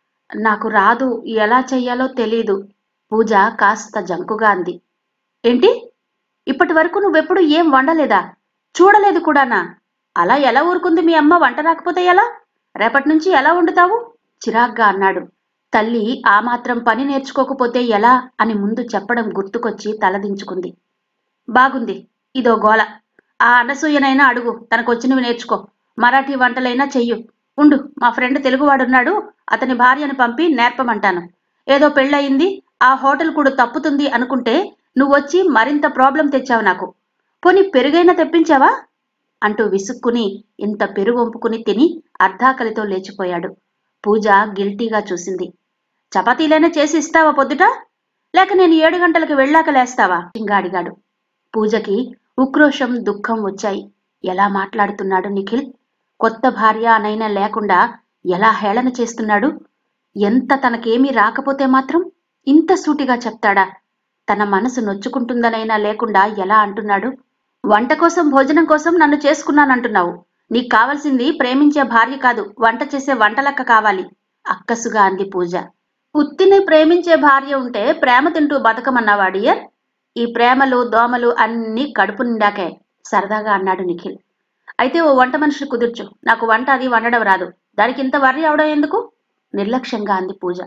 నాకు రాదు ఎలా చెయ్యాలో తెలీదు పూజ కాస్త జంకుగా అంది ఏంటి ఇప్పటి వరకు నువ్వెప్పుడు ఏం వండలేదా చూడలేదు కూడానా అలా ఎలా ఊరుకుంది మీ అమ్మ వంట రాకపోతే ఎలా రేపటి నుంచి ఎలా వండుతావు చిరాగ్గా అన్నాడు తల్లి ఆ మాత్రం పని నేర్చుకోకపోతే ఎలా అని ముందు చెప్పడం గుర్తుకొచ్చి తలదించుకుంది బాగుంది ఇదో గోల ఆ అనసూయనైనా అడుగు తనకొచ్చినవి నేర్చుకో మరాఠీ వంటలైనా చెయ్యు ఉండు మా ఫ్రెండ్ తెలుగువాడున్నాడు అతని భార్యను పంపి నేర్పమంటాను ఏదో పెళ్ళయింది ఆ హోటల్ కూడా తప్పుతుంది అనుకుంటే నువ్వొచ్చి మరింత ప్రాబ్లం తెచ్చావు నాకు పోనీ పెరుగైనా తెప్పించావా అంటూ విసుక్కుని ఇంత పెరుగు వంపుకుని తిని అర్ధాకలితో లేచిపోయాడు పూజ గిల్టీగా చూసింది చపాతీలైనా చేసి ఇస్తావా పొద్దుట లేక నేను ఏడు గంటలకు వెళ్ళాక లేస్తావా ఇంకా అడిగాడు పూజకి ఉక్రోషం దుఃఖం వచ్చాయి ఎలా మాట్లాడుతున్నాడు నిఖిల్ కొత్త భార్య అనైనా లేకుండా ఎలా హేళన చేస్తున్నాడు ఎంత తనకేమీ రాకపోతే మాత్రం ఇంత సూటిగా చెప్తాడా తన మనసు నొచ్చుకుంటుందనైనా లేకుండా ఎలా అంటున్నాడు వంట కోసం భోజనం కోసం నన్ను చేసుకున్నానంటున్నావు నీకు కావలసింది ప్రేమించే భార్య కాదు వంట చేసే వంటలక్క కావాలి అక్కసుగా అంది పూజ ఉత్తిని ప్రేమించే భార్య ఉంటే ప్రేమ తింటూ బతకమన్నావా డియర్ ఈ ప్రేమలు దోమలు అన్నీ కడుపు నిండాకే సరదాగా అన్నాడు నిఖిల్ అయితే ఓ వంట మనిషిని కుదుర్చు నాకు వంట అది వండడం రాదు దానికి ఇంత వర్రి అవడం ఎందుకు నిర్లక్ష్యంగా అంది పూజ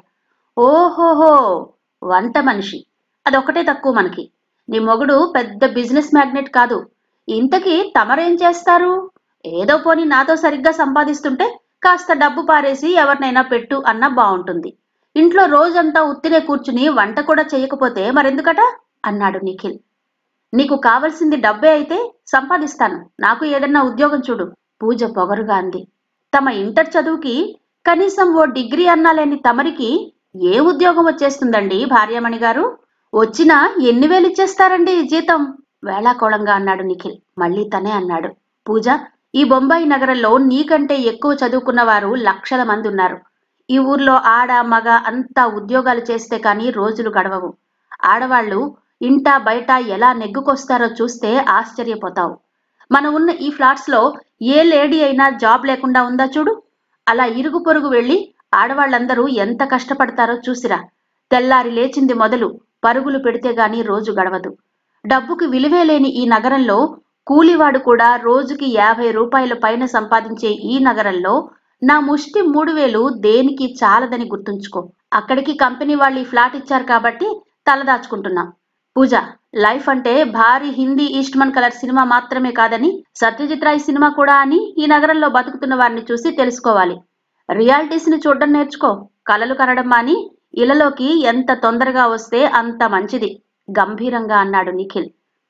ఓహోహో వంట మనిషి అదొక్కటే తక్కువ మనకి నీ మొగుడు పెద్ద బిజినెస్ మ్యాగ్నెట్ కాదు ఇంతకీ తమరేం చేస్తారు ఏదో పోని నాతో సరిగ్గా సంపాదిస్తుంటే కాస్త డబ్బు పారేసి ఎవరినైనా పెట్టు అన్నా బాగుంటుంది ఇంట్లో రోజంతా ఉత్తినే కూర్చుని వంట కూడా చేయకపోతే మరెందుకట అన్నాడు నిఖిల్ నీకు కావలసింది డబ్బే అయితే సంపాదిస్తాను నాకు ఏదన్నా ఉద్యోగం చూడు పూజ పొగరుగా అంది తమ ఇంటర్ చదువుకి కనీసం ఓ డిగ్రీ అన్నా లేని తమరికి ఏ ఉద్యోగం వచ్చేస్తుందండి భార్యమణి గారు వచ్చినా ఎన్ని వేలు ఇచ్చేస్తారండి జీతం వేళాకోళంగా అన్నాడు నిఖిల్ మళ్ళీ తనే అన్నాడు పూజ ఈ బొంబాయి నగరంలో నీకంటే ఎక్కువ చదువుకున్న వారు లక్షల మంది ఉన్నారు ఈ ఊర్లో ఆడ మగ అంతా ఉద్యోగాలు చేస్తే కానీ రోజులు గడవవు ఆడవాళ్ళు ఇంట బయట ఎలా నెగ్గుకొస్తారో చూస్తే ఆశ్చర్యపోతావు మనం ఉన్న ఈ ఫ్లాట్స్ లో ఏ లేడీ అయినా జాబ్ లేకుండా ఉందా చూడు అలా ఇరుగు పొరుగు వెళ్ళి ఆడవాళ్ళందరూ ఎంత కష్టపడతారో చూసిరా తెల్లారి లేచింది మొదలు పరుగులు పెడితే గాని రోజు గడవదు డబ్బుకి విలువే లేని ఈ నగరంలో కూలివాడు కూడా రోజుకి యాభై రూపాయల పైన సంపాదించే ఈ నగరంలో నా ముష్టి మూడు వేలు దేనికి చాలదని గుర్తుంచుకో అక్కడికి కంపెనీ వాళ్ళు ఈ ఫ్లాట్ ఇచ్చారు కాబట్టి తలదాచుకుంటున్నాం పూజ లైఫ్ అంటే భారీ హిందీ ఈస్ట్మన్ కలర్ సినిమా మాత్రమే కాదని సత్యజిత్ రాయ్ సినిమా కూడా అని ఈ నగరంలో బతుకుతున్న వారిని చూసి తెలుసుకోవాలి రియాలిటీస్ ని చూడడం నేర్చుకో కలలు కనడం మాని ఇళ్లలోకి ఎంత తొందరగా వస్తే అంత మంచిది గంభీరంగా అన్నాడు నిఖిల్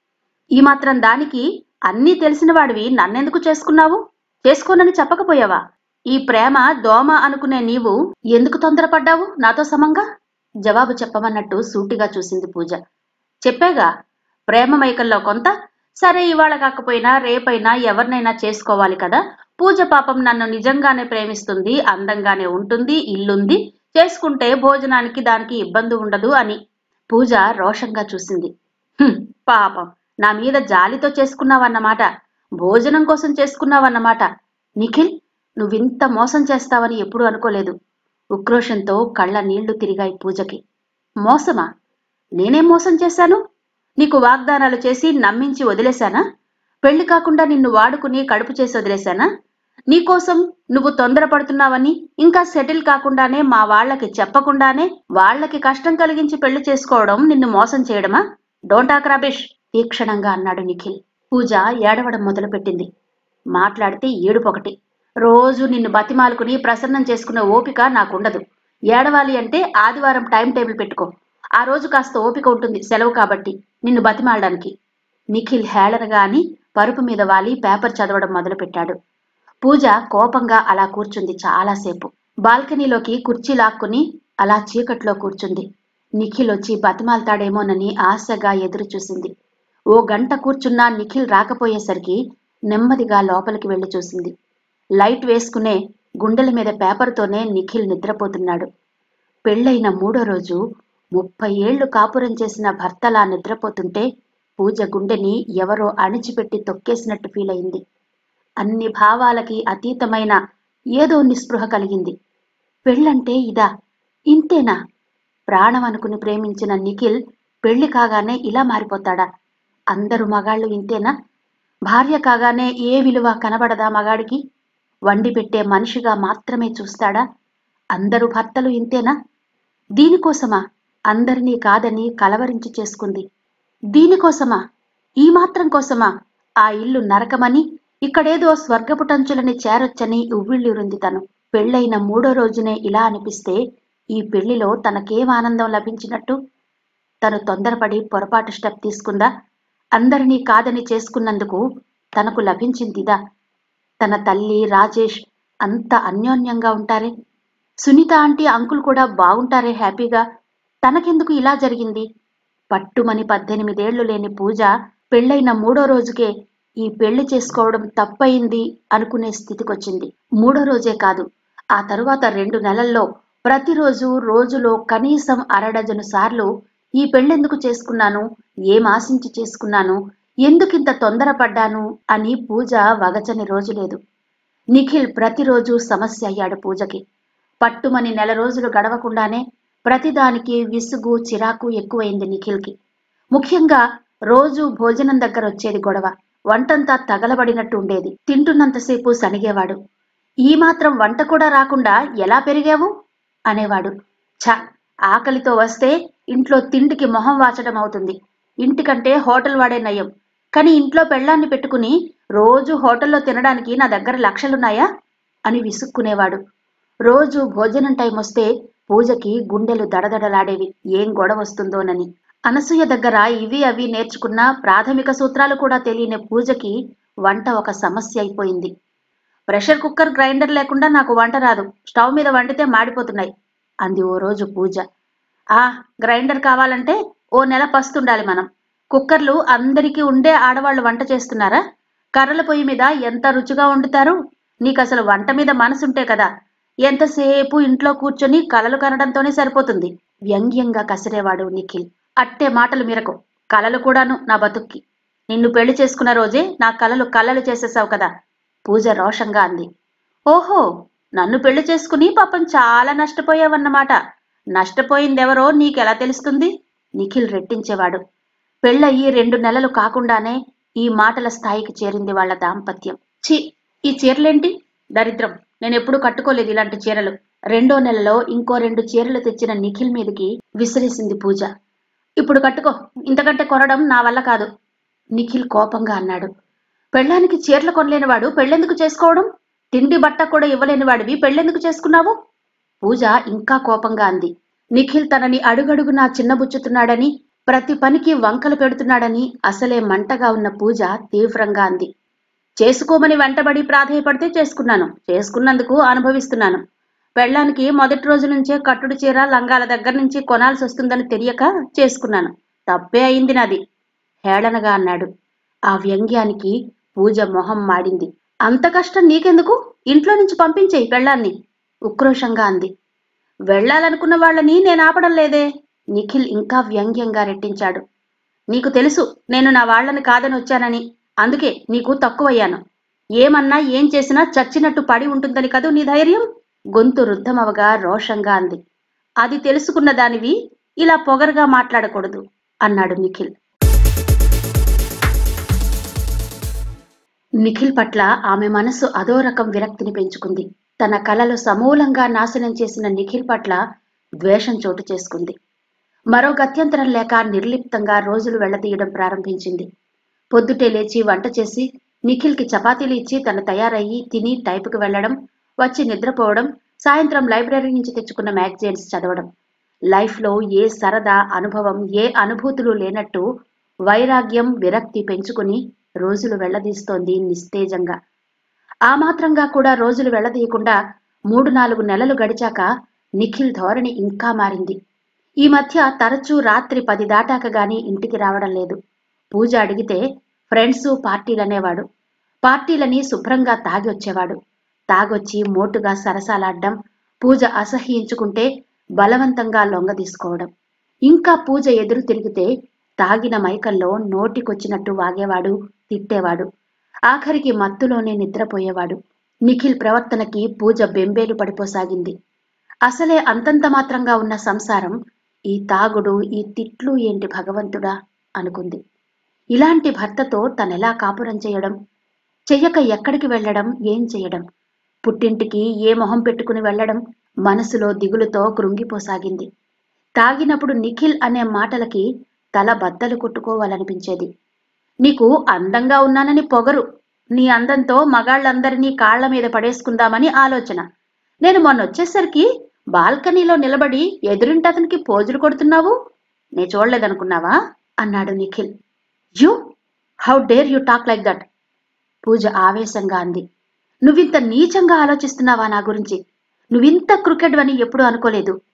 ఈ మాత్రం దానికి అన్నీ తెలిసిన వాడివి నన్నెందుకు చేసుకున్నావు చేసుకోనని చెప్పకపోయావా ఈ ప్రేమ దోమ అనుకునే నీవు ఎందుకు తొందరపడ్డావు నాతో సమంగా జవాబు చెప్పమన్నట్టు సూటిగా చూసింది పూజ చెప్పాగా ప్రేమ మైకల్లో కొంత సరే ఇవాళ కాకపోయినా రేపైనా ఎవరినైనా చేసుకోవాలి కదా పూజ పాపం నన్ను నిజంగానే ప్రేమిస్తుంది అందంగానే ఉంటుంది ఇల్లుంది చేసుకుంటే భోజనానికి దానికి ఇబ్బంది ఉండదు అని పూజ రోషంగా చూసింది "హుం, పాపం నా మీద జాలితో చేసుకున్నావన్నమాట భోజనం కోసం చేసుకున్నావన్నమాట నిఖిల్ నువ్వింత మోసం చేస్తావని ఎప్పుడూ అనుకోలేదు ఉక్రోషంతో కళ్ళ నీళ్లు తిరిగాయి పూజకి మోసమా నేనేం మోసం చేశాను నీకు వాగ్దానాలు చేసి నమ్మించి వదిలేశానా పెళ్లి కాకుండా నిన్ను వాడుకుని కడుపు చేసి వదిలేశానా నీకోసం నువ్వు తొందరపడుతున్నావని ఇంకా సెటిల్ కాకుండానే మా వాళ్ళకి చెప్పకుండానే వాళ్ళకి కష్టం కలిగించి పెళ్లి చేసుకోవడం నిన్ను మోసం చేయడమా డోంట్ ఆక్ రబిష్ తీక్షణంగా అన్నాడు నిఖిల్ పూజ ఏడవడం మొదలుపెట్టింది మాట్లాడితే ఏడుపొకటి రోజు నిన్ను బతిమాలుకుని ప్రసన్నం చేసుకునే ఓపిక నాకుండదు ఏడవాలి అంటే ఆదివారం టైం టేబుల్ పెట్టుకో ఆ రోజు కాస్త ఓపిక ఉంటుంది సెలవు కాబట్టి నిన్ను బతిమాలడానికి నిఖిల్ హేళనగా అని పరుపు మీద వాలి పేపర్ చదవడం మొదలుపెట్టాడు పూజ కోపంగా అలా కూర్చుంది చాలాసేపు బాల్కనీలోకి కుర్చీ లాక్కుని అలా చీకట్లో కూర్చుంది నిఖిల్ వచ్చి బతిమాలతాడేమోనని ఆశగా ఎదురు చూసింది ఓ గంట కూర్చున్నా నిఖిల్ రాకపోయేసరికి నెమ్మదిగా లోపలికి వెళ్లి చూసింది లైట్ వేసుకునే గుండెల మీద పేపర్తోనే నిఖిల్ నిద్రపోతున్నాడు పెళ్ళైన మూడో రోజు ముప్పై ఏళ్లు కాపురం చేసిన భర్తలా నిద్రపోతుంటే పూజ గుండెని ఎవరో అణిచిపెట్టి తొక్కేసినట్టు ఫీల్ అయింది అన్ని భావాలకి అతీతమైన ఏదో నిస్పృహ కలిగింది పెళ్ళంటే ఇదా ఇంతేనా ప్రాణం అనుకుని ప్రేమించిన నిఖిల్ పెళ్లి కాగానే ఇలా మారిపోతాడా అందరు మగాళ్ళు ఇంతేనా భార్య కాగానే ఏ విలువ కనబడదా మగాడికి వండి పెట్టే మనిషిగా మాత్రమే చూస్తాడా అందరు భర్తలు ఇంతేనా దీనికోసమా అందరినీ కాదని కలవరించి చేసుకుంది దీనికోసమా ఈ మాత్రం కోసమా ఆ ఇల్లు నరకమని ఇక్కడేదో స్వర్గపుటంచులని చేరొచ్చని ఉవ్విళ్ళూరింది తను పెళ్ళైన మూడో రోజునే ఇలా అనిపిస్తే ఈ పెళ్లిలో తనకేం ఆనందం లభించినట్టు తను తొందరపడి పొరపాటు స్టెప్ తీసుకుందా అందరినీ కాదని చేసుకున్నందుకు తనకు లభించిందిదా తన తల్లి రాజేష్ అంత అన్యోన్యంగా ఉంటారే సునీత ఆంటీ అంకుల్ కూడా బాగుంటారే హ్యాపీగా తనకెందుకు ఇలా జరిగింది పట్టుమని పద్దెనిమిదేళ్లు లేని పూజ పెళ్ళైన మూడో రోజుకే ఈ పెళ్లి చేసుకోవడం తప్పయింది అనుకునే స్థితికొచ్చింది మూడో రోజే కాదు ఆ తరువాత రెండు నెలల్లో ప్రతిరోజు రోజులో కనీసం అరడజను సార్లు ఈ పెళ్ళెందుకు చేసుకున్నాను ఏం ఆశించి చేసుకున్నాను ఎందుకింత తొందరపడ్డాను అని పూజ వగచని రోజు లేదు నిఖిల్ ప్రతిరోజు సమస్య అయ్యాడు పూజకి పట్టుమని నెల రోజులు గడవకుండానే ప్రతిదానికి విసుగు చిరాకు ఎక్కువైంది నిఖిల్కి ముఖ్యంగా రోజు భోజనం దగ్గర వచ్చేది గొడవ వంటంతా తగలబడినట్టు ఉండేది తింటున్నంతసేపు సనిగేవాడు ఈ మాత్రం వంట కూడా రాకుండా ఎలా పెరిగావు అనేవాడు ఛ ఆకలితో వస్తే ఇంట్లో తిండికి మొహం వాచడం అవుతుంది ఇంటికంటే హోటల్ వాడే నయం కానీ ఇంట్లో పెళ్ళాన్ని పెట్టుకుని రోజు హోటల్లో తినడానికి నా దగ్గర లక్షలున్నాయా అని విసుక్కునేవాడు రోజు భోజనం టైం వస్తే పూజకి గుండెలు దడదడలాడేవి ఏం గొడవ వస్తుందోనని అనసూయ దగ్గర ఇవి అవి నేర్చుకున్న ప్రాథమిక సూత్రాలు కూడా తెలియని పూజకి వంట ఒక సమస్య అయిపోయింది ప్రెషర్ కుక్కర్ గ్రైండర్ లేకుండా నాకు వంట రాదు స్టవ్ మీద వండితే మాడిపోతున్నాయి అంది ఓ రోజు పూజ ఆ గ్రైండర్ కావాలంటే ఓ నెల పస్తుండాలి మనం కుక్కర్లు అందరికీ ఉండే ఆడవాళ్ళు వంట చేస్తున్నారా కర్రల పొయ్యి మీద ఎంత రుచిగా వండుతారు నీకు అసలు వంట మీద మనసుంటే కదా ఎంతసేపు ఇంట్లో కూర్చొని కలలు కనడంతోనే సరిపోతుంది వ్యంగ్యంగా కసిరేవాడు నిఖిల్ అట్టే మాటలు మీరకు కలలు కూడాను నా బతుక్కి నిన్ను పెళ్లి చేసుకున్న రోజే నా కలలు కలలు చేసేసావు కదా పూజ రోషంగా అంది ఓహో నన్ను పెళ్లి చేసుకుని పాపం చాలా నష్టపోయావన్నమాట నష్టపోయిందెవరో నీకెలా తెలుస్తుంది నిఖిల్ రెట్టించేవాడు పెళ్ళయి రెండు నెలలు కాకుండానే ఈ మాటల స్థాయికి చేరింది వాళ్ళ దాంపత్యం ఛీ ఈ చీరలేంటి దరిద్రం నేను ఎప్పుడూ కట్టుకోలేదు ఇలాంటి చీరలు రెండో నెలలో ఇంకో రెండు చీరలు తెచ్చిన నిఖిల్ మీదకి విసిరేసింది పూజ ఇప్పుడు కట్టుకో ఇంతకంటే కొనడం నా వల్ల కాదు నిఖిల్ కోపంగా అన్నాడు పెళ్ళానికి చీరలు కొనలేనివాడు పెళ్ళెందుకు చేసుకోవడం తిండి బట్ట కూడా ఇవ్వలేని వాడివి పెళ్ళెందుకు చేసుకున్నావు పూజ ఇంకా కోపంగా అంది నిఖిల్ తనని అడుగడుగునా చిన్నబుచ్చుతున్నాడని ప్రతి పనికి వంకలు పెడుతున్నాడని అసలే మంటగా ఉన్న పూజ తీవ్రంగా అంది చేసుకోమని వెంటబడి ప్రాధేయపడితే చేసుకున్నాను చేసుకున్నందుకు అనుభవిస్తున్నాను పెళ్ళానికి మొదటి రోజు నుంచే కట్టుడు చీర లంగాల దగ్గర నుంచి కొనాల్సి వస్తుందని తెలియక చేసుకున్నాను తప్పే అయింది నాది హేళనగా అన్నాడు ఆ వ్యంగ్యానికి పూజ మొహం మాడింది అంత కష్టం నీకెందుకు ఇంట్లో నుంచి పంపించేయి పెళ్ళాన్ని ఉక్రోషంగా అంది వెళ్ళాలనుకున్న వాళ్ళని నేను ఆపడం లేదే నిఖిల్ ఇంకా వ్యంగ్యంగా రెట్టించాడు నీకు తెలుసు నేను నా వాళ్ళని కాదని వచ్చానని అందుకే నీకు తక్కువయ్యాను ఏమన్నా ఏం చేసినా చచ్చినట్టు పడి ఉంటుందని కదూ నీ ధైర్యం గొంతు రుద్ధమవగా రోషంగా అంది అది తెలుసుకున్న దానివి ఇలా పొగరుగా మాట్లాడకూడదు అన్నాడు నిఖిల్ నిఖిల్ పట్ల ఆమె మనసు అదో రకం విరక్తిని పెంచుకుంది తన కలలు సమూలంగా నాశనం చేసిన నిఖిల్ పట్ల ద్వేషం చోటు చేసుకుంది మరో గత్యంతరం లేక నిర్లిప్తంగా రోజులు వెళ్లదీయడం ప్రారంభించింది పొద్దుటే లేచి వంట చేసి నిఖిల్కి చపాతీలు ఇచ్చి తను తయారయ్యి తిని టైపుకి వెళ్లడం వచ్చి నిద్రపోవడం సాయంత్రం లైబ్రరీ నుంచి తెచ్చుకున్న మ్యాగజైన్స్ చదవడం లైఫ్లో ఏ సరదా అనుభవం ఏ అనుభూతులు లేనట్టు వైరాగ్యం విరక్తి పెంచుకుని రోజులు వెళ్లదీస్తోంది నిస్తేజంగా ఆ మాత్రంగా కూడా రోజులు వెళ్లదీయకుండా మూడు నాలుగు నెలలు గడిచాక నిఖిల్ ధోరణి ఇంకా మారింది ఈ మధ్య తరచూ రాత్రి పది దాటాక గాని ఇంటికి రావడం లేదు పూజ అడిగితే ఫ్రెండ్స్ పార్టీలనేవాడు పార్టీలని శుభ్రంగా తాగి వచ్చేవాడు తాగొచ్చి మోటుగా సరసాలాడ్డం పూజ అసహ్యించుకుంటే బలవంతంగా లొంగ తీసుకోవడం ఇంకా పూజ ఎదురు తిరిగితే తాగిన మైకల్లో నోటికొచ్చినట్టు వాగేవాడు తిట్టేవాడు ఆఖరికి మత్తులోనే నిద్రపోయేవాడు నిఖిల్ ప్రవర్తనకి పూజ బెంబేలు పడిపోసాగింది అసలే అంతంత మాత్రంగా ఉన్న సంసారం ఈ తాగుడు ఈ తిట్లు ఏంటి భగవంతుడా అనుకుంది ఇలాంటి భర్తతో తనెలా కాపురం చేయడం చెయ్యక ఎక్కడికి వెళ్ళడం ఏం చేయడం పుట్టింటికి ఏ మొహం పెట్టుకుని వెళ్ళడం మనసులో దిగులుతో కృంగిపోసాగింది తాగినప్పుడు నిఖిల్ అనే మాటలకి తల బద్దలు కొట్టుకోవాలనిపించేది నీకు అందంగా ఉన్నానని పొగరు నీ అందంతో మగాళ్ళందరినీ కాళ్ల మీద పడేసుకుందామని ఆలోచన నేను మొన్న వచ్చేసరికి బాల్కనీలో నిలబడి ఎదురింటి అతనికి పోజులు కొడుతున్నావు నే చూడలేదనుకున్నావా అన్నాడు Nikhil you how dare you talk like that Pooja ఆవేశంగా అంది నువ్వింత నీచంగా ఆలోచిస్తున్నావా నా గురించి నువ్వింత క్రికెట్ అని ఎప్పుడూ అనుకోలేదు